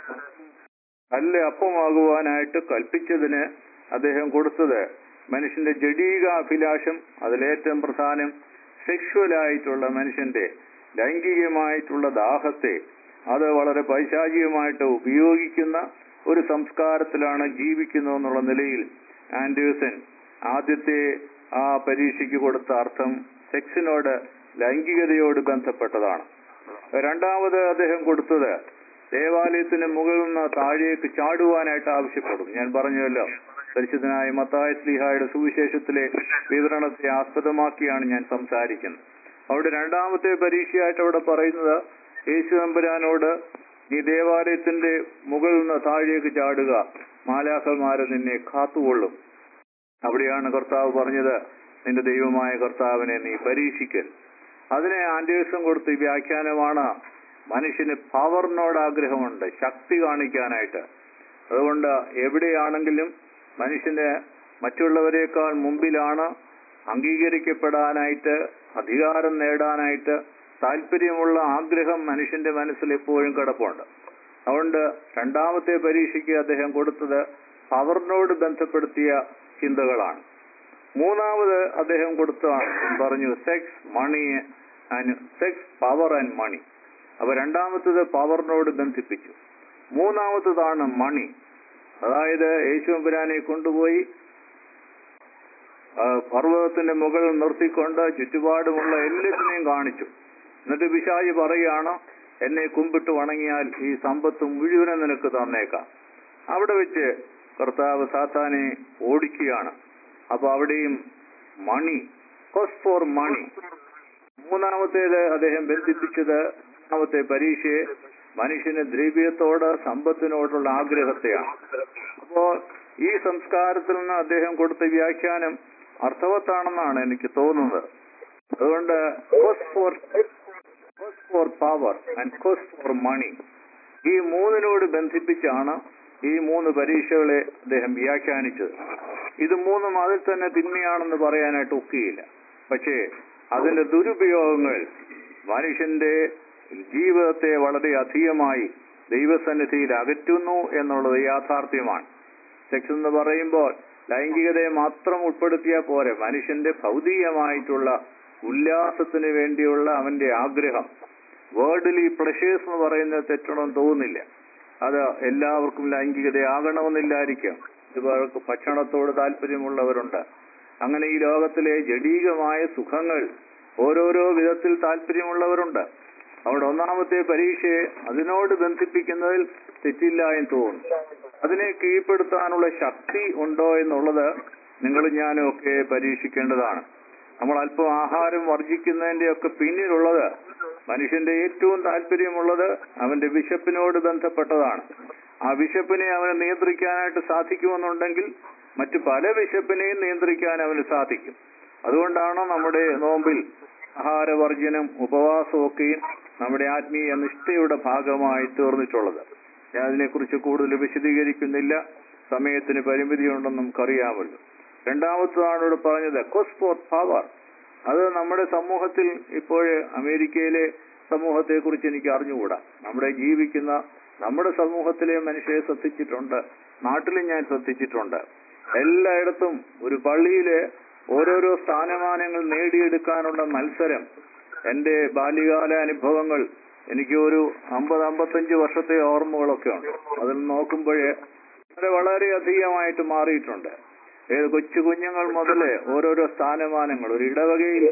കല്ല് അപ്പമാകുവാനായിട്ട് കൽപ്പിച്ചതിന് അദ്ദേഹം കൊടുത്തത് മനുഷ്യന്റെ ജഡീക അഭിലാഷം അതിലേറ്റവും പ്രധാനം സെക്ഷുവലായിട്ടുള്ള മനുഷ്യന്റെ ലൈംഗികമായിട്ടുള്ള ദാഹത്തെ അത് വളരെ പൈശാചികമായിട്ട് ഉപയോഗിക്കുന്ന ഒരു സംസ്കാരത്തിലാണ് ജീവിക്കുന്നു എന്നുള്ള നിലയിൽ ആൻഡേഴ്സൺ ആദ്യത്തെ ആ പരീക്ഷയ്ക്ക് കൊടുത്ത അർത്ഥം സെക്സിനോട് ലൈംഗികതയോട് ബന്ധപ്പെട്ടതാണ് രണ്ടാമത് അദ്ദേഹം കൊടുത്തത് ദേവാലയത്തിന് മുകളിൽ നിന്ന് താഴേക്ക് ചാടുവാനായിട്ട് ആവശ്യപ്പെടും ഞാൻ പറഞ്ഞല്ലോ പരിശുദ്ധനായ മത്തായ സ്ലിഹായുടെ സുവിശേഷത്തിലെ വിവരണത്തെ ആസ്പദമാക്കിയാണ് ഞാൻ സംസാരിക്കുന്നത് അവിടെ രണ്ടാമത്തെ പരീക്ഷയായിട്ട് അവിടെ പറയുന്നത് യേശു എമ്പുരാനോട് നീ ദേവാലയത്തിന്റെ മുകളിൽ നിന്ന് താഴേക്ക് ചാടുക മാലാഖന്മാരെ നിന്നെ കാത്തുകൊള്ളും അവിടെയാണ് കർത്താവ് പറഞ്ഞത് നിന്റെ ദൈവമായ കർത്താവിനെ നീ പരീക്ഷിക്കൽ അതിനെ ആൻഡേഴ്സൺ കൊടുത്ത ഈ വ്യാഖ്യാനമാണ് മനുഷ്യന് പവറിനോട് ആഗ്രഹമുണ്ട് ശക്തി കാണിക്കാനായിട്ട് അതുകൊണ്ട് എവിടെയാണെങ്കിലും മനുഷ്യന് മറ്റുള്ളവരെക്കാൾ മുമ്പിലാണ് അംഗീകരിക്കപ്പെടാനായിട്ട് അധികാരം നേടാനായിട്ട് താല്പര്യമുള്ള ആഗ്രഹം മനുഷ്യന്റെ മനസ്സിൽ എപ്പോഴും കിടപ്പുണ്ട് അതുകൊണ്ട് രണ്ടാമത്തെ പരീക്ഷയ്ക്ക് അദ്ദേഹം കൊടുത്തത് പവറിനോട് ബന്ധപ്പെടുത്തിയ ചിന്തകളാണ് മൂന്നാമത് അദ്ദേഹം കൊടുത്തതാണ് പറഞ്ഞു sex money and sex power and money അപ്പൊ രണ്ടാമത്തത് പവറിനോട് ബന്ധിപ്പിച്ചു മൂന്നാമത്തതാണ് മണി അതായത് യേശുമ്പുരാനെ കൊണ്ടുപോയി ആ, പർവ്വതത്തിന്റെ മുകളിൽ നിർത്തിക്കൊണ്ട് ചുറ്റുപാടുമുള്ള എല്ലാത്തിനെയും കാണിച്ചു എന്നിട്ട് പിശാചി പറയുകയാണ് എന്നെ കുമ്പിട്ട് വണങ്ങിയാൽ ഈ സമ്പത്ത് മുഴുവനും നിനക്ക് തന്നേക്കാം അവിടെ വെച്ച് കർത്താവ് സാത്താനെ ഓടിക്കുകയാണ് അപ്പൊ അവിടെയും മണി കോസ്റ്റ് ഫോർ മണി മൂന്നാമത്തേത് അദ്ദേഹം ബന്ധിപ്പിച്ചത് മൂന്നാമത്തെ പരീക്ഷയെ മനുഷ്യന് ദ്രവ്യത്തോട് സമ്പത്തിനോടുള്ള ആഗ്രഹത്തെയാണ് അപ്പോ ഈ സംസ്കാരത്തിൽ നിന്ന് അദ്ദേഹം കൊടുത്ത വ്യാഖ്യാനം അർത്ഥവത്താണെന്നാണ് എനിക്ക് തോന്നുന്നത് അതുകൊണ്ട് cost for cost for power and cost for money ഈ മൂന്നിനോട് ബന്ധിപ്പിച്ചാണ് ഈ മൂന്ന് പരീക്ഷകളെ അദ്ദേഹം വ്യാഖ്യാനിച്ചത് ഇത് മൂന്നും അതിൽ തന്നെ തിന്മയാണെന്ന് പറയാനായിട്ട് ഒക്കുകയില്ല പക്ഷേ അതിന്റെ ദുരുപയോഗങ്ങൾ മനുഷ്യന്റെ ജീവിതത്തെ വളരെ അധികമായി ദൈവസന്നിധിയിൽ അകറ്റുന്നു എന്നുള്ളത് യാഥാർത്ഥ്യമാണ് സെക്സ് എന്ന് പറയുമ്പോൾ ലൈംഗികതയെ മാത്രം ഉൾപ്പെടുത്തിയാൽ പോരെ മനുഷ്യന്റെ ഭൗതികമായിട്ടുള്ള ഉല്ലാസത്തിന് വേണ്ടിയുള്ള അവന്റെ ആഗ്രഹം വേർഡ്ലി പ്ലഷേഴ്സ് എന്ന് പറയുന്നത് തെറ്റണമെന്ന് തോന്നുന്നില്ല അത് എല്ലാവർക്കും ലൈംഗികതയാകണമെന്നില്ലായിരിക്കാം ഇവർക്ക് ഭക്ഷണത്തോട് താല്പര്യമുള്ളവരുണ്ട് അങ്ങനെ ഈ ലോകത്തിലെ ജഡീകമായ സുഖങ്ങൾ ഓരോരോ വിധത്തിൽ താല്പര്യമുള്ളവരുണ്ട് അവിടെ ഒന്നാമത്തെ പരീക്ഷയെ അതിനോട് ബന്ധിപ്പിക്കുന്നതിൽ തെറ്റില്ല എന്ന് തോന്നുന്നു അതിനെ കീഴ്പ്പെടുത്താനുള്ള ശക്തി ഉണ്ടോ എന്നുള്ളത് നിങ്ങളും ഞാനും ഒക്കെ പരീക്ഷിക്കേണ്ടതാണ് നമ്മൾ അല്പം ആഹാരം വർജിക്കുന്നതിന്റെ ഒക്കെ പിന്നിലുള്ളത് മനുഷ്യന്റെ ഏറ്റവും താല്പര്യമുള്ളത് അവന്റെ വിശപ്പിനോട് ബന്ധപ്പെട്ടതാണ് ആ വിശപ്പിനെ അവന് നിയന്ത്രിക്കാനായിട്ട് സാധിക്കുമെന്നുണ്ടെങ്കിൽ മറ്റു പല വിശപ്പിനെയും നിയന്ത്രിക്കാൻ അവന് സാധിക്കും അതുകൊണ്ടാണ് നമ്മുടെ നോമ്പിൽ ആഹാരവർജനം ഉപവാസവും ഒക്കെയും നമ്മുടെ ആത്മീയ നിഷ്ഠയുടെ ഭാഗമായി തീർന്നിട്ടുള്ളത് ഞാൻ അതിനെക്കുറിച്ച് കൂടുതൽ വിശദീകരിക്കുന്നില്ല സമയത്തിന് പരിമിതിയുണ്ടെന്ന് നമുക്കറിയാമല്ലോ രണ്ടാമത്തതാണ് ഇവിടെ പറഞ്ഞത് കോസ് ഫോർ പവർ അത് നമ്മുടെ സമൂഹത്തിൽ ഇപ്പോൾ അമേരിക്കയിലെ സമൂഹത്തെ കുറിച്ച് എനിക്ക് അറിഞ്ഞുകൂടാ നമ്മുടെ ജീവിക്കുന്ന നമ്മുടെ സമൂഹത്തിലെ മനുഷ്യരെ ശ്രദ്ധിച്ചിട്ടുണ്ട് നാട്ടിലും ഞാൻ ശ്രദ്ധിച്ചിട്ടുണ്ട് എല്ലായിടത്തും ഒരു പള്ളിയില് ഓരോരോ സ്ഥാനമാനങ്ങൾ നേടിയെടുക്കാനുള്ള മത്സരം എന്റെ ബാല്യകാല അനുഭവങ്ങൾ എനിക്ക് ഒരു അമ്പത് അമ്പത്തഞ്ച് വർഷത്തെ ഓർമ്മകളൊക്കെ ഉണ്ട് അതിൽ നോക്കുമ്പോഴേ അത് വളരെയധികമായിട്ട് മാറിയിട്ടുണ്ട് ഏത് കൊച്ചു കുഞ്ഞുങ്ങൾ മുതല് ഓരോരോ സ്ഥാനമാനങ്ങൾ ഒരു ഇടവകയിൽ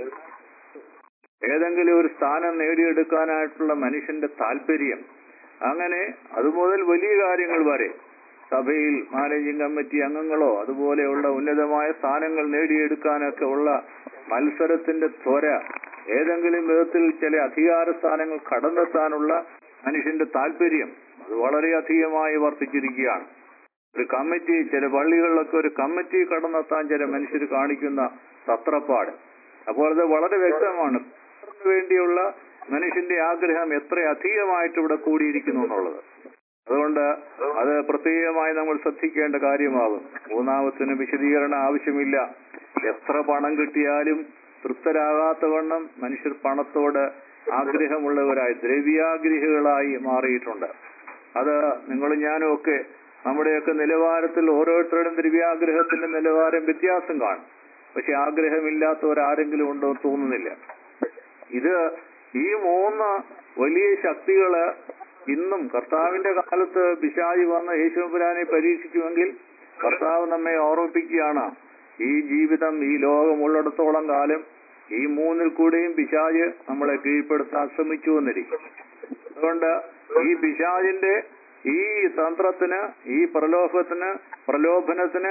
ഏതെങ്കിലും ഒരു സ്ഥാനം നേടിയെടുക്കാനായിട്ടുള്ള മനുഷ്യന്റെ താല്പര്യം അങ്ങനെ അതുമുതൽ വലിയ കാര്യങ്ങൾ വരെ സഭയിൽ മാനേജിംഗ് കമ്മിറ്റി അംഗങ്ങളോ അതുപോലെയുള്ള ഉന്നതമായ സ്ഥാനങ്ങൾ നേടിയെടുക്കാനൊക്കെ ഉള്ള മത്സരത്തിന്റെ ത്വര ഏതെങ്കിലും വിധത്തിൽ ചില അധികാര സ്ഥാനങ്ങൾ കടന്നെത്താനുള്ള മനുഷ്യന്റെ താല്പര്യം അത് വളരെയധികമായി വർദ്ധിച്ചിരിക്കുകയാണ് ഒരു കമ്മിറ്റി ചില പള്ളികളിലൊക്കെ ഒരു കമ്മിറ്റി കടന്നെത്താൻ ചില മനുഷ്യർ കാണിക്കുന്ന തത്രപ്പാട് അപ്പോൾ അത് വളരെ വ്യക്തമാണ് അതിനു വേണ്ടിയുള്ള മനുഷ്യന്റെ ആഗ്രഹം എത്ര അധികമായിട്ട് ഇവിടെ കൂടിയിരിക്കുന്നു എന്നുള്ളത് അതുകൊണ്ട് അത് പ്രത്യേകമായി നമ്മൾ ശ്രദ്ധിക്കേണ്ട കാര്യമാകും മൂന്നാമത്തിന് വിശദീകരണം ആവശ്യമില്ല എത്ര പണം കിട്ടിയാലും തൃപ്തരാകാത്തവണ്ണം മനുഷ്യർ പണത്തോട് ആഗ്രഹമുള്ളവരായി ദ്രവ്യാഗ്രഹികളായി മാറിയിട്ടുണ്ട് അത് നിങ്ങളും ഞാനും ഒക്കെ നമ്മുടെയൊക്കെ നിലവാരത്തിൽ ഓരോരുത്തരുടെയും ദ്രവ്യാഗ്രഹത്തിന്റെ നിലവാരം വ്യത്യാസം കാണും പക്ഷെ ആഗ്രഹമില്ലാത്തവരാരെങ്കിലും ഉണ്ടോ എന്ന് തോന്നുന്നില്ല ഇത് ഈ മൂന്ന് വലിയ ശക്തികള് ഇന്നും കർത്താവിന്റെ കാലത്ത് പിശാചി വന്ന് യേശുപുരാനെ പരീക്ഷിക്കുമെങ്കിൽ കർത്താവ് നമ്മെ ഓർമ്മിപ്പിക്കുകയാണ് ഈ ജീവിതം ഈ ലോകം ഉള്ളിടത്തോളം കാലം ഈ മൂന്നിൽ കൂടെയും പിശാജ് നമ്മളെ കീഴ്പ്പെടുത്താൻ ശ്രമിച്ചു എന്നിരിക്കും അതുകൊണ്ട് ഈ പിശാജിന്റെ ഈ തന്ത്രത്തിന് ഈ പ്രലോഭത്തിന് പ്രലോഭനത്തിന്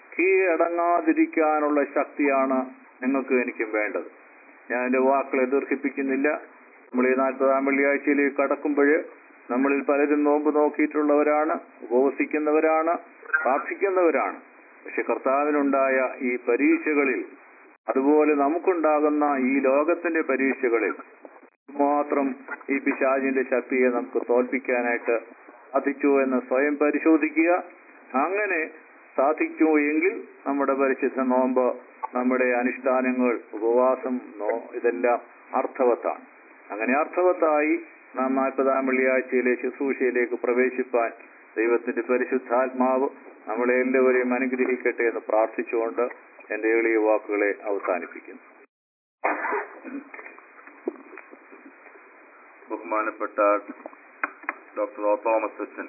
കീഴടങ്ങാതിരിക്കാനുള്ള ശക്തിയാണ് നിങ്ങൾക്ക് എനിക്കും വേണ്ടത് ഞാൻ എന്റെ വാക്കുകളെ ദീർഘിപ്പിക്കുന്നില്ല നമ്മൾ ഈ നാൽപ്പതാം വെള്ളിയാഴ്ചയിലേക്ക് കടക്കുമ്പോൾ നമ്മളിൽ പലരും നോമ്പ് നോക്കിയിട്ടുള്ളവരാണ് ഉപവസിക്കുന്നവരാണ് പ്രാർത്ഥിക്കുന്നവരാണ് പക്ഷെ കർത്താവിനുണ്ടായ ഈ പരീക്ഷകളിൽ അതുപോലെ നമുക്കുണ്ടാകുന്ന ഈ ലോകത്തിന്റെ പരീക്ഷകളിൽ മാത്രം ഈ പിശാചിന്റെ ശക്തിയെ നമുക്ക് തോൽപ്പിക്കാനായിട്ട് സാധിച്ചു എന്ന് സ്വയം പരിശോധിക്കുക അങ്ങനെ സാധിച്ചു എങ്കിൽ നമ്മുടെ പരിശുദ്ധ നോമ്പ് നമ്മുടെ അനുഷ്ഠാനങ്ങൾ ഉപവാസം നോ ഇതെല്ലാം അർത്ഥവത്താണ് അങ്ങനെ അർത്ഥവത്തായി നാം നാൽപ്പതാം വെള്ളിയാഴ്ചയിലെ ശുശ്രൂഷയിലേക്ക് പ്രവേശിപ്പാൻ ദൈവത്തിന്റെ പരിശുദ്ധാത്മാവ് നമ്മളെ എല്ലാവരെയും അനുഗ്രഹിക്കട്ടെ എന്ന് പ്രാർത്ഥിച്ചുകൊണ്ട് എന്റെ എളിയ വാക്കുകളെ അവസാനിപ്പിക്കുന്നു ബഹുമാനപ്പെട്ട ഡോക്ടർ ഒ തോമസ് അച്ഛൻ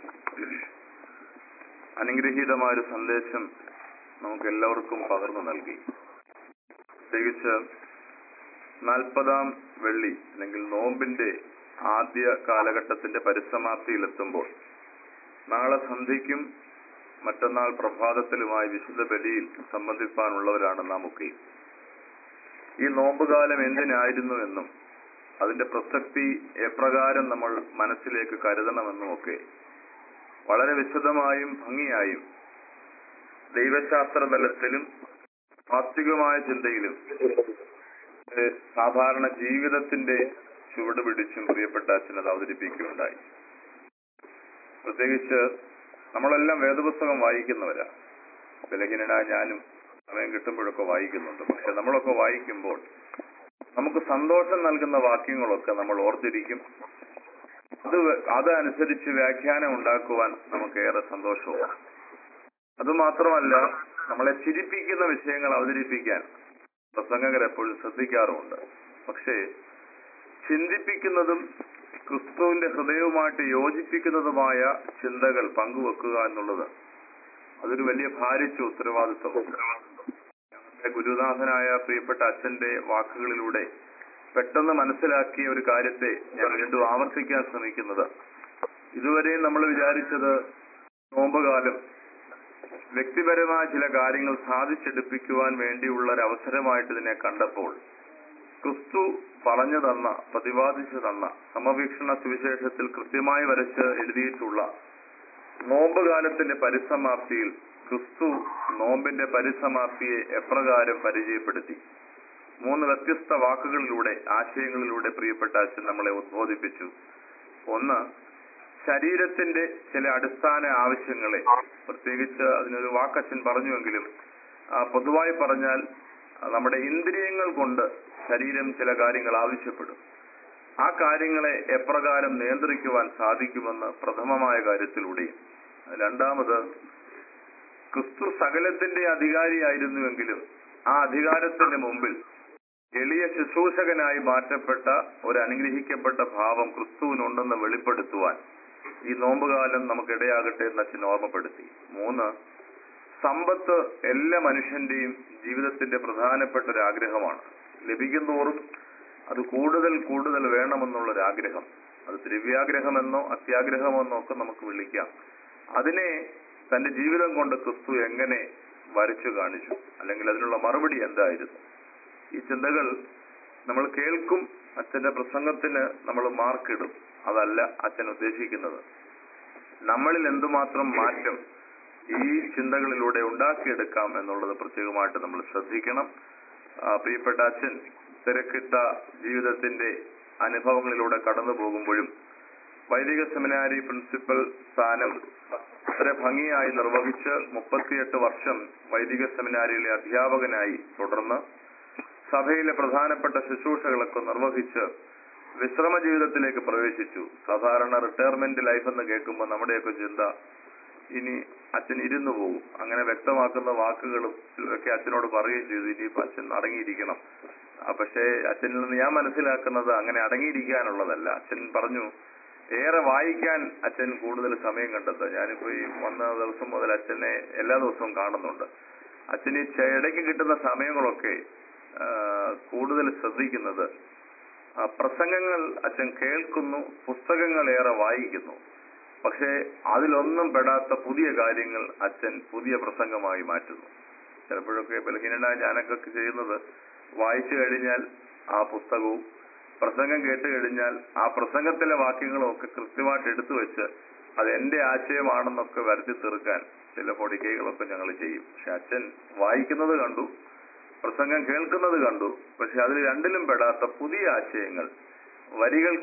അനുഗ്രഹീതമായ ഒരു സന്ദേശം നമുക്ക് എല്ലാവർക്കും പകർന്നു നൽകി പ്രത്യേകിച്ച് നാൽപ്പതാം വെള്ളി അല്ലെങ്കിൽ നോമ്പിന്റെ ആദ്യ കാലഘട്ടത്തിന്റെ പരിസമാപ്തിയിലെത്തുമ്പോൾ നാളെ സന്ധ്യയ്ക്കും മറ്റന്നാൾ പ്രഭാതത്തിലുമായി വിശുദ്ധ ബലിയിൽ സംബന്ധിപ്പാനുള്ളവരാണ് നാം ഒക്കെ ഈ നോമ്പുകാലം എന്തിനായിരുന്നു എന്നും അതിന്റെ പ്രസക്തി എപ്രകാരം നമ്മൾ മനസ്സിലേക്ക് കരുതണമെന്നുമൊക്കെ വളരെ വിശദമായും ഭംഗിയായും ദൈവശാസ്ത്ര തലത്തിലും ആത്വികമായ ചിന്തയിലും ഏഹ് സാധാരണ ജീവിതത്തിന്റെ ചുവട് പിടിച്ചും പ്രിയപ്പെട്ട അച്ഛൻ അത് അവതരിപ്പിക്കുകയുണ്ടായി പ്രത്യേകിച്ച് നമ്മളെല്ലാം വേദപുസ്തകം വായിക്കുന്നവരാ ബലഹീനനായ ഞാനും സമയം കിട്ടുമ്പോഴൊക്കെ വായിക്കുന്നുണ്ട് പക്ഷെ നമ്മളൊക്കെ വായിക്കുമ്പോൾ നമുക്ക് സന്തോഷം നൽകുന്ന വാക്യങ്ങളൊക്കെ നമ്മൾ ഓർത്തിരിക്കും അത് വ- അതനുസരിച്ച് വ്യാഖ്യാനം ഉണ്ടാക്കുവാൻ നമുക്ക് ഏറെ സന്തോഷവും അതുമാത്രമല്ല നമ്മളെ ചിരിപ്പിക്കുന്ന വിഷയങ്ങൾ അവതരിപ്പിക്കാൻ പ്രസംഗകർ എപ്പോഴും ശ്രദ്ധിക്കാറുമുണ്ട് പക്ഷേ ചിന്തിപ്പിക്കുന്നതും ക്രിസ്തുവിന്റെ ഹൃദയവുമായിട്ട് യോജിപ്പിക്കുന്നതുമായ ചിന്തകൾ പങ്കുവെക്കുക എന്നുള്ളത് അതൊരു വലിയ ഭാരിച്ച ഉത്തരവാദിത്വമാണ് ഞങ്ങളുടെ ഗുരുനാഥനായ പ്രിയപ്പെട്ട അച്ഛന്റെ വാക്കുകളിലൂടെ പെട്ടെന്ന് മനസ്സിലാക്കിയ ഒരു കാര്യത്തെ ഞാൻ വീണ്ടും ആവർത്തിക്കാൻ ശ്രമിക്കുന്നത് ഇതുവരെ നമ്മൾ വിചാരിച്ചത് നോമ്പുകാലം വ്യക്തിപരമായ ചില കാര്യങ്ങൾ സാധിച്ചെടുപ്പിക്കുവാൻ വേണ്ടിയുള്ള ഒരു അവസരമായിട്ട് ഇതിനെ കണ്ടപ്പോൾ ക്രിസ്തു പറഞ്ഞു തന്ന പ്രതിപാദിച്ചു തന്ന സമവീക്ഷണ സുവിശേഷത്തിൽ കൃത്യമായി വരച്ച് എഴുതിയിട്ടുള്ള നോമ്പുകാലത്തിന്റെ പരിസമാപ്തിയിൽ ക്രിസ്തു നോമ്പിന്റെ പരിസമാപ്തിയെ എപ്രകാരം പരിചയപ്പെടുത്തി മൂന്ന് വ്യത്യസ്ത വാക്കുകളിലൂടെ ആശയങ്ങളിലൂടെ പ്രിയപ്പെട്ട അച്ഛൻ നമ്മളെ ഉദ്ബോധിപ്പിച്ചു ഒന്ന് ശരീരത്തിന്റെ ചില അടിസ്ഥാന ആവശ്യങ്ങളെ പ്രത്യേകിച്ച് അതിനൊരു വാക്കച്ഛൻ പറഞ്ഞുവെങ്കിലും ആ, പൊതുവായി പറഞ്ഞാൽ ആ, നമ്മുടെ ഇന്ദ്രിയങ്ങൾ കൊണ്ട് ശരീരം ചില കാര്യങ്ങൾ ആവശ്യപ്പെടും ആ കാര്യങ്ങളെ എപ്രകാരം നിയന്ത്രിക്കുവാൻ സാധിക്കുമെന്ന് പ്രഥമമായ കാര്യത്തിലൂടെയും രണ്ടാമത് ക്രിസ്തു സകലത്തിന്റെ അധികാരിയായിരുന്നുവെങ്കിലും ആ അധികാരത്തിന്റെ മുമ്പിൽ എളിയ ശുശ്രൂഷകനായി മാറ്റപ്പെട്ട ഒരു അനുഗ്രഹിക്കപ്പെട്ട ഭാവം ക്രിസ്തുവിനുണ്ടെന്ന് വെളിപ്പെടുത്തുവാൻ ഈ നോമ്പുകാലം നമുക്കിടയാകട്ടെ എന്ന് അച്ഛൻ ഓർമ്മപ്പെടുത്തി മൂന്ന് സമ്പത്ത് എല്ലാ മനുഷ്യന്റെയും ജീവിതത്തിന്റെ പ്രധാനപ്പെട്ട ഒരു ആഗ്രഹമാണ് ലഭിക്കുന്തോറും അത് കൂടുതൽ കൂടുതൽ വേണമെന്നുള്ള ഒരു ആഗ്രഹം അത് ദ്രവ്യാഗ്രഹമെന്നോ അത്യാഗ്രഹമെന്നോ ഒക്കെ നമുക്ക് വിളിക്കാം അതിനെ തന്റെ ജീവിതം കൊണ്ട് ക്രിസ്തു എങ്ങനെ വരച്ചു കാണിച്ചു അല്ലെങ്കിൽ അതിനുള്ള മറുപടി എന്തായിരുന്നു ഈ ചിന്തകൾ നമ്മൾ കേൾക്കും അച്ഛന്റെ പ്രസംഗത്തിന് നമ്മൾ മാർക്കിടും അതല്ല അച്ഛൻ ഉദ്ദേശിക്കുന്നത് നമ്മളിൽ എന്തുമാത്രം മാറ്റം ഈ ചിന്തകളിലൂടെ ഉണ്ടാക്കിയെടുക്കാം എന്നുള്ളത് പ്രത്യേകമായിട്ട് നമ്മൾ ശ്രദ്ധിക്കണം ആ, പ്രിയപ്പെട്ട അച്ഛൻ തിരക്കിട്ട ജീവിതത്തിന്റെ അനുഭവങ്ങളിലൂടെ കടന്നു പോകുമ്പോഴും വൈദിക സെമിനാരി പ്രിൻസിപ്പൽ സ്ഥാനം വളരെ ഭംഗിയായി നിർവഹിച്ച് മുപ്പത്തിയെട്ട് വർഷം വൈദിക സെമിനാരിയിലെ അധ്യാപകനായി തുടർന്ന് സഭയിലെ പ്രധാനപ്പെട്ട ശുശ്രൂഷകളൊക്കെ നിർവഹിച്ച് വിശ്രമ ജീവിതത്തിലേക്ക് പ്രവേശിച്ചു സാധാരണ റിട്ടയർമെന്റ് ലൈഫ് എന്ന് കേൾക്കുമ്പോൾ നമ്മുടെയൊക്കെ ചിന്ത ഇനി അച്ഛൻ ഇരുന്നു പോകും അങ്ങനെ വ്യക്തമാക്കുന്ന വാക്കുകളും ഒക്കെ അച്ഛനോട് പറയുകയും ചെയ്തു ഇനിയിപ്പോ അച്ഛൻ അടങ്ങിയിരിക്കണം ആ, പക്ഷേ അച്ഛനിൽ നിന്ന് ഞാൻ മനസ്സിലാക്കുന്നത് അങ്ങനെ അടങ്ങിയിരിക്കാനുള്ളതല്ല അച്ഛൻ പറഞ്ഞു ഏറെ വായിക്കാൻ അച്ഛൻ കൂടുതൽ സമയം കണ്ടെത്തുക ഞാനിപ്പോ ഈ വന്ന ദിവസം മുതൽ അച്ഛനെ എല്ലാ ദിവസവും കാണുന്നുണ്ട് അച്ഛൻ ഈ ചെ- ഇടയ്ക്ക് കിട്ടുന്ന സമയങ്ങളൊക്കെ ആ, കൂടുതൽ ശ്രദ്ധിക്കുന്നത് ആ, പ്രസംഗങ്ങൾ അച്ഛൻ കേൾക്കുന്നു പുസ്തകങ്ങൾ ഏറെ വായിക്കുന്നു പക്ഷേ അതിലൊന്നും പെടാത്ത പുതിയ കാര്യങ്ങൾ അച്ഛൻ പുതിയ പ്രസംഗമായി മാറ്റുന്നു ചിലപ്പോഴൊക്കെ ബലഹീനനായ ഞാനൊക്കെ ചെയ്യുന്നത് വായിച്ചു കഴിഞ്ഞാൽ ആ പുസ്തകവും പ്രസംഗം കേട്ട് കഴിഞ്ഞാൽ ആ പ്രസംഗത്തിലെ വാക്യങ്ങളും ഒക്കെ കൃത്യമായിട്ട് എടുത്തു വെച്ച് അത് എന്റെ ആശയമാണെന്നൊക്കെ വരുത്തി തീർക്കാൻ ചില പൊടിക്കൈകളൊക്കെ ഞങ്ങൾ ചെയ്യും പക്ഷെ അച്ഛൻ വായിക്കുന്നത് കണ്ടു പ്രസംഗം കേൾക്കുന്നത് കണ്ടു പക്ഷെ അതിൽ രണ്ടിലും പെടാത്ത പുതിയ ആശയങ്ങൾ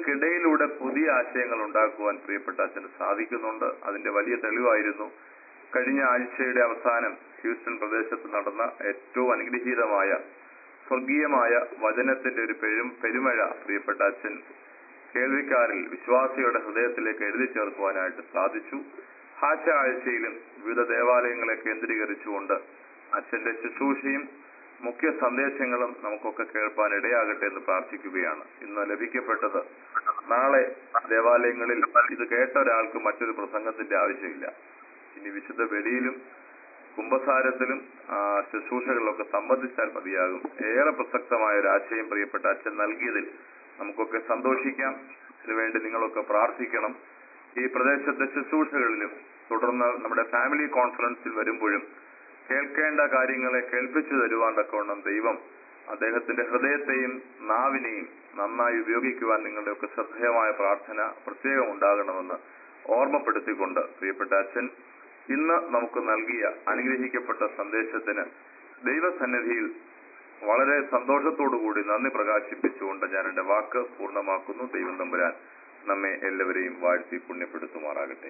വരികൾക്കിടയിലൂടെ പുതിയ ആശയങ്ങൾ ഉണ്ടാക്കുവാൻ പ്രിയപ്പെട്ട അച്ഛന് സാധിക്കുന്നുണ്ട് അതിന്റെ വലിയ തെളിവായിരുന്നു കഴിഞ്ഞ ആഴ്ചയുടെ അവസാനം ഹ്യൂസ്റ്റൺ പ്രദേശത്ത് നടന്ന ഏറ്റവും അനുഗ്രഹീതമായ സ്വർഗീയമായ വചനത്തിന്റെ ഒരു പെരും പെരുമഴ പ്രിയപ്പെട്ട അച്ഛൻ കേൾവിക്കാരിൽ വിശ്വാസിയുടെ ഹൃദയത്തിലേക്ക് എഴുതി ചേർക്കുവാനായിട്ട് സാധിച്ചു ഹാച്ച ആഴ്ചയിലും വിവിധ ദേവാലയങ്ങളെ കേന്ദ്രീകരിച്ചുകൊണ്ട് അച്ഛന്റെ ശുശ്രൂഷയും മുഖ്യ സന്ദേശങ്ങളും നമുക്കൊക്കെ കേൾപ്പാൻ ഇടയാകട്ടെ എന്ന് പ്രാർത്ഥിക്കുകയാണ് ഇന്ന് ലഭിക്കപ്പെട്ടത് നാളെ ദേവാലയങ്ങളിൽ ഇത് കേട്ട ഒരാൾക്ക് മറ്റൊരു പ്രസംഗത്തിന്റെ ആവശ്യമില്ല ഇനി വിശുദ്ധ ബലിയിലും കുംഭസാരത്തിലും ആ, ശുശ്രൂഷകളിലൊക്കെ സംബന്ധിച്ചാൽ മതിയാകും ഏറെ പ്രസക്തമായ ഒരു ആശയം പ്രിയപ്പെട്ട അച്ഛൻ നൽകിയതിൽ നമുക്കൊക്കെ സന്തോഷിക്കാം ഇതിനുവേണ്ടി നിങ്ങളൊക്കെ പ്രാർത്ഥിക്കണം ഈ പ്രദേശത്തെ ശുശ്രൂഷകളിലും തുടർന്ന് നമ്മുടെ ഫാമിലി കോൺഫറൻസിൽ വരുമ്പോഴും കേൾക്കേണ്ട കാര്യങ്ങളെ കേൾപ്പിച്ചു തരുവാൻ തക്കവണ്ണം ദൈവം അദ്ദേഹത്തിന്റെ ഹൃദയത്തെയും നാവിനെയും നന്നായി ഉപയോഗിക്കുവാൻ നിങ്ങളുടെയൊക്കെ ശ്രദ്ധേയമായ പ്രാർത്ഥന പ്രത്യേകം ഉണ്ടാകണമെന്ന് ഓർമ്മപ്പെടുത്തിക്കൊണ്ട് പ്രിയപ്പെട്ട അച്ഛൻ ഇന്ന് നമുക്ക് നൽകിയ അനുഗ്രഹിക്കപ്പെട്ട സന്ദേശത്തിന് ദൈവസന്നിധിയിൽ വളരെ സന്തോഷത്തോടു കൂടി നന്ദി പ്രകാശിപ്പിച്ചുകൊണ്ട് ഞാൻ എന്റെ വാക്ക് പൂർണ്ണമാക്കുന്നു ദൈവം തമ്പുരാൻ നമ്മെ എല്ലാവരെയും വാഴ്ത്തി പുണ്യപ്പെടുത്തുമാറാകട്ടെ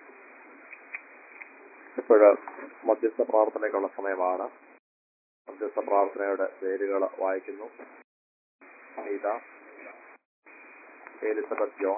ഇപ്പോഴ് മധ്യസ്ഥ പ്രാർത്ഥനയ്ക്കുള്ള സമയമാണ് മധ്യസ്ഥ പ്രാർത്ഥനയുടെ പേരുകൾ വായിക്കുന്നു അനീത എലിസബത്ത് ജോൺ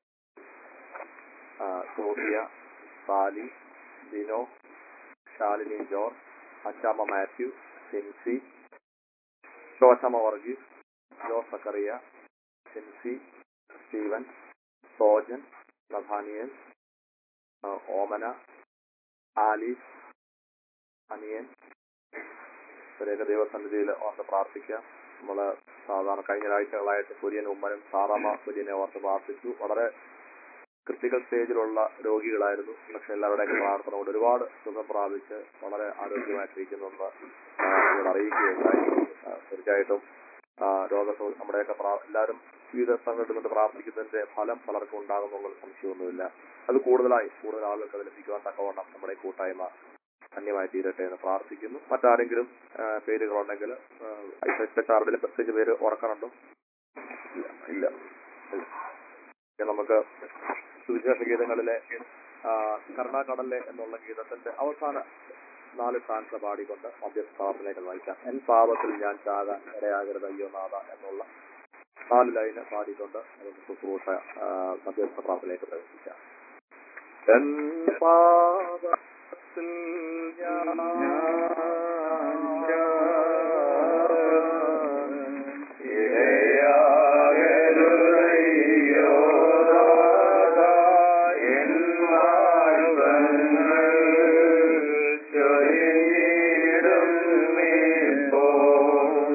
ആ, Sophia Sally Dino Shalini George Achamma Mathew Sincy Shoshamma Varghese Jo Sakkariya Sincy Steven Sojan Nathaniel ആ, ഓമന ആലീസ് അനിയൻ ഇവരെയൊക്കെ ദൈവസന്നിധിയിൽ ഓർത്ത് പ്രാർത്ഥിക്കാം നമ്മള് സാധാരണ കഴിഞ്ഞ ആഴ്ചകളായിട്ട് കുര്യൻ ഉമ്മനും സാറാമ കുര്യനെ ഓർത്ത് പ്രാർത്ഥിച്ചു വളരെ ക്രിട്ടിക്കൽ സ്റ്റേജിലുള്ള രോഗികളായിരുന്നു പക്ഷെ എല്ലാവരുടെയൊക്കെ പ്രാർത്ഥന കൊണ്ട് ഒരുപാട് സുഖം പ്രാപിച്ച് വളരെ ആരോഗ്യമായിട്ടിരിക്കുന്നെന്ന് ആ, ഇവിടെ അറിയിക്കുകയുണ്ടായി ആ, തീർച്ചയായിട്ടും ആ, രോഗ നമ്മുടെയൊക്കെ പ്രാ- എല്ലാവരും വിവിധ സ്ഥലങ്ങളിൽ നിന്ന് പ്രാർത്ഥിക്കുന്നതിന്റെ ഫലം പലർക്കും ഉണ്ടാകുന്നുള്ള സംശയമൊന്നുമില്ല അത് കൂടുതലായി കൂടുതൽ ആളുകൾക്ക് അത് ലഭിക്കുവാൻ തക്കവണ്ണം നമ്മുടെ ഈ കൂട്ടായ്മ ധന്യമായി തീരട്ടെ എന്ന് പ്രാർത്ഥിക്കുന്നു മറ്റാരെങ്കിലും ആ, പേരുകളുണ്ടെങ്കിൽ ഐസക് ആരുടെയും പ്രത്യേകിച്ച് പേര് ഓർക്കണുണ്ടോ ഇല്ല ഇല്ല ഇല്ല. ഇനി നമുക്ക് സുവിശേഷ ഗീതങ്ങളിലെ ആ, കരുണാകടലിലെ എന്നുള്ള ഗീതത്തിന്റെ അവസാന നാല് സ്ഥാനത്ത് പാടിക്കൊണ്ട് മധ്യസ്ഥ പ്രാർത്ഥനയൊക്കെ വായിക്കാം എൻ പാപത്തിൽ ഞാൻ ചാക ഇടയാകരുത് അയ്യോ നാഥ എന്നുള്ള നാല് ലൈന് പാടിക്കൊണ്ട് നമുക്ക് ശുശ്രൂഷ ആ, മധ്യസ്ഥ പ്രാർത്ഥനയിലേക്ക് പ്രവേശിക്കാം എൻ പാപത്തിൽ ഞാൻ ഇടയാകരുതയ്യോ നാഥ എൻ വാഴ്വങ്ങൾ ചൊരിഞ്ഞിടും ഇപ്പോൾ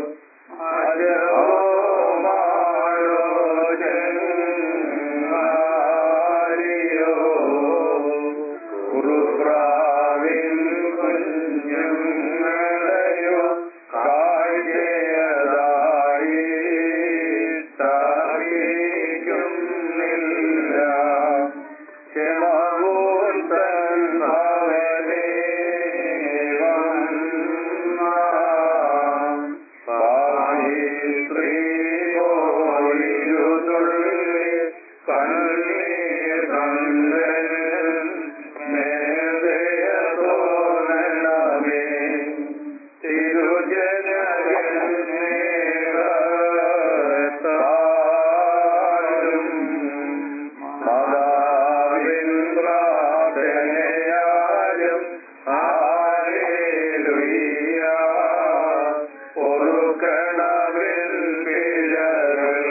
കുറുപ്രാവിൻ കുഞ്ഞുങ്ങളെയോ കാഴ്ചയതായി സ്ഥാപിക്കുന്നില്ല ക്ഷമവും തന്നവനേ വന്നാം പാഹിത്രീ പോയിരുതുള്ളി കണ്ണീർ കണ്ടൻ മേദയ തോന്നണമേ തിരുജനകന്മേതാരും മാതാവിൻ പ്രാർത്ഥനയാലും ഹാലേലുയ്യ പൊറുക്കണവിൻ പിഴകൾ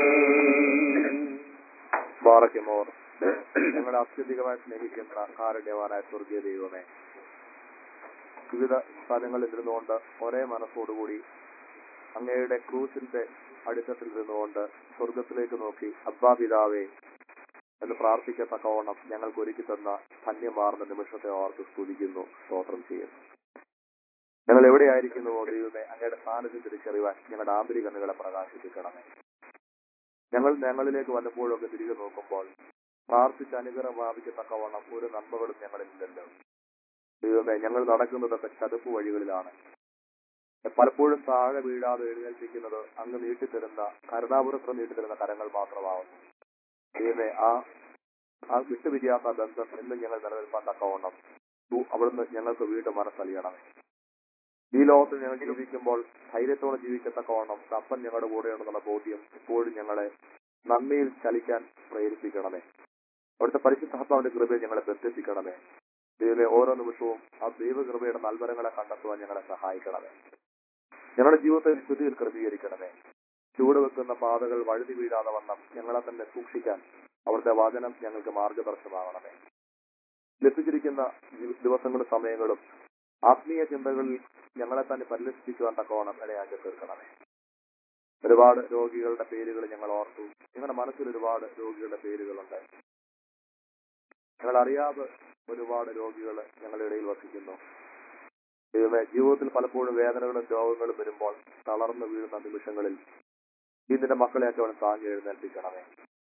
ബാറയ്ക്കുമോർ ഞങ്ങളെ അത്യധികമായി സ്നേഹിക്കുന്ന കാരുണ്യവാനായ സ്വർഗീയ ദൈവമേ വിവിധ സ്ഥലങ്ങളിൽ ഇരുന്നുകൊണ്ട് ഒരേ മനസ്സോടുകൂടി അങ്ങയുടെ ക്രൂസിന്റെ അടിത്തട്ടിൽ ഇരുന്നുകൊണ്ട് സ്വർഗത്തിലേക്ക് നോക്കി അബ്ബാ പിതാവേ എന്ന് പ്രാർത്ഥിക്കത്തക്കവണ്ണം ഞങ്ങൾക്ക് ഒരുക്കി തന്ന ധന്യമാർന്ന നിമിഷത്തെ ഓർത്ത് സ്തുതിക്കുന്നു സ്തോത്രം ചെയ്യുന്നു ഞങ്ങൾ എവിടെയായിരിക്കുന്നുവോ ദൈവമേ അങ്ങയുടെ സാന്നിധ്യം തിരിച്ചറിയുവാൻ ഞങ്ങളുടെ ആന്തരിക കണ്ണുകളെ പ്രകാശിപ്പിക്കണമേ ഞങ്ങൾ ഞങ്ങളിലേക്ക് വല്ലപ്പോഴൊക്കെ തിരികെ നോക്കുമ്പോൾ പ്രാർത്ഥിച്ച് അനുഗ്രഹം പ്രാപിക്കത്തക്കവണ്ണം ഒരു നന്മകളും ഞങ്ങളിലില്ലല്ലോ ദൈവമേ ഞങ്ങൾ നടക്കുന്നതൊക്കെ ചതുപ്പ് വഴികളിലാണ് പലപ്പോഴും താഴെ വീഴാതെ എഴുന്നേൽപ്പിക്കുന്നത് അങ്ങ് നീട്ടിത്തരുന്ന കരുണാപുരത്വം നീട്ടിത്തരുന്ന കരങ്ങൾ മാത്രമാവുന്നു ദൈവമേ ആ ആ വിട്ടുപിരിയാത്ത ബന്ധം എന്നും ഞങ്ങൾ നിലനിൽപ്പാൻ തക്കവണ്ണം ദു- അവിടുന്ന് ഞങ്ങൾക്ക് വീണ്ടും മനസ്സലിയണമേ ഈ ലോകത്തിൽ ഞങ്ങൾ ജീവിക്കുമ്പോൾ ധൈര്യത്തോടെ ജീവിക്കത്തക്കവണ്ണം അപ്പൻ ഞങ്ങളുടെ കൂടെയുണ്ടെന്നുള്ള ബോധ്യം എപ്പോഴും ഞങ്ങളെ നന്ദിയിൽ ചലിക്കാൻ പ്രേരിപ്പിക്കണമേ അവിടുത്തെ പരിശുദ്ധാത്മാവിന്റെ കൃപയെ ഞങ്ങളെ ബന്ധിപ്പിക്കണമേ ദൈവമേ ഓരോ നിമിഷവും ആ ദൈവകൃപയുടെ നൽവരങ്ങളെ കണ്ടെത്തുവാൻ ഞങ്ങളെ സഹായിക്കണമേ ഞങ്ങളുടെ ജീവിതത്തെ സ്ഥിതിയിൽ ക്രമീകരിക്കണമേ ചൂട് വെക്കുന്ന പാതകൾ വഴുതി വീഴാതെ വണ്ണം ഞങ്ങളെ തന്നെ സൂക്ഷിക്കാൻ അവിടുത്തെ വചനം ഞങ്ങൾക്ക് മാർഗദർശനമാകണമേ ലഭിച്ചിരിക്കുന്ന ജി- ദിവസങ്ങളും സമയങ്ങളും ആത്മീയ ചിന്തകളിൽ ഞങ്ങളെ തന്നെ പരിലസിപ്പിക്കുവാൻ തക്കവണ്ണം ഇടയാക്കി തീർക്കണമേ ഒരുപാട് രോഗികളുടെ പേരുകൾ ഞങ്ങൾ ഓർത്തു ഞങ്ങളുടെ മനസ്സിൽ ഒരുപാട് രോഗികളുടെ പേരുകളുണ്ട് ഞങ്ങൾ അറിയാതെ ഒരുപാട് രോഗികൾ ഞങ്ങളുടെ ഇടയിൽ വസിക്കുന്നു ദൈവമേ ജീവിതത്തിൽ പലപ്പോഴും വേദനകളും രോഗങ്ങളും വരുമ്പോൾ തളർന്നു വീഴുന്ന നിമിഷങ്ങളിൽ ഇതിന്റെ മക്കളെയൊക്കെ അവൻ താങ്ങി എഴുന്നേൽപ്പിക്കണമേ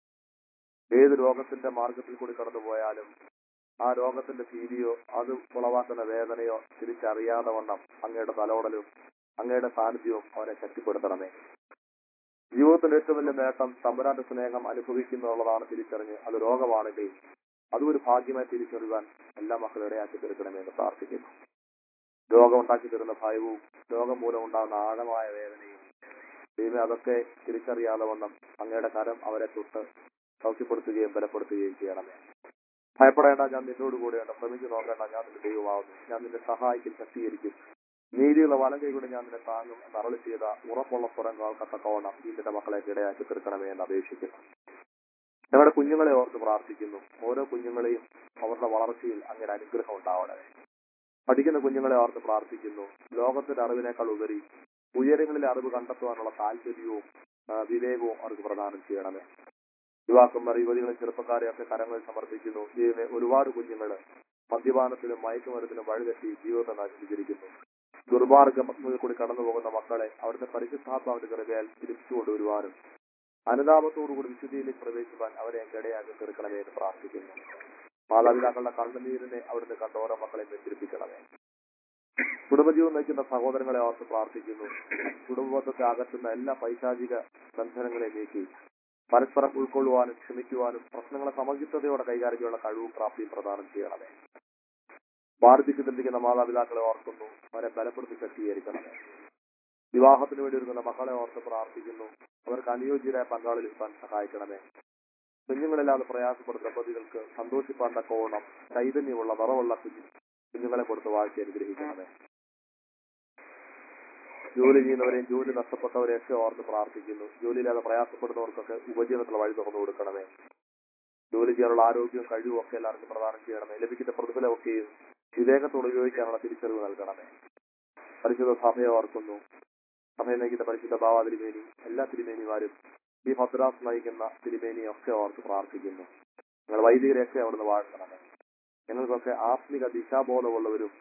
ഏത് രോഗത്തിന്റെ മാർഗത്തിൽ കൂടി കടന്നു പോയാലും ആ രോഗത്തിന്റെ ഭീതിയോ അത് ഉളവാക്കുന്ന വേദനയോ തിരിച്ചറിയാതെ വണ്ണം അങ്ങയുടെ തലോടലും അങ്ങയുടെ സാന്നിധ്യവും അവനെ ശക്തിപ്പെടുത്തണമേ ജീവിതത്തിന്റെ ഏറ്റവും വലിയ നേട്ടം തമ്പുരാന്റെ സ്നേഹം അനുഭവിക്കുന്നുള്ളതാണ് തിരിച്ചറിഞ്ഞ് അത് രോഗമാണെങ്കിൽ അതും ഒരു ഭാഗ്യമായി തിരിച്ചറിയാൻ എല്ലാ മക്കളും ഇടയാക്കി തീർക്കണമേ എന്ന് പ്രാർത്ഥിക്കുന്നു രോഗം ഉണ്ടാക്കി തരുന്ന ഭയവും രോഗം മൂലം ഉണ്ടാകുന്ന ആഴമായ വേദനയും ദൈവം അതൊക്കെ തിരിച്ചറിയാതെ വണ്ണം അങ്ങയുടെ കരം അവരെ തൊട്ട് സൗഖ്യപ്പെടുത്തുകയും ബലപ്പെടുത്തുകയും ചെയ്യണമേ ഭയപ്പെടേണ്ട ഞാൻ നിന്നോട് കൂടെയുണ്ട് ശ്രമിച്ചു നോക്കേണ്ട ഞാൻ നിന്റെ ദൈവമാവുന്നു ഞാൻ നിന്നെ സഹായിക്കും ശക്തീകരിക്കും നീതിയുള്ള വലം കൈകൊണ്ട് ഞാൻ നിന്നെ താങ്ങും എന്ന് അരളി ചെയ്ത ഉറപ്പുള്ള സ്വരം കേൾക്കത്തക്കവണ്ണം ഈ നിന്റെ മക്കളെ ഇടയാക്കി തീർക്കണമേ എന്ന് അപേക്ഷിക്കുന്നു ഞങ്ങളുടെ കുഞ്ഞുങ്ങളെ ഓർത്ത് പ്രാർത്ഥിക്കുന്നു ഓരോ കുഞ്ഞുങ്ങളെയും അവരുടെ വളർച്ചയിൽ അങ്ങനെ അനുഗ്രഹം ഉണ്ടാവണമേ പഠിക്കുന്ന കുഞ്ഞുങ്ങളെ ഓർത്ത് പ്രാർത്ഥിക്കുന്നു ലോകത്തിന്റെ അറിവിനേക്കാൾ ഉപരി ഉയരങ്ങളിലെ അറിവ് കണ്ടെത്തുവാനുള്ള താല്പര്യവും ആ, വിവേകവും അവർക്ക് പ്രദാനം ചെയ്യണമേ യുവാക്കന്മാർ യുവതികളും ചെറുപ്പക്കാരെയും ഒക്കെ കരങ്ങളിൽ സമർപ്പിക്കുന്നു ദൈവമേ ഒരുപാട് കുഞ്ഞുങ്ങൾ മദ്യപാനത്തിലും മയക്കുമരുന്നിലും വഴിതെറ്റി ജീവിതത്തെ നശിപ്പിച്ചിരിക്കുന്നു ദുർമാർഗത്തിൽ കൂടി കടന്നു പോകുന്ന മക്കളെ അവിടുത്തെ പരിശുദ്ധാത്മാവിന്റെ കൃപയാൽ തിരിച്ചു കൊണ്ടുവരുവാനും അനുതാപത്തോടുകൂടി വിശുദ്ധിയിലേക്ക് പ്രവേശിപ്പാൻ അവരെ അങ്ങ് ഇടയാക്കി തീർക്കണമേ എന്ന് പ്രാർത്ഥിക്കുന്നു മാതാപിതാക്കളുടെ കണ്ണുനീരിനെ അവിടുന്ന് കണ്ട് ഓരോ മക്കളെ വെച്ചിരിപ്പിക്കണമേ കുടുംബജീവൻ നയിക്കുന്ന സഹോദരങ്ങളെ ഓർത്ത് പ്രാർത്ഥിക്കുന്നു കുടുംബബന്ധത്തെ അകറ്റുന്ന എല്ലാ പൈശാചിക ബന്ധനങ്ങളെ നീക്കി പരസ്പരം ഉൾക്കൊള്ളുവാനും ക്ഷമിക്കുവാനും പ്രശ്നങ്ങളെ സമചിത്തതയോടെ കൈകാര്യം ചെയ്യാനുള്ള കഴിവും പ്രാപ്തിയും പ്രദാനം ചെയ്യണമേ വാർദ്ധക്യം ചിന്തിക്കുന്ന മാതാപിതാക്കളെ ഓർക്കുന്നു അവരെ ബലപ്പെടുത്തി ശക്തീകരിക്കണമേ വിവാഹത്തിന് വേണ്ടി ഒരുങ്ങുന്ന മക്കളെ ഓർത്ത് പ്രാർത്ഥിക്കുന്നു അവർക്ക് അനുയോജ്യരായ പങ്കാളി ലഭിക്കാൻ സഹായിക്കണമേ കുഞ്ഞുങ്ങളില്ലാതെ പ്രയാസപ്പെടുന്ന ദമ്പതികൾക്ക് സന്തോഷിപ്പാൻ തക്കോണം ചൈതന്യമുള്ള നിറവുള്ള കുഞ്ഞു കുഞ്ഞുങ്ങളെ കൊടുത്ത് വാഴ്ച അനുഗ്രഹിക്കണമേ ജോലി ചെയ്യുന്നവരെയും ജോലി നഷ്ടപ്പെട്ടവരെയൊക്കെ ഓർത്ത് പ്രാർത്ഥിക്കുന്നു ജോലിയില്ലാതെ പ്രയാസപ്പെടുന്നവർക്കൊക്കെ ഉപജീവനത്തിലുള്ള വഴി തുറന്നു കൊടുക്കണമേ ജോലി ചെയ്യാനുള്ള ആരോഗ്യവും കഴിവും ഒക്കെ എല്ലാവർക്കും പ്രദാനം ചെയ്യണമേ ലഭിക്കുന്ന പ്രതിഫലമൊക്കെയും വിവേകത്തോട് ഉപയോഗിക്കാനുള്ള തിരിച്ചറിവ് നൽകണമേ പരിശുദ്ധ സഭയെ ഓർക്കുന്നു സഭയെ നയിക്കുന്ന പരിശുദ്ധ ബാബ തിരുമേനി എല്ലാ തിരുമേനിമാരും ഈ ഭദ്രാസ് നയിക്കുന്ന തിരുമേനിയെ ഒക്കെ ഓർത്ത് പ്രാർത്ഥിക്കുന്നു ഞങ്ങൾ വൈദികരെയൊക്കെ അവിടുന്ന് വാഴ്ത്തണമേ ഞങ്ങൾക്കൊക്കെ ആത്മിക ദിശാബോധമുള്ളവരും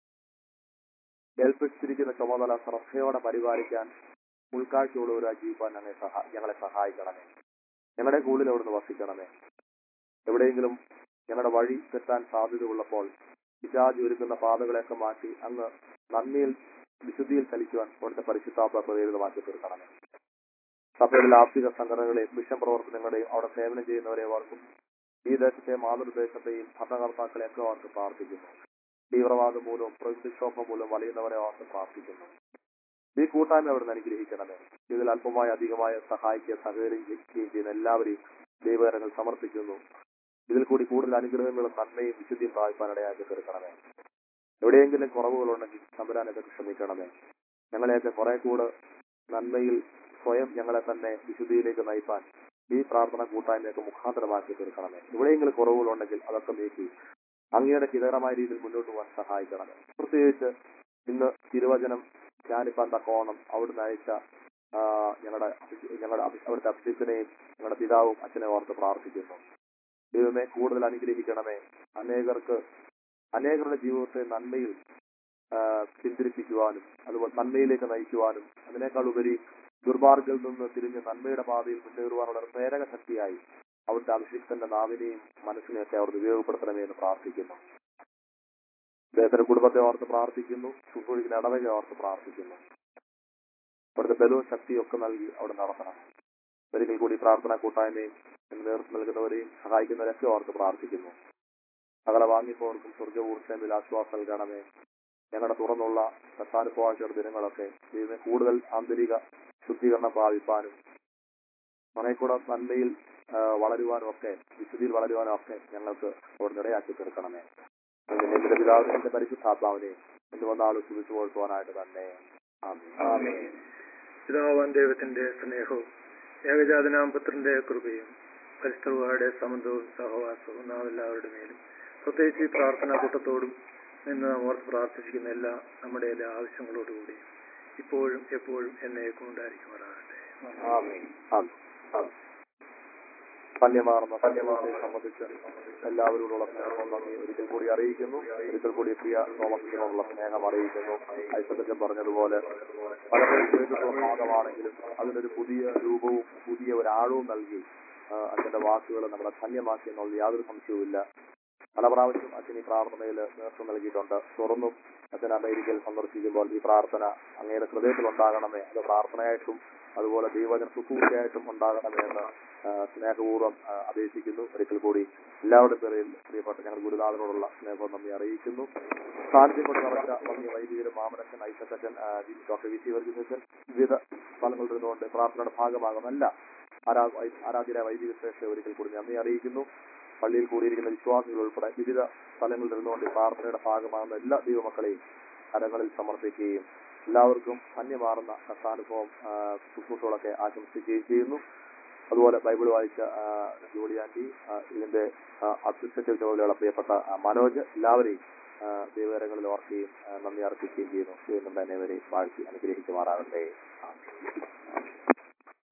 ഏൽപ്പിച്ചിരിക്കുന്ന ചുമതല ശ്രദ്ധയോടെ പരിപാലിക്കാൻ ഉൾക്കാഴ്ചയുള്ളവരായി ജീവിക്കാൻ ഞങ്ങളെ സഹാ ഞങ്ങളെ സഹായിക്കണമേ ഞങ്ങളുടെ കൂടുതൽ അവിടുന്ന് വസിക്കണമേ എവിടെയെങ്കിലും ഞങ്ങളുടെ വഴി തെറ്റാൻ സാധ്യതയുള്ളപ്പോൾ പിശാജ് ഒരുക്കുന്ന പാതകളെയൊക്കെ മാറ്റി അങ്ങ് നന്ദിയിൽ വിശുദ്ധിയിൽ ചലിക്കുവാൻ അവിടുത്തെ പരിശുദ്ധാത്മ പ്രേരിതമാക്കി തീർക്കണമേ സഭയുടെ ആത്മിക സംഘടനകളെയും മിഷൻ പ്രവർത്തനങ്ങളെയും അവിടെ സേവനം ചെയ്യുന്നവരെ ഓർക്കും ഈ ദേശത്തെ മാതൃദേശത്തെയും ഭരണകർത്താക്കളെയൊക്കെ ഓർത്ത് പ്രാർത്ഥിക്കുന്നു തീവ്രവാദം മൂലവും പ്രകൃതിക്ഷോഭം മൂലം വലയുന്നവരെ ഓർത്ത് പ്രാർത്ഥിക്കുന്നു ഈ കൂട്ടായ്മ അവിടുന്ന് അനുഗ്രഹിക്കണമേ ഇതിൽ അല്പമായ അധികമായ സഹായിക്കുക സഹകരിക്കുകയും ചെയ്യുന്ന എല്ലാവരെയും ദൈവകരങ്ങൾ സമർപ്പിക്കുന്നു ഇതിൽ കൂടി കൂടുതൽ അനുഗ്രഹങ്ങളും നന്മയും വിശുദ്ധിയും പ്രാപിപ്പാനിടയാക്കി തീർക്കണമേ എവിടെയെങ്കിലും കുറവുകളുണ്ടെങ്കിൽ തമ്പുരാനൊക്കെ ക്ഷമിക്കണമേ ഞങ്ങളെയൊക്കെ കുറെ കൂടെ നന്മയിൽ സ്വയം ഞങ്ങളെ തന്നെ വിശുദ്ധിയിലേക്ക് നയിപ്പാൻ ഈ പ്രാർത്ഥന കൂട്ടായ്മയൊക്കെ മുഖാന്തരമാക്കി തീർക്കണമേ എവിടെയെങ്കിലും കുറവുകളുണ്ടെങ്കിൽ അതൊക്കെ നീക്കി അങ്ങയുടെ ഹിതകരമായ രീതിയിൽ മുന്നോട്ട് പോകാൻ സഹായിക്കണമേ പ്രത്യേകിച്ച് ഇന്ന് തിരുവചനം ധ്യാനിപ്പാൻ തക്കോണം അവിടുന്ന് അയച്ച ആ, ഞങ്ങളുടെ അഭി- ഞങ്ങളുടെ അഭി- അവിടുത്തെ അഭിഷിക്തനെയും ഞങ്ങളുടെ പിതാവും അച്ഛനെ ഓർത്ത് പ്രാർത്ഥിക്കുന്നു ദൈവമേ കൂടുതൽ അനുഗ്രഹിക്കണമേ അനേകർക്ക് അനേകരുടെ ജീവിതത്തെ നന്മയിൽ ആ, പിന്തിരിപ്പിക്കുവാനും അതുപോലെ നന്മയിലേക്ക് നയിക്കുവാനും അതിനേക്കാൾ ഉപരി ദുർമാർഗത്തിൽ നിന്ന് തിരിഞ്ഞ് നന്മയുടെ പാതയിൽ മുന്നേറുവാനുള്ള ഒരു പ്രേരക ശക്തിയായി അവിടുത്തെ അഭിഷിക്തന്റെ നാവിനെയും മനസ്സിനെയൊക്കെ അവർ ഉപയോഗപ്പെടുത്തണമേ എന്ന് പ്രാർത്ഥിക്കുന്നു അദ്ദേഹത്തിന്റെ കുടുംബത്തെ ഓർത്ത് പ്രാർത്ഥിക്കുന്നു ശുശ്രൂഷിക്കുന്ന ഇടവകയെ ഓർത്ത് പ്രാർത്ഥിക്കുന്നു അവിടുത്തെ ബലവും ശക്തിയും ഒക്കെ നൽകി അവിടെ നടത്തണം ഒരിക്കൽ കൂടി പ്രാർത്ഥന കൂട്ടായ്മയും നേതൃത്വം നൽകുന്നവരെയും സഹായിക്കുന്നവരെയൊക്കെ ഓർത്ത് പ്രാർത്ഥിക്കുന്നു സകല വാങ്ങിപ്പോർക്കും സ്വർഗവൂർച്ചയിൽ ആശ്വാസം നൽകണമേ ഞങ്ങളുടെ തുറന്നുള്ള കത്താനുഭവാഴ്ചയുടെ ദിനങ്ങളൊക്കെ ദൈവമേ കൂടുതൽ ആന്തരിക ശുദ്ധീകരണം പ്രാപിപ്പാനും കുറെ കൂടെ നന്മയിൽ ആ, വളരുവാനും ഒക്കെ വിശുദ്ധിയിൽ വളരുവാനും ഒക്കെ ഞങ്ങൾക്ക് അവിടെ ഇടയാക്കി തീർക്കണമേ അങ്ങനെ എന്റെ പിതാവിനെ എന്റെ പരിശുദ്ധാത്മാവിനെ എന്ന് വന്നാളും സുഖിച്ചു കൊടുക്കുവാനായിട്ട് തന്നെ ആമേൻ. പിതാവാൻ ദൈവത്തിന്റെ സ്നേഹവും ഏകജാതനാം പുത്രന്റെ കൃപയും പരിസ്ഥിതിയുടെ സമന്തവും സഹവാസവും നാം എല്ലാവരുടെ മേലും പ്രത്യേകിച്ച് ഈ പ്രാർത്ഥനാ കൂട്ടത്തോടും നിന്ന് നാം ഓർത്ത് പ്രാർത്ഥിച്ചിരിക്കുന്ന എല്ലാ നമ്മുടെ എല്ലാ ആവശ്യങ്ങളോടുകൂടി ഇപ്പോഴും എപ്പോഴും എന്നേക്കും ഉണ്ടായിരിക്കുമാറാകട്ടെ ആമേൻ. ആമേൻ. ആമേൻ. ധന്യമാർന്ന ധന്യമാർന്നയെ സംബന്ധിച്ച് എല്ലാവരോടുള്ള സ്നേഹം നന്ദി ഒരിക്കൽ കൂടി അറിയിക്കുന്നു ഒരിക്കൽ കൂടി പ്രിയ തോമസിനോടുള്ള സ്നേഹം അറിയിക്കുന്നു ഐസക്കച്ചൻ പറഞ്ഞതുപോലെ പലപ്പോഴും കേട്ടിട്ടുള്ള ഭാഗമാണെങ്കിലും അതിനൊരു പുതിയ രൂപവും പുതിയ ഒരു ആഴവും നൽകി ആ, അച്ഛന്റെ വാക്കുകൾ നമ്മളെ ധന്യമാക്കി എന്നുള്ള യാതൊരു സംശയവുമില്ല പല പ്രാവശ്യം അച്ഛൻ ഈ പ്രാർത്ഥനയിൽ നേതൃത്വം നൽകിയിട്ടുണ്ട് തുറന്നും അച്ഛൻ അമേരിക്കയിൽ സന്ദർശിക്കുമ്പോൾ ഈ പ്രാർത്ഥന അങ്ങയുടെ ഹൃദയത്തിൽ ഉണ്ടാകണമേ അത് പ്രാർത്ഥനയായിട്ടും അതുപോലെ ദൈവജന ശുശ്രൂഷയായിട്ടും ഉണ്ടാകണമേ എന്ന് ആ, സ്നേഹപൂർവ്വം ആ, അപേക്ഷിക്കുന്നു ഒരിക്കൽ കൂടി എല്ലാവരുടെ പേരിൽ പ്രിയപ്പെട്ട ഞങ്ങൾ ഗുരുനാഥനോടുള്ള സ്നേഹം നന്ദി അറിയിക്കുന്നു സാന്നിധ്യം കൊണ്ട് നിറച്ച വന്യ വൈദികരും മാമനച്ചൻ ഐസക്കച്ചൻ ആ, വി- ഡോക്ടർ വി സി വർഗീസച്ചൻ വിവിധ സ്ഥലങ്ങളിൽ നിന്നുകൊണ്ട് പ്രാർത്ഥനയുടെ ഭാഗമാകുന്ന എല്ലാ ആരാ വൈ- ആരാധ്യരായ വൈദിക ശ്രേഷ്ഠ ഒരിക്കൽ കൂടി നന്ദി അറിയിക്കുന്നു പള്ളിയിൽ കൂടിയിരിക്കുന്ന വിശ്വാസികൾ ഉൾപ്പെടെ വിവിധ സ്ഥലങ്ങളിൽ നിന്നുകൊണ്ട് ഈ പ്രാർത്ഥനയുടെ ഭാഗമാകുന്ന എല്ലാ ദൈവമക്കളെയും കരങ്ങളിൽ സമർപ്പിക്കുകയും എല്ലാവർക്കും ധന്യമാർന്ന കർത്താനുഭവം ആ, ശുശ്രൂഷകളൊക്കെ ആശംസിക്കുകയും ചെയ്യുന്നു അതുപോലെ ബൈബിൾ വായിച്ച ആ, ജോളി ആന്റി ആ, ഇതിന്റെ അഡ്മിനിസ്ട്രേറ്റീവ് ചുമതലയുള്ള പ്രിയപ്പെട്ട ആ, മനോജ് എല്ലാവരെയും ആ, ദൈവകരങ്ങളിൽ ഓർക്കുകയും ആ, നന്ദി അർപ്പിക്കുകയും ചെയ്യുന്നു ദൈവം തന്നെ ഇവരെ വാഴ്ത്തി അനുഗ്രഹിക്കുമാറാകട്ടെ ആമേൻ.